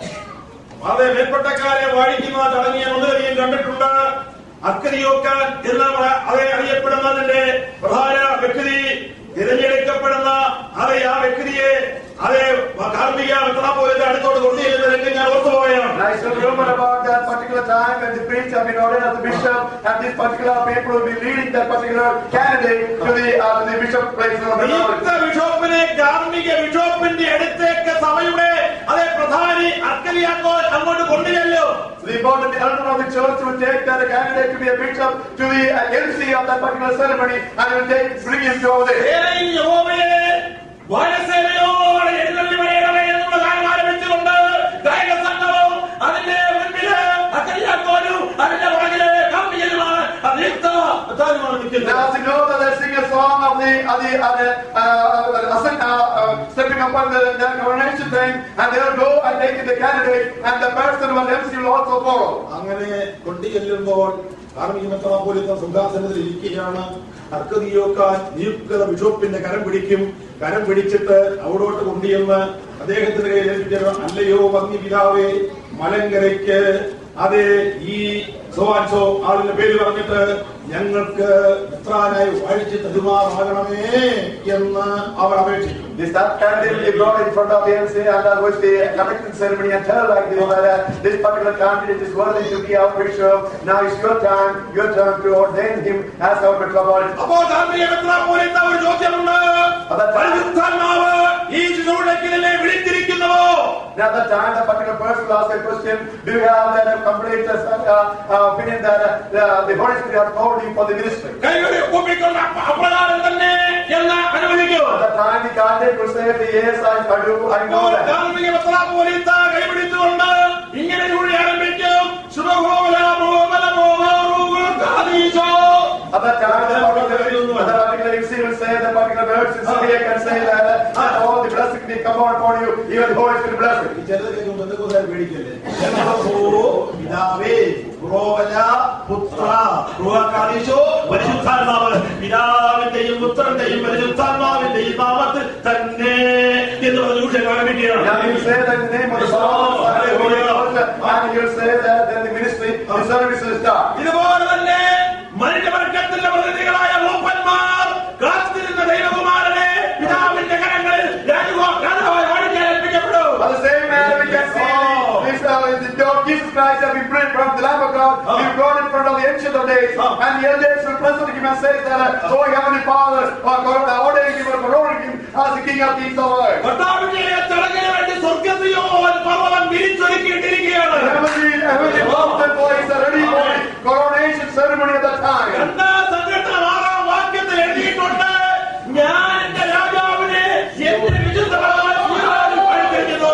വളരെ മേൽപ്പെട്ടക്കാരെ വാഴിക്കുന്ന ചടങ്ങിയ ഒന്നിലധികം കണ്ടിട്ടുണ്ട് അക്കരിയോക്കാൻ എന്ന് പറ- അതേ അറിയപ്പെടുന്നതിന്റെ പ്രധാന വ്യക്തി തിരഞ്ഞെടുക്കപ്പെടുന്ന അതെ ആ വ്യക്തിയെ അതേ കാർമിക മെത്രാപോലിന്റെ അടുത്തോട്ട് കൊണ്ടുചെല്ലുന്നതിലേക്ക് ഞാൻ ഓർത്തുപോയാണ് And I still remember about that particular time when the priest have been ordained as the bishop and this particular people will be leading that particular candidate to the, uh, to the bishop place of the നിയുക്ത Lord. ബിഷപ്പിനെ കാർമിക ബിഷപ്പിന്റെ അടുത്തേക്ക് സഭയുടെ അതേ പ്രധാനി അർക്കലിയാക്കോ അങ്ങോട്ട് കൊണ്ടുചെല്ലോ The important elder of the church will take that candidate to be a bishop to the uh, MC of that particular ceremony and will take, bring him to over there. സേനയിൽ യഹോവയെ വാനസേനയോടെ എഴുന്നള്ളി വരയണമേ എന്നുള്ള ഗാനം ആരംഭിച്ചുകൊണ്ട് ഗായക സംഘവും അതിന്റെ മുൻപില് അക്കയ്യാക്കോനും അതിന്റെ പുറകില് കാർമികനുമാണ് നിയുക്ത പ്രധാനമാണ് നിൽക്കുന്നത് Now as you know that they sing a song of the, of the, uh, the, uh, uh, ascent, uh, uh, stepping upon the, the coronation thing and they'll go and take the candidate and the person who will MC will also follow. അങ്ങനെ കൊണ്ടുചെല്ലുമ്പോൾ കാർമിക മെത്രാപോലിത്ത സിംഹാസനത്തിൽ ഇരിക്കുകയാണ് അർക്കതിയോക്കാൻ നിയുക്ത ബിഷപ്പിന്റെ കരം പിടിക്കും കരം പിടിച്ചിട്ട് അവിടോട്ട് കൊണ്ടുചെന്ന് അദ്ദേഹത്തിന്റെ കയ്യിൽ ഏൽപ്പിച്ചത് അല്ലയോ വന്നി പിതാവേ മലങ്കരയ്ക്ക് അതെ ഈ സോവാൻസോ ആളിന്റെ പേര് പറഞ്ഞിട്ട് ഞങ്ങൾക്ക് എത്രാനായി വാഴിച്ച് തരുമാറാകണമേ എന്ന് അവർ അപേക്ഷിക്കും This that candidate will be brought in front of the MC and uh, with the connection ceremony and tell like this that uh, this particular candidate is worthy to be our bishop. Now it's your time, your turn to ordain him as our metropolitan. അപ്പോൾ കാർമിക മെത്രാപ്പോലിത്ത ഒരു ചോദ്യമുണ്ട് പരിശുദ്ധാത്മാവ് ഈ ശുശ്രൂഷക്കിനെ വിളിച്ചിരിക്കുന്നുവോ Now at that time, the particular person will ask a question, do you have that uh, complete uh, uh, uh, opinion that uh, uh, the Holy Spirit has called you for the ministry? കൈകളി ഒപ്പിക്കൊണ്ട് അപ്പ- അപ്രകാരം തന്നെ എന്ന് അനുവദിക്കൂ At that time, the candidate will say, yes, I, I do, I know അപ്പോൾ that. കാർമിക മെത്രാപ്പോലിത്ത കൈപിടിച്ചുകൊണ്ട് ഇങ്ങനെ കൂടി ആരംഭിക്കും ശുഭഹോലാമോ മലമോ കാതീശോ At that time, the particular, at that particular MC will say, the particular church in Syria can say that, that all the blessing will come upon you, even the Holy Spirit blessing. ഈ ചിലത് കേൾക്കുമ്പോൾ ബന്ധുക്കൂട്ടുകാർ പേടിക്കല്ലേ ഓ പിതാവേ പുറോവല പുത്ര ഗൃഹകാരീശോ പരിശുദ്ധാത്മാവ് പിതാവിന്റെയും പുത്രന്റെയും പരിശുദ്ധാത്മാവിന്റെയും നാമത്തിൽ തന്നെ എന്ന് പറഞ്ഞ വിഷയം കാണാൻ വേണ്ടിയാണ് Now you say that in the name of the Father, Son, and the Holy Ghost, and you say that then the ministry, the service will start. ഇതുപോലെ തന്നെ മനുഷ്യവർഗത്തിന്റെ പ്രതിനിധികളായ മൂപ്പന്മാർ കാത്തിരുന്ന ദൈവകുമാരനെ പിതാവിന്റെ കരങ്ങളിൽ രാജകുമാ- രാജാവായി വാഴിക്കാൻ ഏൽപ്പിക്കപ്പെടും By the same manner, we can see this, uh, the Lord Jesus Christ have been brought from the Lamb of God, he was brought in front of the Ancient of Days, and the elders will present him and say that, uh, so Heavenly Father, uh, God, uh, ordering him or coroning him as the King of Kings of the earth. കർത്താവിന്റെ ചടങ്ങിന് വേണ്ടി സ്വർഗത്തിയോ പർവ്വതം വിരിച്ചൊരുക്കിയിട്ടിരിക്കുകയാണ് Heavenly, heavenly mountain boys are ready for the coronation ceremony at that time. രണ്ടാം സങ്കീർത്തനം ആറാം വാക്യത്തിൽ എഴുതിയിട്ടുണ്ട് ഞാൻ എന്റെ രാജാവിനെ എന്റെ വിശുദ്ധമായ ഭൂമിയിൽ പണിതിരിക്കുന്നു.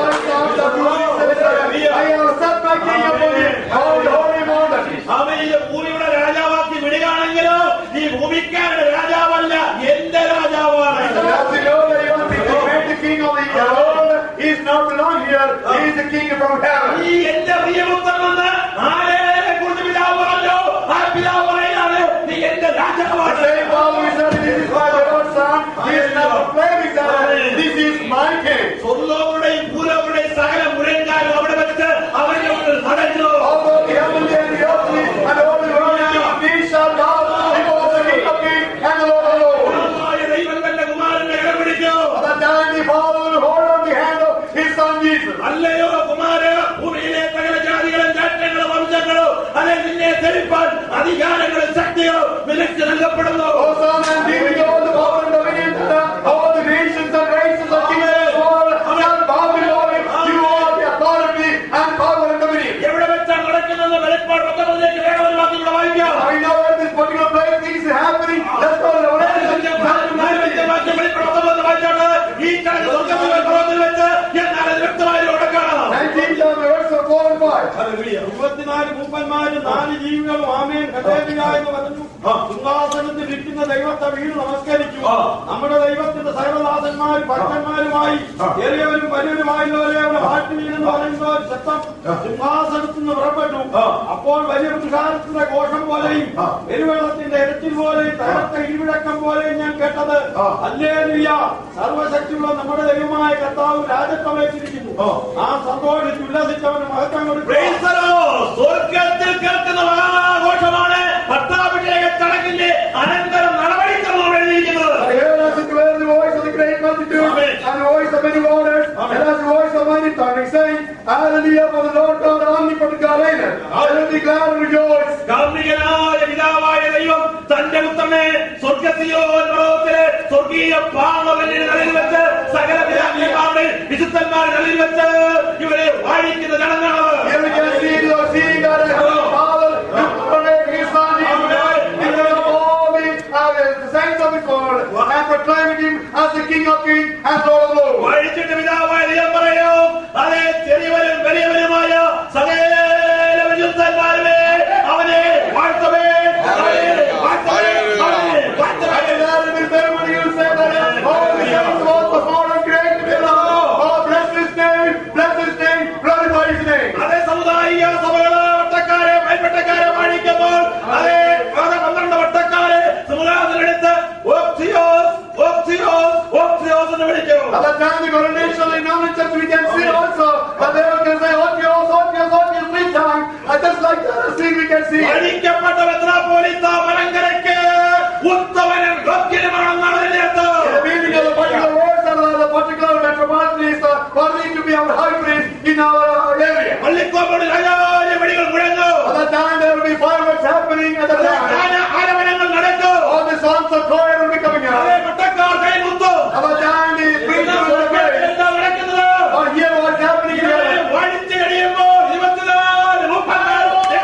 I have set my king upon the holy, holy mountain. അവൻ ഈ ഭൂമിയുടെ രാജാവാക്കി വിടുകയാണെങ്കിലോ ഈ ഭൂമിക്കാരുടെ രാജാവല്ല എന്റെ രാജാവാണ് As we know that you want to be made the king of the world, he is not belong here, he is the king from heaven. ഈ എന്റെ പ്രിയപുത്രൻ വന്ന് ആരെ കുറിച്ച് പിതാവ് പറഞ്ഞോ ആ പിതാവ് പറയുകയാണ് നീ എന്റെ The രാജാവാണ് same Father who said, this is my beloved son, he is not proclaiming that this is my king. സ്വർഗവുടെയും ഭൂലോകരുടെയും സകല മുഴങ്കാലും അവിടെ വെച്ച് അവന്റെ മുന്നിൽ നടന്നു Although the heavenly and the earthly and all the world, we shall bow before the king of kings and the lord of lords. ദൈവമായ ദൈവം തന്റെ കുമാരന്റെ കരം പിടിച്ചു At that time the Father will hold on the hand of his son Jesus. അല്ലയോ കുമാര ഭൂമിയിലെ സകല ജാതികളും രാഷ്ട്രങ്ങളും വംശങ്ങളും അതെ നിന്നെ ധരിപ്പാൻ അധികാരങ്ങളും ശക്തികളും നിനക്ക് നൽകപ്പെടുന്നു O son, and giving all the power and dominion to the, all the nations and races and kingdoms of the world shall bow before him. You are the authority and power and dominion. എവിടെ വെച്ചാണ് നടക്കുന്നത് വെളിപ്പാട് പത്തൊമ്പതിലേക്ക് വേറെ ഒരു വാക്യം കൂടെ വായിക്കാം Now we know where this particular place things is happening. Let's go to the നാലഞ്ച് നാലഞ്ച് വാക്യം വെളിപ്പാട് പത്തൊമ്പത് വായിച്ചാണ് ഈ ചടങ്ങ് സ്വർഗ്ഗത്തിലെ പർവ്വതത്തിൽ വെച്ച് എന്നാൽ അത് വ്യക്തമായി ഇവിടെ കാണാം 19th of the verse of 4 and 5. ഇരുപത്തിനാല് മൂപ്പന്മാരും നാല് ജീവികളും ആമേൻ കണ്ടേമില്ല എന്ന് പറഞ്ഞു സിംഹാസനത്തിൽ ഇരിക്കുന്ന ദൈവത്തെ വീട് നമസ്കരിച്ചു നമ്മുടെ ദൈവത്തിന്റെ സകലദാസന്മാരും ഭക്തന്മാരുമായി ചെറിയവരും വലിയവരുമായുള്ളവരെ അവിടെ മാറ്റി വീണെന്ന് പറയുന്ന ഒരു ശബ്ദം സിംഹാസനത്തിൽ നിന്ന് പുറപ്പെട്ടു അപ്പോൾ വലിയ പുരുഷാരത്തിന്റെ ഘോഷം പോലെയും പെരുവെള്ളത്തിന്റെ ഇരച്ചിൽ പോലെയും തകർത്ത ഇടിവിടക്കം പോലെയും ഞാൻ കേട്ടത് അല്ലേ സർവശക്തിയുള്ള നമ്മുടെ ദൈവമായ കർത്താവ് രാജത്വം വെച്ചിരിക്കുന്നു ആ സന്തോഷിച്ച് ഉല്ലസിച്ചവന് മഹത്വം കൊടുക്കുക Praise the Lord. സ്വർഗ്ഗത്തിൽ കേൾക്കുന്ന മഹാഘോഷമാണ് പട്ടാഭിഷേക ചടങ്ങിന്റെ അനന്തരം നടപടിക്രമം എഴുതിയിരിക്കുന്നത് I hear as it were the voice of the great multitude Amen. and the voice of many waters and as the voice of many thundering saying, Hallelujah for the Lord God omnipotent God reigneth. Hallelujah, be glad and rejoice. കാർമികനായ പിതാവായ ദൈവം തന്റെ പുത്രനെ സ്വർഗത്തിയോ പർവ്വതത്തിലെ സ്വർഗീയ പാവവന്റെ നിലയിൽ വെച്ച് സകല പിതാക്കന്മാരുടെ വിശുദ്ധന്മാരുടെ നിലയിൽ വെച്ച് ഇവരെ വാഴിക്കുന്ന ചടങ്ങാണ് Here we can see the seeing that as the Father is proclaiming his Son Jesus Christ in front of all the, uh, the saints of his world and proclaiming him as the King of kings and Lord of lords. വാഴിച്ചിട്ട് പിതാവായ ദൈവം പറയും അതേ ചെറിയവരും വലിയവരുമായ സകല വിശുദ്ധന്മാരുമേ അവനെ വാഴ്ത്തവേ അവനെ വാഴ്ത്തവേ അവനെ വാഴ്ത്തവേ And that in this ceremony you say that all the saints of all the Lord and great to the Lord. Oh, bless his name, bless his name, glorify his name. അതേ സമുദായിക സഭകള് വട്ടക്കാരെ ഭയപ്പെട്ടക്കാരെ വാഴിക്കുമ്പോൾ അതേ വേറെ പന്ത്രണ്ട് വട്ടക്കാരെ സിംഹാസനെടുത്ത് ഓക്സിയോസ് ഓക്സിയോസ് ഓക്സിയോസ് എന്ന് വിളിക്കും At that time, the coronation in Northern Church, we can see also that they can say, Otios, Otios, Otios, three times. And just like that, a scene we can see. വഴിക്കപ്പെട്ട മെത്രാപ്പോലീത്ത മലങ്കരയ്ക്ക് ഉത്തമനും യോഗ്യനുമാണെന്നാണ് അതിന്റെ അർത്ഥം The meaning of the particular words and the particular metropolitan is uh, worthy to be our high priest in our uh, area. പള്ളിക്കോപ്പോട് രാജായ വെടികൾ മുഴങ്ങും At that time, there will be fireworks happening at that time. ആന- ആരവണങ്ങൾ നടക്കും All the songs of choir will be coming അതേ out. പട്ടക്കാർ കൈമുത്തും At that time, the preacher will pray. എന്താ നടക്കുന്നത് Or hear what's happening ഇവരെ here. വാഴിച്ച് കഴിയുമ്പോൾ ഇരുപത്തിനാല് മുപ്പത്തിനാല്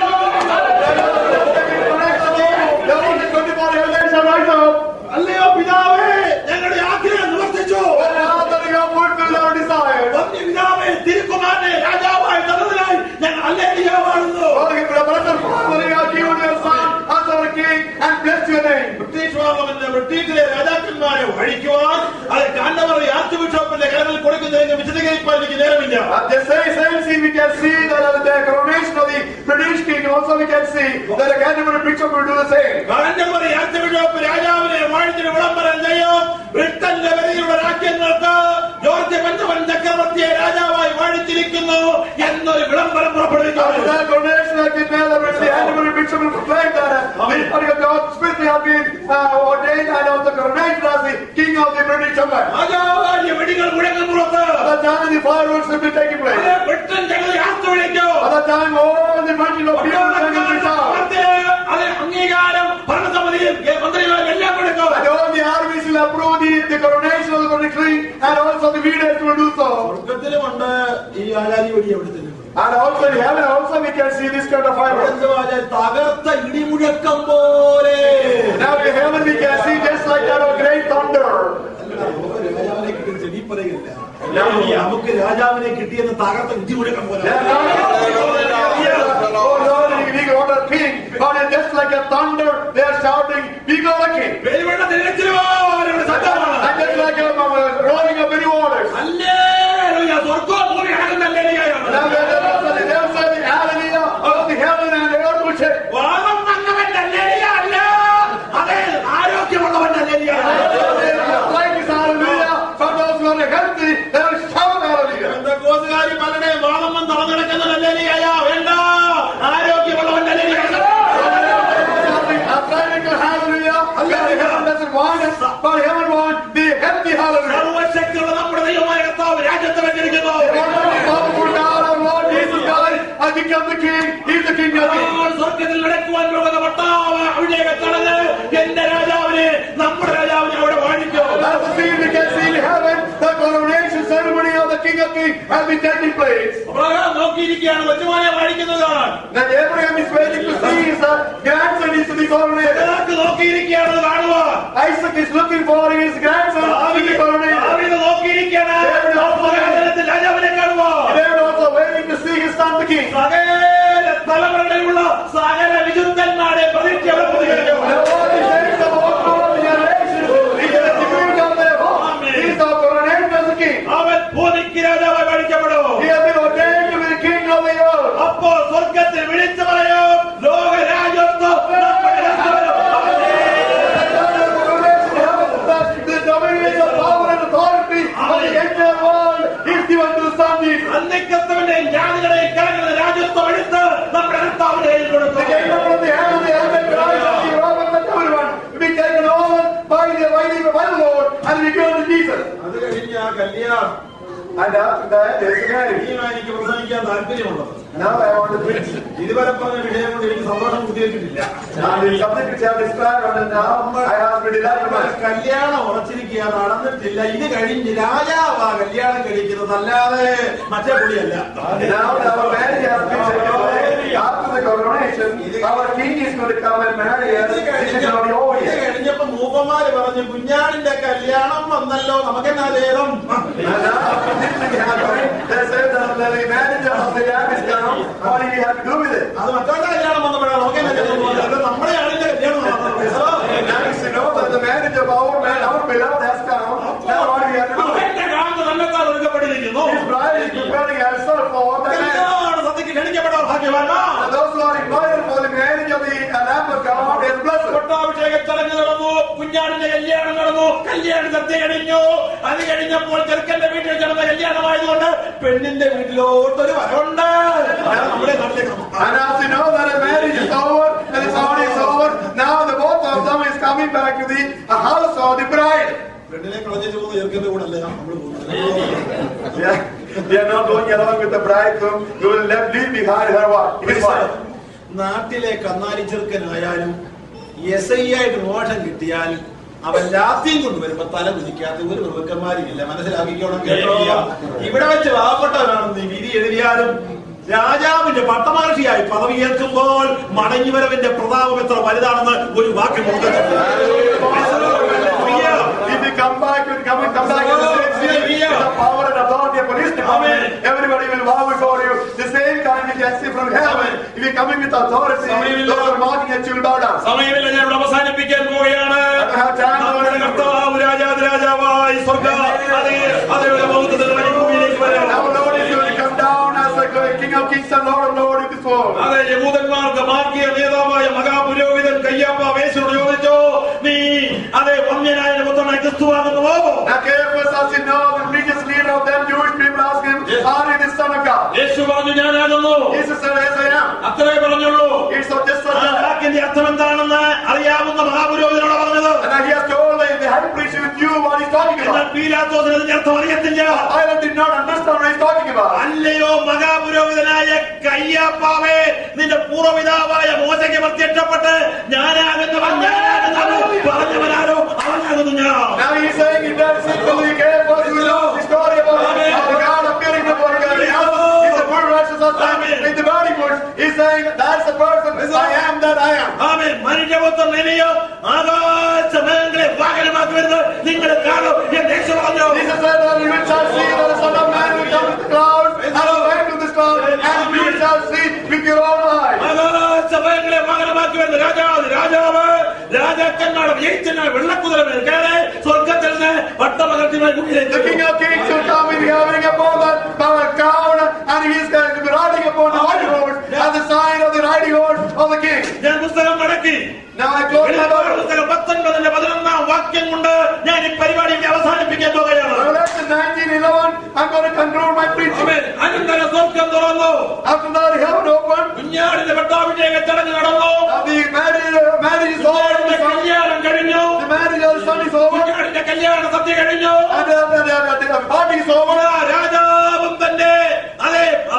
The only 24 elders shall rise up. അല്ലയോ പിതാവേ ഞങ്ങളുടെ ആഗ്രഹം നിവർത്തിച്ചു And now that you have fulfilled our desires. വന്യ പിതാവേ തിരുക്കുമാരനെ രാജാവായി തന്നതിനായി ഞങ്ങൾ അല്ലേലിയാവാണെന്നു Lord, we bless and Father, you have given your son as our that a Canterbury bishop will do the same. Canterbury archbishop രാജാവിനെ വാഴ്ത്തിന് വിളംബരം ചെയ്യും ബ്രിട്ടന്റെ വരെയുള്ള രാജ്യങ്ങൾക്ക് ജോർജ് പഞ്ചവൻ ചക്രവർത്തിയെ രാജാവായി വാഴിച്ചിരിക്കുന്നു എന്നൊരു വിളംബരം After പുറപ്പെടുവിക്കുന്നു that coronation has been made, the Canterbury bishop will proclaim that uh, the body of George Smith has been uh, ordained and also coronated as the king of the British Empire. ആകാശ വെടികൾ മുഴങ്ങും പുറത്ത് At that time, the fireworks will be taking place. അത് ബ്രിട്ടൻ ജനത ആർത്തു വിളിക്കും At that time, all the bunch of people will be resound. അതിന് അംഗീകാരം ഭരണസമിതിയും മന്ത്രിമാരും എല്ലാം കൊടുക്കും And all the armies will approve the, the coronation of the king and also the leaders will do so. സ്വർഗത്തിലുമുണ്ട് ഈ ആചാര്യ വഴി അവിടെ തന്നെ And also in heaven, also we can see this kind of fireworks. എന്തുവാ തകർത്ത ഇടിമുഴക്കം പോലെ Now in heaven, we can see just like that of great thunder. രാജാവിനെ കിട്ടിയ ചെടി പറയുകയില്ല നമുക്ക് രാജാവിനെ കിട്ടിയെന്ന് തകർത്ത ഇടിമുഴക്കം പോലെ They are not- Oh Lord, we got a king. But it's just like a thunder, they are shouting, we got a king. വെളിവെണ്ണ തിരച്ചിലുപോലെ ശബ്ദമാണ് And just like a uh, roaring of many waters. Hallelujah. സ്വർഗ്ഗവും ഭൂമിയും അടങ്ങുന്ന ഹല്ലേലൂയയാണ്. Now they will say, they will say the hallelujah of the heaven and the earth will shake. വാദം വന്നവന്റെ ഹല്ലേലൂയ അല്ല. അത് ആരോഗ്യമുള്ളവന്റെ ഹല്ലേലൂയയാണ്. Like this hallelujah, for those who are healthy, they will shout hallelujah. പെന്തക്കോസ്തുകാരി പലരുടെയും വാദം വന്ന് തുറന്നു കിടക്കുന്ന ഹല്ലേലൂയയാ. വേണ്ട. ആരോഗ്യമുള്ളവന്റെ ഹല്ലേലൂയയാണ്. Athletical hallelujah, because heaven doesn't want it, but heaven wants the healthy hallelujah. സർവ്വശക്തിയുള്ള നമ്മുടെ ദൈവമായ കർത്താവ് രാജ്യത്ത് വെച്ചിരിക്കുന്നു. Powerful God, our Lord Jesus Christ, has become the king. He's the king of kings. അപ്പോൾ സ്വർഗ്ഗത്തിൽ നടക്കുവാൻ പോകുന്ന പട്ടാവ അഭിഷേക ചടങ്ങ് എന്റെ രാജാവിനെ നമ്മുടെ രാജാവിനെ അവിടെ വാഴിക്കും As we see, we can see in heaven, the coronation ceremony of the king of kings has been taking place. Abraham നോക്കിയിരിക്കുകയാണ് കൊച്ചുമോനെ വാഴിക്കുന്നത് Now Abraham is waiting to see his uh, grandson is to be coronated. ഇതാക്ക് നോക്കിയിരിക്കുകയാണ് അത് കാണുവാൻ Isaac is looking for his grandson to be coronated. ദാവീദ് നോക്കിയിരിക്കുകയാണ് ആ പുരാതനത്തിൽ രാജാവിനെ കാണുവാൻ They are also waiting to see his son the king. സകല തലമുറകളിലുള്ള സകല വിശുദ്ധന്മാരെ പ്രതീക്ഷ അവിടെ പ്രതികരിക്കും The Lord is waiting for all the generations. He is the king of their home. He is the coronated as the king. അവൻ ഭൂമിക്ക് രാജാവായി പഠിക്കപ്പെടും He has been ordained to be the king of the earth. അപ്പോൾ സ്വർഗത്തിൽ വിളിച്ചു പറയും ലോക രാജ്യത്വം നമ്മുടെ രാജാവിനും അവന്റെ The domination of power and authority of the entire world is given to the Son Jesus. അന്ത്യക്രിസ്തുവിന്റെയും ജാതികളെയും കലങ്ങുന്ന രാജ്യത്വം എടുത്ത് നമ്മുടെ കർത്താവിന്റെ കയ്യിൽ The കൊടുക്കും kingdom from the heaven, the heaven, Christ, and the Roman, and everyone to be taken over by the by the by the Lord and be given to Jesus. അത് കഴിഞ്ഞ് ആ കല്യാണം And after that, there's the marriage. ഇനിയും എനിക്ക് പ്രസംഗിക്കാൻ താല്പര്യമുള്ളത് Now I want to preach. ഇതുവരെ പറഞ്ഞ വിഷയം കൊണ്ട് എനിക്ക് സന്തോഷം കുത്തിവെച്ചിട്ടില്ല Now the subject which I have described until now, I have been delighted by. കല്യാണം ഉറച്ചിരിക്കുക നടന്നിട്ടില്ല ഇത് കഴിഞ്ഞ് രാജാവാ കല്യാണം കഴിക്കുന്നത് അല്ലാതെ മറ്റേ പുള്ളിയല്ല Now that our marriage has been taken place, after the coronation, our king is going to come and marry us. ഇത് This is കഴിഞ്ഞ- not the over ഇത് yet. കഴിഞ്ഞപ്പോ മൂപ്പന്മാര് പറഞ്ഞു കുഞ്ഞാടിന്റെ കല്യാണം വന്നല്ലോ നമുക്കെന്നാ ലേതം And now, this thing happened. They said that the marriage of the lamb is come. What do we have to do with it? അത് മറ്റവന്റെ കല്യാണം വന്നപ്പോഴാണ് നമുക്കെന്നാ ലേതം തോന്നുന്നത്? അത് നമ്മുടെ ആളിന്റെ കല്യാണം നടന്നത്. Now you see, know that the marriage of our man, our beloved has come. Now what do we have to do? അവന്റെ കാന്ത തന്നെത്താൻ ഒരുക്കപ്പെട്ടിരിക്കുന്നു His bride is preparing herself for the marriage. കല്യാണ സദ്യക്ക് ക്ഷണിക്കപ്പെടാൻ ഭാഗ്യവാന്മാർ And those who are invited for the marriage of the uh, Lamb of God is blessed. പട്ടാഭിഷേക ചടങ്ങ് നടന്നു കുഞ്ഞാടിന്റെ കല്യാണം നടന്നു കല്യാണ സദ്യ കഴിഞ്ഞു അത് കഴിഞ്ഞപ്പോൾ ചെറുക്കന്റെ വീട്ടിൽ നടന്ന കല്യാണമായതുകൊണ്ട് പെണ്ണിന്റെ വീട്ടിലോട്ടൊരു വരവുണ്ട് അതാണ് നമ്മുടെ നാട്ടിലേക്ക് And as you know that a marriage is over and the ceremony is over, now the both of them is coming back to the uh, house of the bride. പെണ്ണിനെ കളഞ്ഞു പോകുന്ന ചെറുക്കന്റെ കൂടെ അല്ലേ നമ്മൾ പോകുന്നത് Yeah. They are not going along with the bridegroom. You will left leave behind her what? His wife. നാട്ടിലെ കന്നാലി ചെറുക്കനായാലും എസ് ഐ ആയിട്ട് മോഷം കിട്ടിയാൽ അവൻ രാത്രിയും കൊണ്ടുവരുമ്പോ തല കുതിക്കാത്ത ഒരു പ്രഭുക്കന്മാരില്ല മനസ്സിലാക്കിക്കോണം കേട്ടോ ഇവിടെ വെച്ച് പാവപ്പെട്ടവനാണെന്ന് വിധി എഴുതിയാലും രാജാവിന്റെ പട്ടമഹർഷിയായി പദവിയേൽക്കുമ്പോൾ മടങ്ങിവരവിന്റെ പ്രതാപം എത്ര വലുതാണെന്ന് ഒരു വാക്ക് If you come back, you come, come back in the same spirit, with the power and authority of police department, everybody will bow before you. The same kind we can see from heaven. If you come in with authority, those who are mocking at you will bow down. സമയമില്ല ഞാൻ ഇവിടെ അവസാനിപ്പിക്കാൻ പോവുകയാണ് I have time to നമ്മുടെ കർത്താവ് രാജാതി രാജാവായി സ്വർഗ അതേ അതേപോലെ ഭൗതത്തിൽ ഭൂമിയിലേക്ക് വരാം Our Lord is going to come down as the King of Kings and Lord of Lords in this world. അതെ യഹൂദന്മാർക്ക് മാർഗീയ നേതാവായ മഹാപുരോഹിതൻ കയ്യാപ്പ വേശനോട് ചോദിച്ചു നീ അതെ വന്യനായ പുത്രനായ ക്രിസ്തുവാകുന്നുവോ Now Caiaphas, as you know, the religious leader of them Jewish people asked him, Are you the son of God? യേശു പറഞ്ഞു ഞാനാകുന്നു Jesus said, Yes, I am. അത്രേ പറഞ്ഞുള്ളൂ He said, Just ആ such that. വാക്കിന്റെ അർത്ഥം എന്താണെന്ന് അറിയാവുന്ന മഹാപുരോഹിതനോട് പറഞ്ഞത് And now he has told the, the high priest who knew what he's talking എന്നാൽ about. പീലാത്തോസിന് ഇതിന്റെ അർത്ഥം അറിയത്തില്ല Pilate did not understand what he's talking about. അല്ലയോ മഹാപുരോഹിതനായ കയ്യാപ്പാവേ നിന്റെ പൂർവ്വപിതാവായ മോശയ്ക്ക് പ്രത്യക്ഷപ്പെട്ട് ഞാനാകുന്നവൻ ഞാനാകുന്നവൻ പറഞ്ഞവനാരോ അവനാകുന്നു ഞാൻ Now he's saying he does it to the Caiaphas who knows the story about how the God appearing before God. He's the full righteous of time in the burning bush. He's saying, That's the person I am that I am. ആമേൻ മനുഷ്യപുത്രൻ ഇനിയോ ആകാശമേഖലെ വാഹനമാക്കി വരുന്നത് നിങ്ങൾ കാണും എന്ന് യേശു പറഞ്ഞു Jesus said that you shall see that the Son of Man will come with the clouds and will reign with this cloud, and you shall see with your own eyes. ആകാശമേഖലെ വാഹനമാക്കി വരുന്ന രാജാവ് രാജാവ് രാജാക്കന്മാരുടെ ജയിച്ചനായ വെള്ളക്കുതിരമേൽ കയറി സ്വർഗത്തിൽ നിന്ന് പട്ടമകത്തിമായി The ഭൂമിയിലേക്ക് King of Kings will come in having upon that uh, crown, and he is going to be riding upon the white horse, and the sign of the riding horse of the King. ഞാൻ പുസ്തകം മടക്കി Now I close my വെളിപ്പാട് Bible. പുസ്തകം പത്തൊൻപതിന്റെ പതിനൊന്നാം വാക്യം കൊണ്ട് ഞാൻ ഈ പരിപാടി ഇവിടെ അവസാനിപ്പിക്കാൻ പോകുകയാണ് Revelation 1911, I'm going to conclude my preaching. ആമേൻ. അനന്തര സ്വർഗം തുറന്നു After that, heaven opened. കുഞ്ഞാടിന്റെ പട്ടാഭിഷേക ചടങ്ങ് നടന്നു Uh, the marriage, uh, marriage is over. കുഞ്ഞാടിന്റെ The, son, കല്യാണം കഴിഞ്ഞു the marriage of the son is over. കുഞ്ഞാടിന്റെ കല്യാണ സദ്യ കഴിഞ്ഞു And uh, the, the, the party is over. ആ രാജാവും തന്റെ അതെ ആ,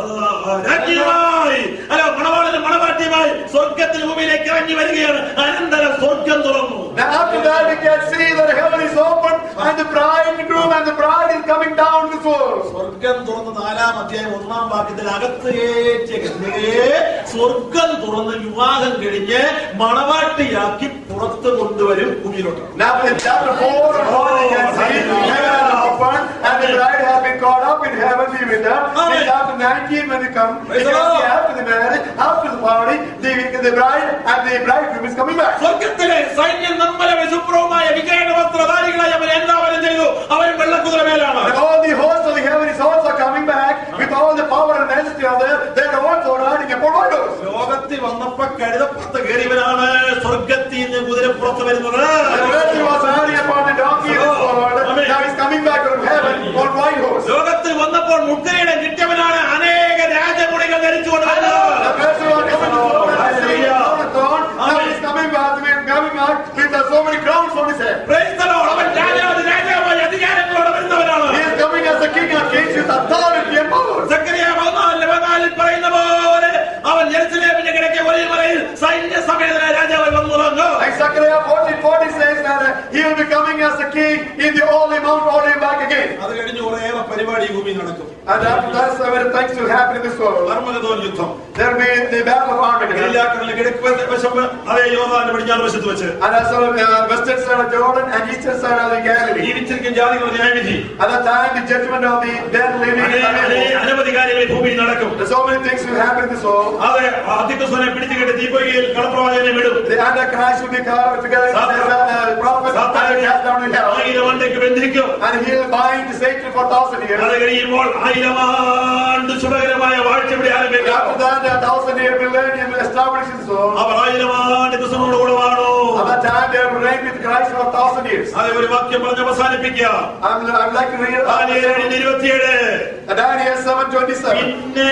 ആ, രാജ്യവുമായി അല്ല മണവാളനും മണവാട്ടിയുമായി സ്വർഗത്തിൽ ഭൂമിയിലേക്ക് ഇറങ്ങി വരികയാണ് അനന്തര സ്വർഗം തുറന്നു Now after that, we can see that heaven is open, and the bridegroom and the bride is coming down to this world. സ്വർഗം തുറന്ന് നാലാം അധ്യായം ഒന്നാം വാക്യത്തിൽ അകത്ത് കയറ്റിയ കന്യകയെ സ്വർഗം തുറന്ന് വിവാഹം കഴിഞ്ഞ് മണവാട്ടിയാക്കി പുറത്ത് കൊണ്ടുവരും ഭൂമിയിലോട്ട് Now in chapter 4 of all we can see heaven is open and the bride has been caught up in heavenly with them. In chapter 19 when we come, we Praise the can see Lord. after the marriage, after the party, the, the bride and the bridegroom is coming back. സ്വർഗത്തിലെ സൈന്യം നിർമ്മല വിശുപ്രവുമായ വിഗ്രഹ വസ്ത്രധാരികളായി അവൻ എന്താവനം ചെയ്തു അവൻ വെള്ളക്കുതിരമേലാണ് And all the hosts of the heaven is also coming back with all the power and majesty of them. They are also riding upon white horse. ലോകത്തിൽ വന്നപ്പോ കഴുതപ്പുറത്ത് കയറിയവനാണ് സ്വർഗത്തിൽ നിന്ന് കുതിരപ്പുറത്ത് വരുന്നത് And when he was riding upon the donkey in this world, now he's coming back from heaven on white horse. ലോകത്തിൽ വന്നപ്പോൾ മുദ്രയുടെ കിട്ടിയവനാണ് അനേക രാജമുടികൾ ധരിച്ചുകൊണ്ട് The വരുന്നത് person who was coming to the world and sitting on the throne, now he's coming back, coming back with uh, so many crowns on his head. Praise the Lord. അവൻ രാജാവ് രാജാവായി അധികാരങ്ങളോടെ വരുന്നവനാണ് He is coming as the king of kings with authority and power. Zacharia പതിനാലിന് പതിനാലിൽ പറയുന്ന പോലെ അവൻ ജെറുസലേമിന്റെ കിഴക്കേ ഒരേ മലയിൽ സൈന്യ സമേതന രാജാവായി വന്നു തുടങ്ങും Like Zechariah 14:40 says that uh, he will be coming as the king in the holy mount, holy back again. അത് കഴിഞ്ഞ് കുറേയേറെ പരിപാടി ഈ ഭൂമിയിൽ നടക്കും And after that, so many things will happen in this world. Armageddon യുദ്ധം There will be the battle of Armageddon. ഗലീലാക്കടലിലെ കിഴക്ക് വശം അതേ യോർദാന്റെ പടിഞ്ഞാറ് വശത്ത് വെച്ച് And also uh, western side of Jordan and eastern side of the Galilee. ജീവിച്ചിരിക്കും ജാതികളുടെ ന്യായവിധി At that time, the judgment of the dead living. അനേ- അനേ- and അനവധി കാര്യങ്ങൾ ഈ ഭൂമിയിൽ നടക്കും There's so many things will happen in this world. അതെ അതിക്രിസ്തുവിനെ പിടിച്ചു കെട്ടി തീപ്പൊയ്കയിൽ കടപ്രവാചകനെ വിടും The Antichrist will be caught up together with the uh, prophet and cast down in hell. ആയിരം ആണ്ടേക്ക് ബന്ധിക്കും And he'll bind Satan for a thousand years. അത് കഴിയുമ്പോൾ ആയിരം ആണ്ട് ശുഭകരമായ വാഴ്ച ഇവിടെ ആരംഭിക്കാം After that, a thousand year millennium will establish his soul. അവർ ആയിരം ആണ്ട് ക്രിസ്തുവിനോട് കൂടെ വാണോ At that time, they will reign with Christ for a thousand years. അതെ ഒരു വാക്യം പറഞ്ഞ് അവസാനിപ്പിക്കാം I'm, I'd like to read Daniel uh, ഏഴിന്റെ ഇരുപത്തിയേഴ് Daniel 7:27. പിന്നെ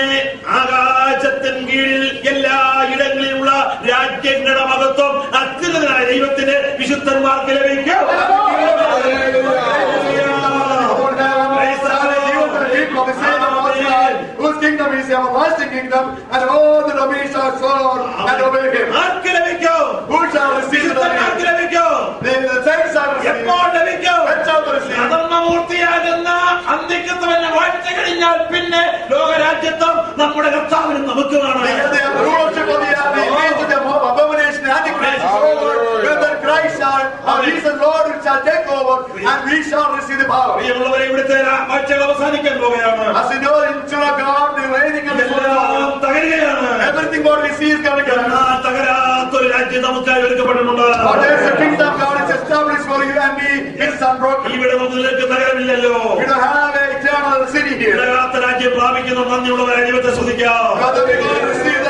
ആകാശത്തിൻ കീഴിൽ എല്ലാ ഇടങ്ങളിലുള്ള രാജ്യങ്ങളുടെ മഹത്വം അത്യുന്നതനായ ദൈവത്തിന് വിശുദ്ധന്മാർക്ക് ലഭിക്കും Whose kingdom is the everlasting kingdom, and all the dominions are sword and obey him. ആർക്ക് ലഭിക്കും Who shall receive the വിശുദ്ധന്മാർക്ക് dominion? ലഭിക്കും The, the saints shall receive. എപ്പോൾ ലഭിക്കും When shall they receive? അധർമ്മമൂർത്തിയാകുന്ന അന്ത്യക്രിസ്തുവിന്റെ വാഴ്ച കഴിഞ്ഞാൽ പിന്നെ ലോകരാജ്യത്വം നമ്മുടെ കർത്താവിനും നമുക്ക് കാണാം Because the rulership of the, the age of the abomination and the Christ is over, when the Christ shall, our Jesus Lord shall take over, and we shall receive the power. പ്രിയമുള്ളവരെ ഇവിടുത്തെ വാഴ്ചകൾ അവസാനിക്കാൻ പോവുകയാണ് As you know, in children of God, the reigning of the എല്ലാം world, തകരുകയാണ് everything what we see is coming down. എന്നാൽ തകരാത്തൊരു രാജ്യം നമുക്കായി ഒരുക്കപ്പെട്ടിട്ടുണ്ട് But there's a kingdom God is established for you and me. It's unbroken. ഇവിടെ നമുക്ക് തകരമില്ലല്ലോ We don't have an eternal city here. തകരാത്ത രാജ്യം പ്രാപിക്കുന്ന നന്ദിയുള്ളവരെ ദൈവത്തെ ശ്രദ്ധിക്കാം Father, we're going to receive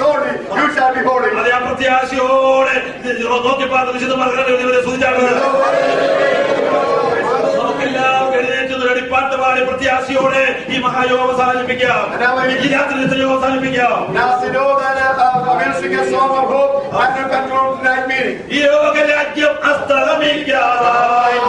holy, you shall be holy. അതേ ആ പ്രത്യാശയോടെ ഇത് നോക്കി പാർത്ത് വിശുദ്ധ സൂചിച്ചാണ് നമുക്കെല്ലാവർക്കും എഴുന്നേറ്റ് നിന്ന് വെടിപ്പാട്ട് പാടി പ്രത്യാശയോടെ ഈ മഹായോഗം അവസാനിപ്പിക്കാം ഈ രാത്രി യോഗം അവസാനിപ്പിക്കാം Now, as you know that uh, uh, we'll sing a song of hope and to conclude tonight's meeting. ഈ യോഗരാജ്യം അസ്തമിക്കാറായി